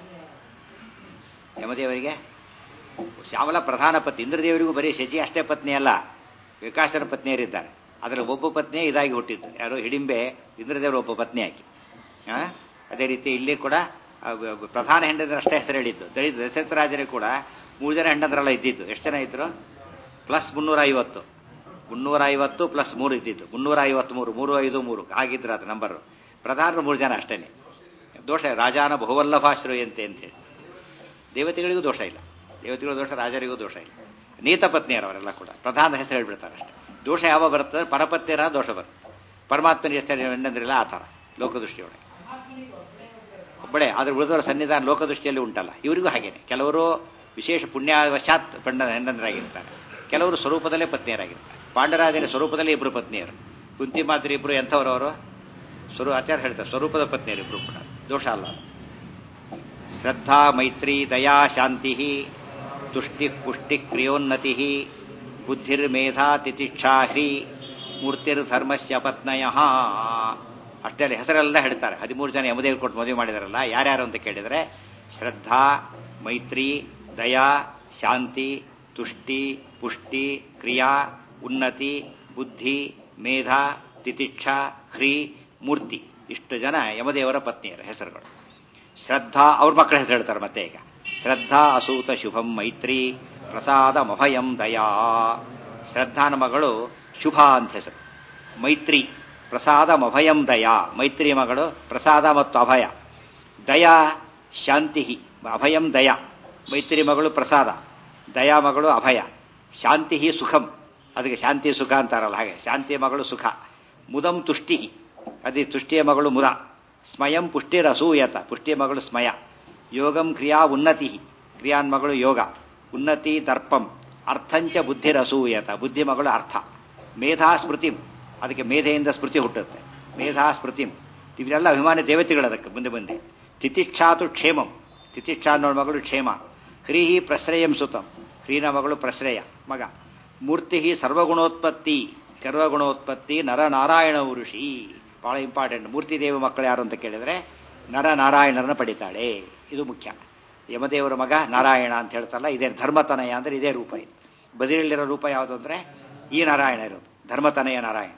ಯಮದೇವರಿಗೆ ಶ್ಯಾಮಲ ಪ್ರಧಾನ ಪತ್ನಿ ಇಂದ್ರದೇವರಿಗೂ ಬರೀ ಶಚಿ ಅಷ್ಟೇ ಪತ್ನಿ ಅಲ್ಲ ವಿಕಾಸನ ಪತ್ನಿಯರಿದ್ದಾರೆ ಅದರ ಒಬ್ಬ ಪತ್ನಿಯೇ ಇದಾಗಿ ಹುಟ್ಟಿದ್ದು ಯಾರು ಹಿಡಿಂಬೆ ಇಂದ್ರದೇವರು ಒಬ್ಬ ಪತ್ನಿ ಆಗಿ ಅದೇ ರೀತಿ ಇಲ್ಲಿ ಕೂಡ ಪ್ರಧಾನ ಹೆಂಡಂದ್ರೆ ಅಷ್ಟೇ ಹೆಸರು ಹೇಳಿದ್ದು ದಲಿತ ದಶರಥ ರಾಜರಿಗೆ ಕೂಡ ಮೂರು ಜನ ಹೆಂಡಂದ್ರೆಲ್ಲ ಇದ್ದಿದ್ದು ಎಷ್ಟು ಜನ ಇದ್ರು ಪ್ಲಸ್ ಮುನ್ನೂರ ಐವತ್ತು ಮುನ್ನೂರ ಐವತ್ತು ಪ್ಲಸ್ ಮೂರು ಇದ್ದಿದ್ದು ಮುನ್ನೂರ ಐವತ್ಮೂರು ಮೂರು ಐದು ಮೂರು ಆಗಿದ್ರು ಅದು ನಂಬರ್ ಪ್ರಧಾನರು ಮೂರು ಜನ ಅಷ್ಟೇನೆ ದೋಷ ರಾಜಾನ ಬಹುವಲ್ಲಭಾಶ್ರಯಂತೆ ಅಂತ ಹೇಳಿ ದೇವತೆಗಳಿಗೂ ದೋಷ ಇಲ್ಲ ದೇವತೆಗಳು ದೋಷ ರಾಜರಿಗೂ ದೋಷ ಇಲ್ಲ ನೀತ ಪತ್ನಿಯರು ಅವರೆಲ್ಲ ಕೂಡ ಪ್ರಧಾನ ಹೆಸರು ಹೇಳ್ಬಿಡ್ತಾರೆ ಅಷ್ಟೇ ದೋಷ ಯಾವ ಬರ್ತದೆ ಪರಪತ್ನಿಯರ ದೋಷ ಬರುತ್ತೆ ಪರಮಾತ್ಮನ ಹೆಸರು ಏನಂದ್ರಿಲ್ಲ ಆ ಥರ ಲೋಕದೃಷ್ಟಿಯೊಳಗೆ ಒಬ್ಬಳೆ ಆದ್ರೆ ಉಳಿದವರ ಸನ್ನಿಧಾನ ಲೋಕದೃಷ್ಟಿಯಲ್ಲಿ ಉಂಟಲ್ಲ ಇವರಿಗೂ ಹಾಗೇನೆ ಕೆಲವರು ವಿಶೇಷ ಪುಣ್ಯವಶಾತ್ ಪಂಡ ಹೆಂಡಂದರಾಗಿರ್ತಾರೆ ಕೆಲವರು ಸ್ವರೂಪದಲ್ಲೇ ಪತ್ನಿಯರಾಗಿರ್ತಾರೆ ಪಾಂಡರಾಜನ ಸ್ವರೂಪದಲ್ಲೇ ಇಬ್ಬರು ಪತ್ನಿಯರು ಕುಂತಿ ಮಾತ್ರ ಇಬ್ಬರು ಎಂಥವರವರು ಸ್ವರೂ ಆಚಾರ್ಯ ಹೇಳ್ತಾರೆ ಸ್ವರೂಪದ ಪತ್ನಿಯರು ಇಬ್ಬರು ಕೂಡ ದೋಷ ಅಲ್ಲ ಶ್ರದ್ಧಾ ಮೈತ್ರಿ ದಯಾ ಶಾಂತಿ ತುಷ್ಟಿ ಪುಷ್ಟಿ ಕ್ರಿಯೋನ್ನತಿ ಬುದ್ಧಿರ್ಮೇಧಾ ತಿತಿಕ್ಷಾ ಹ್ರೀ ಮೂರ್ತಿರ್ಧರ್ಮಸ್ಯ ಪತ್ನಯ ಅಷ್ಟೇ ಹೆಸರೆಲ್ಲ ಹೇಳ್ತಾರೆ ಹದಿಮೂರು ಜನ ಯಮದೇವ್ ಕೊಟ್ಟು ಮದುವೆ ಮಾಡಿದಾರಲ್ಲ ಯಾರ್ಯಾರು ಅಂತ ಕೇಳಿದರೆ ಶ್ರದ್ಧಾ ಮೈತ್ರಿ ದಯಾ ಶಾಂತಿ ತುಷ್ಟಿ ಪುಷ್ಟಿ ಕ್ರಿಯಾ ಉನ್ನತಿ ಬುದ್ಧಿ ಮೇಧ ತಿತಿಕ್ಷಾ ಹ್ರೀ ಮೂರ್ತಿ ಇಷ್ಟು ಜನ ಯಮದೇವರ ಪತ್ನಿಯರ ಹೆಸರುಗಳು ಶ್ರದ್ಧಾ ಅವ್ರ ಮಕ್ಕಳ ಹೆಸರು ಹೇಳ್ತಾರೆ ಮತ್ತೆ ಈಗ ಶ್ರದ್ಧಾ ಅಸೂತ ಶುಭಂ ಮೈತ್ರಿ ಪ್ರಸಾದ ಮಭಯಂ ದಯಾ ಶ್ರದ್ಧಾನ ಮಗಳು ಶುಭ ಅಂತ ಹೆಸರು ಮೈತ್ರಿ ಪ್ರಸಾದ ಮಭಯಂ ದಯಾ ಮೈತ್ರಿ ಮಗಳು ಪ್ರಸಾದ ಮತ್ತು ಅಭಯ ದಯಾ ಶಾಂತಿ ಅಭಯಂ ದಯಾ ಮೈತ್ರಿ ಮಗಳು ಪ್ರಸಾದ ದಯಾ ಮಗಳು ಅಭಯ ಶಾಂತಿ ಸುಖಂ ಅದಕ್ಕೆ ಶಾಂತಿ ಸುಖ ಅಂತಾರಲ್ಲ ಹಾಗೆ ಶಾಂತಿಯ ಮಗಳು ಸುಖ ಮುದಂ ತುಷ್ಟಿ ಅದೇ ತುಷ್ಟಿಯ ಮಗಳು ಮುದ ಸ್ಮಯಂ ಪುಷ್ಟಿರಸೂಯತ ಪುಷ್ಟಿಯ ಮಗಳು ಸ್ಮಯ ಯೋಗಂ ಕ್ರಿಯಾ ಉನ್ನತಿ ಕ್ರಿಯಾನ್ ಮಗಳು ಯೋಗ ಉನ್ನತಿ ದರ್ಪಂ ಅರ್ಥಂಚ ಬುದ್ಧಿರಸೂಯತ ಬುದ್ಧಿ ಮಗಳು ಅರ್ಥ ಮೇಧಾ ಸ್ಮೃತಿಂ ಅದಕ್ಕೆ ಮೇಧೆಯಿಂದ ಸ್ಮೃತಿ ಹುಟ್ಟುತ್ತೆ ಮೇಧಾ ಸ್ಮೃತಿಂ ಇವರೆಲ್ಲ ಅಭಿಮಾನಿ ದೇವತೆಗಳು ಅದಕ್ಕೆ ಮುಂದೆ ಮುಂದೆ ತಿತಿಕ್ಷಾತು ಕ್ಷೇಮಂ ತಿತಿಕ್ಷಾ ಅನ್ನೋ ಮಗಳು ಕ್ಷೇಮ ಹ್ರೀಹಿ ಪ್ರಶ್ರಯಂ ಸುತಂ ಹ್ರೀನ ಮಗಳು ಪ್ರಶ್ರಯ ಮಗ ಮೂರ್ತಿ ಸರ್ವಗುಣೋತ್ಪತ್ತಿ ಸರ್ವಗುಣೋತ್ಪತ್ತಿ ನರನಾರಾಯಣ ಋಷಿ ಬಹಳ ಇಂಪಾರ್ಟೆಂಟ್ ಮೂರ್ತಿ ದೇವಿ ಮಕ್ಕಳು ಯಾರು ಅಂತ ಕೇಳಿದ್ರೆ ನರನಾರಾಯಣರನ್ನ ಪಡಿತಾಳೆ ಇದು ಮುಖ್ಯ ಯಮದೇವರ ಮಗ ನಾರಾಯಣ ಅಂತ ಹೇಳ್ತಾರಲ್ಲ ಇದೇ ಧರ್ಮತನಯ ಅಂದ್ರೆ ಇದೇ ರೂಪ ಇದು ಬದಿರಲ್ಲಿರೋ ರೂಪ ಯಾವುದು ಅಂದ್ರೆ ಈ ನಾರಾಯಣ ಇರೋದು ಧರ್ಮತನಯ ನಾರಾಯಣ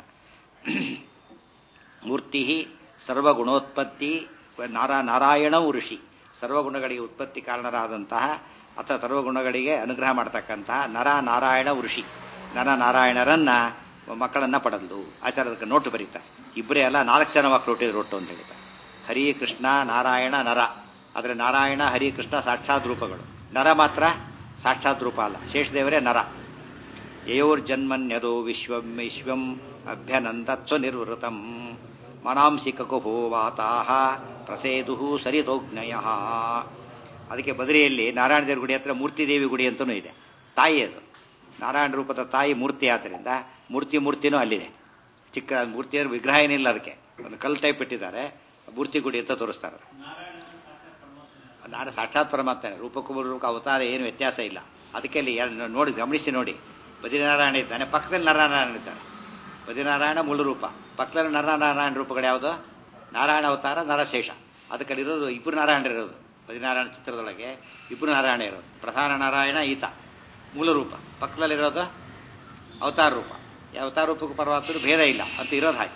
ಮೂರ್ತಿ ಸರ್ವಗುಣೋತ್ಪತ್ತಿ ನಾರಾ ನಾರಾಯಣ ಋಷಿ ಸರ್ವಗುಣಗಳಿಗೆ ಉತ್ಪತ್ತಿ ಕಾರಣರಾದಂತಹ ಅಥವಾ ಸರ್ವಗುಣಗಳಿಗೆ ಅನುಗ್ರಹ ಮಾಡ್ತಕ್ಕಂತಹ ನರ ನಾರಾಯಣ ಋಷಿ ನರ ನಾರಾಯಣರನ್ನ ಮಕ್ಕಳನ್ನ ಪಡೆದು ಆಚಾರ್ಯದಕ್ಕೆ ನೋಟು ಬರೀತಾರೆ ಇಬ್ಬರೇ ಅಲ್ಲ ನಾಲ್ಕು ಜನ ಮಕ್ಕಳು ಹುಟ್ಟಿದ್ರು ಒಟ್ಟು ಅಂತ ಹೇಳ್ತಾರೆ ಹರಿ ಕೃಷ್ಣ ನಾರಾಯಣ ನರ ಆದರೆ ನಾರಾಯಣ ಹರಿ ಕೃಷ್ಣ ಸಾಕ್ಷಾತ್ ರೂಪಗಳು ನರ ಮಾತ್ರ ಸಾಕ್ಷಾತ್ ರೂಪ ಅಲ್ಲ ಶೇಷದೇವರೇ ನರ ಯಯೋರ್ಜನ್ಮನ್ಯದೋ ವಿಶ್ವಂ ವಿಶ್ವಂ ಅಭ್ಯನಂದತ್ವ ನಿರ್ವೃತಂ ಮನಾಂಸಿಕಕುಭೋ ವಾತಾಹ ಪ್ರಸೇದು ಸರಿತೋಜ್ಞಯ ಅದಕ್ಕೆ ಬದರಿಯಲ್ಲಿ ನಾರಾಯಣ ದೇವ್ರ ಗುಡಿ ಹತ್ರ ಮೂರ್ತಿ ದೇವಿ ಗುಡಿ ಅಂತಲೂ ಇದೆ ತಾಯಿ ಅದು ನಾರಾಯಣ ರೂಪದ ತಾಯಿ ಮೂರ್ತಿ ಆದ್ದರಿಂದ ಮೂರ್ತಿ ಮೂರ್ತಿನೂ ಅಲ್ಲಿದೆ ಚಿಕ್ಕ ಮೂರ್ತಿಯರ ವಿಗ್ರಹ ಏನಿಲ್ಲ ಅದಕ್ಕೆ ಒಂದು ಕಲ್ ಟೈಪ್ ಇಟ್ಟಿದ್ದಾರೆ ಮೂರ್ತಿ ಗುಡಿ ಅಂತ ತೋರಿಸ್ತಾರೆ ನಾರ ಸಾಕ್ಷಾತ್ ಪರಮಾತ್ಮ ರೂಪಕ್ಕೂ ರೂಪಕ್ಕೆ ಅವತಾರ ಏನು ವ್ಯತ್ಯಾಸ ಇಲ್ಲ ಅದಕ್ಕೆ ಅಲ್ಲಿ ನೋಡಿ ಗಮನಿಸಿ ನೋಡಿ ಬದಿನಾರಾಯಣ ಇದ್ದಾನೆ ಪಕ್ಕದಲ್ಲಿ ನರನಾರಾಯಣ ಇದ್ದಾನೆ ಬದಿನಾರಾಯಣ ಮೂಲ ರೂಪ ಪಕ್ಕದಲ್ಲಿ ನರನಾರಾಯಣ ರೂಪಗಳು ಯಾವುದು ನಾರಾಯಣ ಅವತಾರ ನರಶೇಷ ಅದಕ್ಕಲ್ಲಿರೋದು ಇಬ್ಬರು ನಾರಾಯಣ ಇರೋದು ಬದಿನಾರಾಯಣ ಚಿತ್ರದೊಳಗೆ ಇಬ್ಬರು ನಾರಾಯಣ ಇರೋದು ಪ್ರಧಾನ ನಾರಾಯಣ ಈತ ಮೂಲ ರೂಪ ಪಕ್ಕದಲ್ಲಿರೋದು ಅವತಾರ ರೂಪ ಈ ಅವತಾರ ರೂಪಕ್ಕೂ ಪರಮಾತ್ಮರು ಭೇದ ಇಲ್ಲ ಅಂತ ಇರೋದು ಹಾಗೆ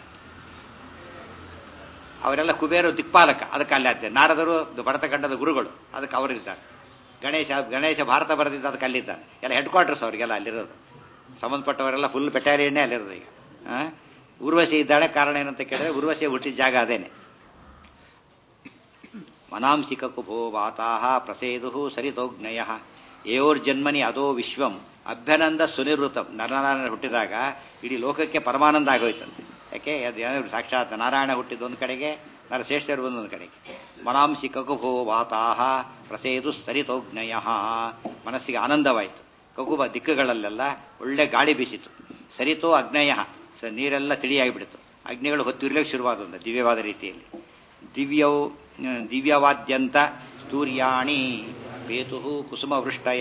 ಅವರೆಲ್ಲ ಕುಬೇರು ದಿಕ್ಪಾಲಕ ಅದಕ್ಕೆ ಅಲ್ಲಿ ಆಗ್ತದೆ ನಾರದರು ಭರತಖಂಡದ ಗುರುಗಳು ಅದಕ್ಕೆ ಅವರಿದ್ದಾರೆ ಗಣೇಶ ಗಣೇಶ ಭಾರತ ಬರೆದಿದ್ದ ಅದಕ್ಕೆ ಅಲ್ಲಿದ್ದಾನೆ ಎಲ್ಲ ಹೆಡ್ ಕ್ವಾರ್ಟರ್ಸ್ ಅವರಿಗೆಲ್ಲ ಅಲ್ಲಿರೋದು ಸಂಬಂಧಪಟ್ಟವರೆಲ್ಲ ಫುಲ್ ಬೆಟಾಲಿಯನ್ನೇ ಅಲ್ಲಿರೋದು ಈಗ ಉರ್ವಶಿ ಇದ್ದಾಳೆ ಕಾರಣ ಏನಂತ ಕೇಳಿದ್ರೆ ಉರ್ವಶಿ ಹುಟ್ಟಿದ ಜಾಗ ಅದೇನೆ ಮನಾಂಸಿಕ ಕುಭೋ ವಾತಾಹ ಪ್ರಸೇದು ಸರಿತೋಜ್ಞಯ ಏಯೋರ್ಜನ್ಮನಿ ಅದೋ ವಿಶ್ವಂ ಅಭ್ಯನಂದ ಸುನಿವೃತಂ ನರನಾರಾಯಣ ಹುಟ್ಟಿದಾಗ ಇಡೀ ಲೋಕಕ್ಕೆ ಪರಮಾನಂದ ಆಗೋಯ್ತಂತೆ ಯಾಕೆ ಅದು ಏನಾದ್ರು ಸಾಕ್ಷಾತ್ ನಾರಾಯಣ ಹುಟ್ಟಿದ ಒಂದು ಕಡೆಗೆ ನರಶ್ರೇಷ್ಠರು ಒಂದೊಂದು ಕಡೆಗೆ ಮನಾಂಸಿ ಕಕುಭೋ ವಾತಾಹ ಪ್ರಸೇದು ಸ್ತರಿತೋಜ್ಞಯ ಮನಸ್ಸಿಗೆ ಆನಂದವಾಯಿತು ಕಗುಬ ದಿಕ್ಕುಗಳಲ್ಲೆಲ್ಲ ಒಳ್ಳೆ ಗಾಳಿ ಬೀಸಿತು ಸರಿತೋ ಅಗ್ನಯ ಸ ನೀರೆಲ್ಲ ತಿಳಿಯಾಗಿಬಿಡ್ತು ಅಗ್ನಿಗಳು ಹೊತ್ತಿರ್ಲಿಕ್ಕೆ ಶುರುವಾದ ದಿವ್ಯವಾದ ರೀತಿಯಲ್ಲಿ ದಿವ್ಯೌ ದಿವ್ಯವಾದ್ಯಂತ ಸ್ತೂರ್ಯಾಣಿ ಪೇತು ಕುಸುಮವೃಷ್ಟಯ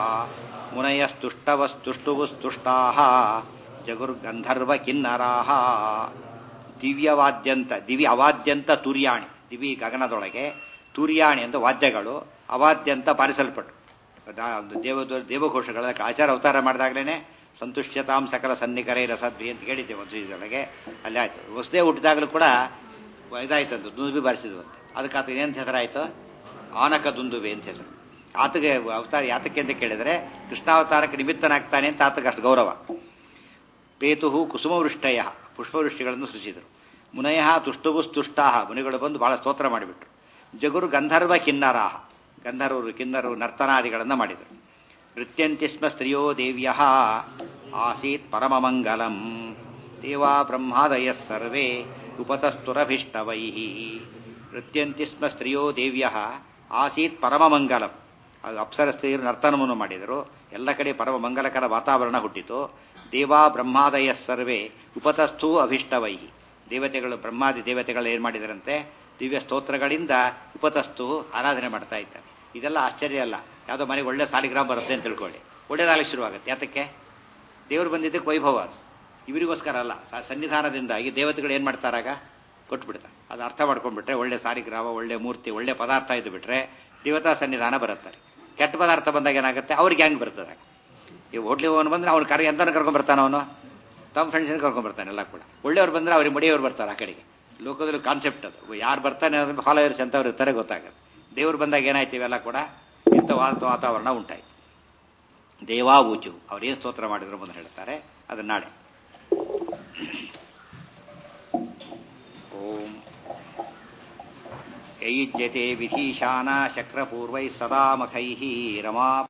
ಮುನಯಸ್ತುಷ್ಟವಸ್ತುಷ್ಟುವುಸ್ತುಷ್ಟಾ ಜಗುರ್ಗಂಧರ್ವ ಕಿನ್ನರಾಹ ದಿವ್ಯವಾದ್ಯಂತ ದಿವ್ಯ ಅವಾದ್ಯಂತ ತುರ್ಯಾಣಿ ದಿವಿ ಗಗನದೊಳಗೆ ತುರ್ಯಾಣಿ ಅಂತ ವಾದ್ಯಗಳು ಅವಾದ್ಯಂತ ಬಾರಿಸಲ್ಪಟ್ಟು ದೇವ ದೇವಘೋಷಗಳ ಆಚಾರ ಅವತಾರ ಮಾಡಿದಾಗಲೇ ಸಂತುಷ್ಟ್ಯತಾಂ ಸಕಲ ಸನ್ನಿಕರೈ ರಸದ್ವಿ ಅಂತ ಹೇಳಿದ್ದೇವೆ ಮಸೂದಿಯೊಳಗೆ ಅಲ್ಲಿ ಆಯ್ತು ಹೊಸದೇ ಹುಟ್ಟಿದಾಗಲೂ ಕೂಡ ಇದಾಯ್ತಂತ ದುಂದುಬಿ ಬಾರಿಸಿದ್ವಂತೆ ಅದಕ್ಕೆ ಆತ ಏನಂತ ಹೆಸರಾಯ್ತು ಆನಕ ದುಂದುಬಿ ಅಂತ ಹೆಸರು ಆತಗೆ ಅವತಾರ ಯಾತಕ್ಕೆ ಅಂತ ಕೇಳಿದ್ರೆ ಕೃಷ್ಣಾವತಾರಕ್ಕೆ ನಿಮಿತ್ತನಾಗ್ತಾನೆ ಅಂತ ಆತಗೆ ಅಷ್ಟು ಗೌರವ ಪೇತು ಕುಸುಮವೃಷ್ಟಯ ಪುಷ್ಪವೃಷ್ಟಿಗಳನ್ನು ಸೃಜಿಸಿದರು ಮುನಯ ತುಷ್ಟುವುಸ್ತುಷ್ಟಾಹ ಮುನಿಗಳು ಬಂದು ಬಹಳ ಸ್ತೋತ್ರ ಮಾಡಿಬಿಟ್ರು ಜಗುರು ಗಂಧರ್ವ ಕಿನ್ನರಾಹ ಗಂಧರ್ವರು ಕಿನ್ನರು ನರ್ತನಾದಿಗಳನ್ನು ಮಾಡಿದರು ನೃತ್ಯಂತಿ ಸ್ಮ ಸ್ತ್ರಿಯೋ ದೇವ್ಯ ಆಸೀತ್ ಪರಮಮಂಗಲಂ ದೇವಾ ಬ್ರಹ್ಮಾದಯ ಸರ್ವೇ ಉಪತಸ್ತುರಭಿಷ್ಟವೈ ನೃತ್ಯಂತಿ ಸ್ಮ ಸ್ತ್ರಿಯೋ ದೇವ್ಯ ಆಸೀತ್ ಪರಮಮಂಗಲಂ ಅದು ಅಪ್ಸರ ಸ್ತ್ರೀಯರು ನರ್ತನವನ್ನು ಮಾಡಿದರು ಎಲ್ಲ ಕಡೆ ಪರಮ ಮಂಗಲಕರ ವಾತಾವರಣ ಹುಟ್ಟಿತು ದೇವಾ ಬ್ರಹ್ಮಾದಯ ಸರ್ವೇ ಉಪತಸ್ಥೂ ಅಭಿಷ್ಟವೈ ದೇವತೆಗಳು ಬ್ರಹ್ಮಾದಿ ದೇವತೆಗಳು ಏನು ಮಾಡಿದರಂತೆ ದಿವ್ಯ ಸ್ತೋತ್ರಗಳಿಂದ ಉಪತಸ್ತು ಆರಾಧನೆ ಮಾಡ್ತಾ ಇದ್ದಾರೆ ಇದೆಲ್ಲ ಆಶ್ಚರ್ಯ ಅಲ್ಲ ಯಾವುದೋ ಮನೆಗೆ ಒಳ್ಳೆ ಸಾಲಿಗ್ರಾಮ ಬರುತ್ತೆ ಅಂತ ತಿಳ್ಕೊಳ್ಳಿ ಒಳ್ಳೇದಾಗಲಿ ಶುರುವಾಗುತ್ತೆ ಯಾತಕ್ಕೆ ದೇವರು ಬಂದಿದ್ದಕ್ಕೆ ವೈಭವ ಅದು ಇವರಿಗೋಸ್ಕರ ಅಲ್ಲ ಸ- ಸನ್ನಿಧಾನದಿಂದಾಗಿ ದೇವತೆಗಳು ಏನು ಮಾಡ್ತಾರಾಗ ಕೊಟ್ಬಿಡ್ತಾರೆ ಅದು ಅರ್ಥ ಮಾಡ್ಕೊಂಡ್ಬಿಟ್ರೆ ಒಳ್ಳೆ ಸಾಲಿಗ್ರಾಮ ಒಳ್ಳೆ ಮೂರ್ತಿ ಒಳ್ಳೆ ಪದಾರ್ಥ ಇದ್ದು ಬಿಟ್ರೆ ದೇವತಾ ಸನ್ನಿಧಾನ ಬರುತ್ತಾರೆ ಕೆಟ್ಟ ಪದಾರ್ಥ ಬಂದಾಗ ಏನಾಗುತ್ತೆ ಅವ್ರಿಗೆ ಹೆಂಗೆ ಬರ್ತದೆ ಈ ಹೋಟ್ಲಿಗೆ ಅವನು ಬಂದ್ರೆ ಅವ್ನು ಕರೆ ಎಂತನ ಕರ್ಕೊಂಡ್ ಬರ್ತಾನೆ ಅವನು ತಮ್ಮ ಫ್ರೆಂಡ್ಸ್ನ ಕರ್ಕೊಂಡ್ ಬರ್ತಾನೆ ಎಲ್ಲ ಕೂಡ ಒಳ್ಳೆಯವ್ರು ಬಂದ್ರೆ ಅವ್ರಿಗೆ ಮಡಿಯವ್ರು ಬರ್ತಾರೆ ಆ ಕಡೆಗೆ ಲೋಕದಲ್ಲಿ ಕಾನ್ಸೆಪ್ಟ್ ಅದು ಯಾರು ಬರ್ತಾನೆ ಅನ್ನೋದು ಫಾಲೋವರ್ಸ್ ಅಂತವ್ರು ಇರ್ತಾರೆ ಗೊತ್ತಾಗುತ್ತೆ ದೇವ್ರು ಬಂದಾಗ ಏನಾಯ್ತು ಇವೆಲ್ಲ ಕೂಡ ಇಂಥ ವಾತ- ವಾತಾವರಣ ಉಂಟಾಯ್ತು ದೇವಾವೂಚು ಅವ್ರೇನು ಸ್ತೋತ್ರ ಮಾಡಿದ್ರು ಮುಂದೆ ಹೇಳ್ತಾರೆ ಅದನ್ನ ನಾಳೆ ಓಂ ಯೈಜ್ಯತೆ ವಿಧೀಶಾನ ಶಕ್ರಪೂರ್ವೈ ಸದಾ ಮಖೈ ರಮಾ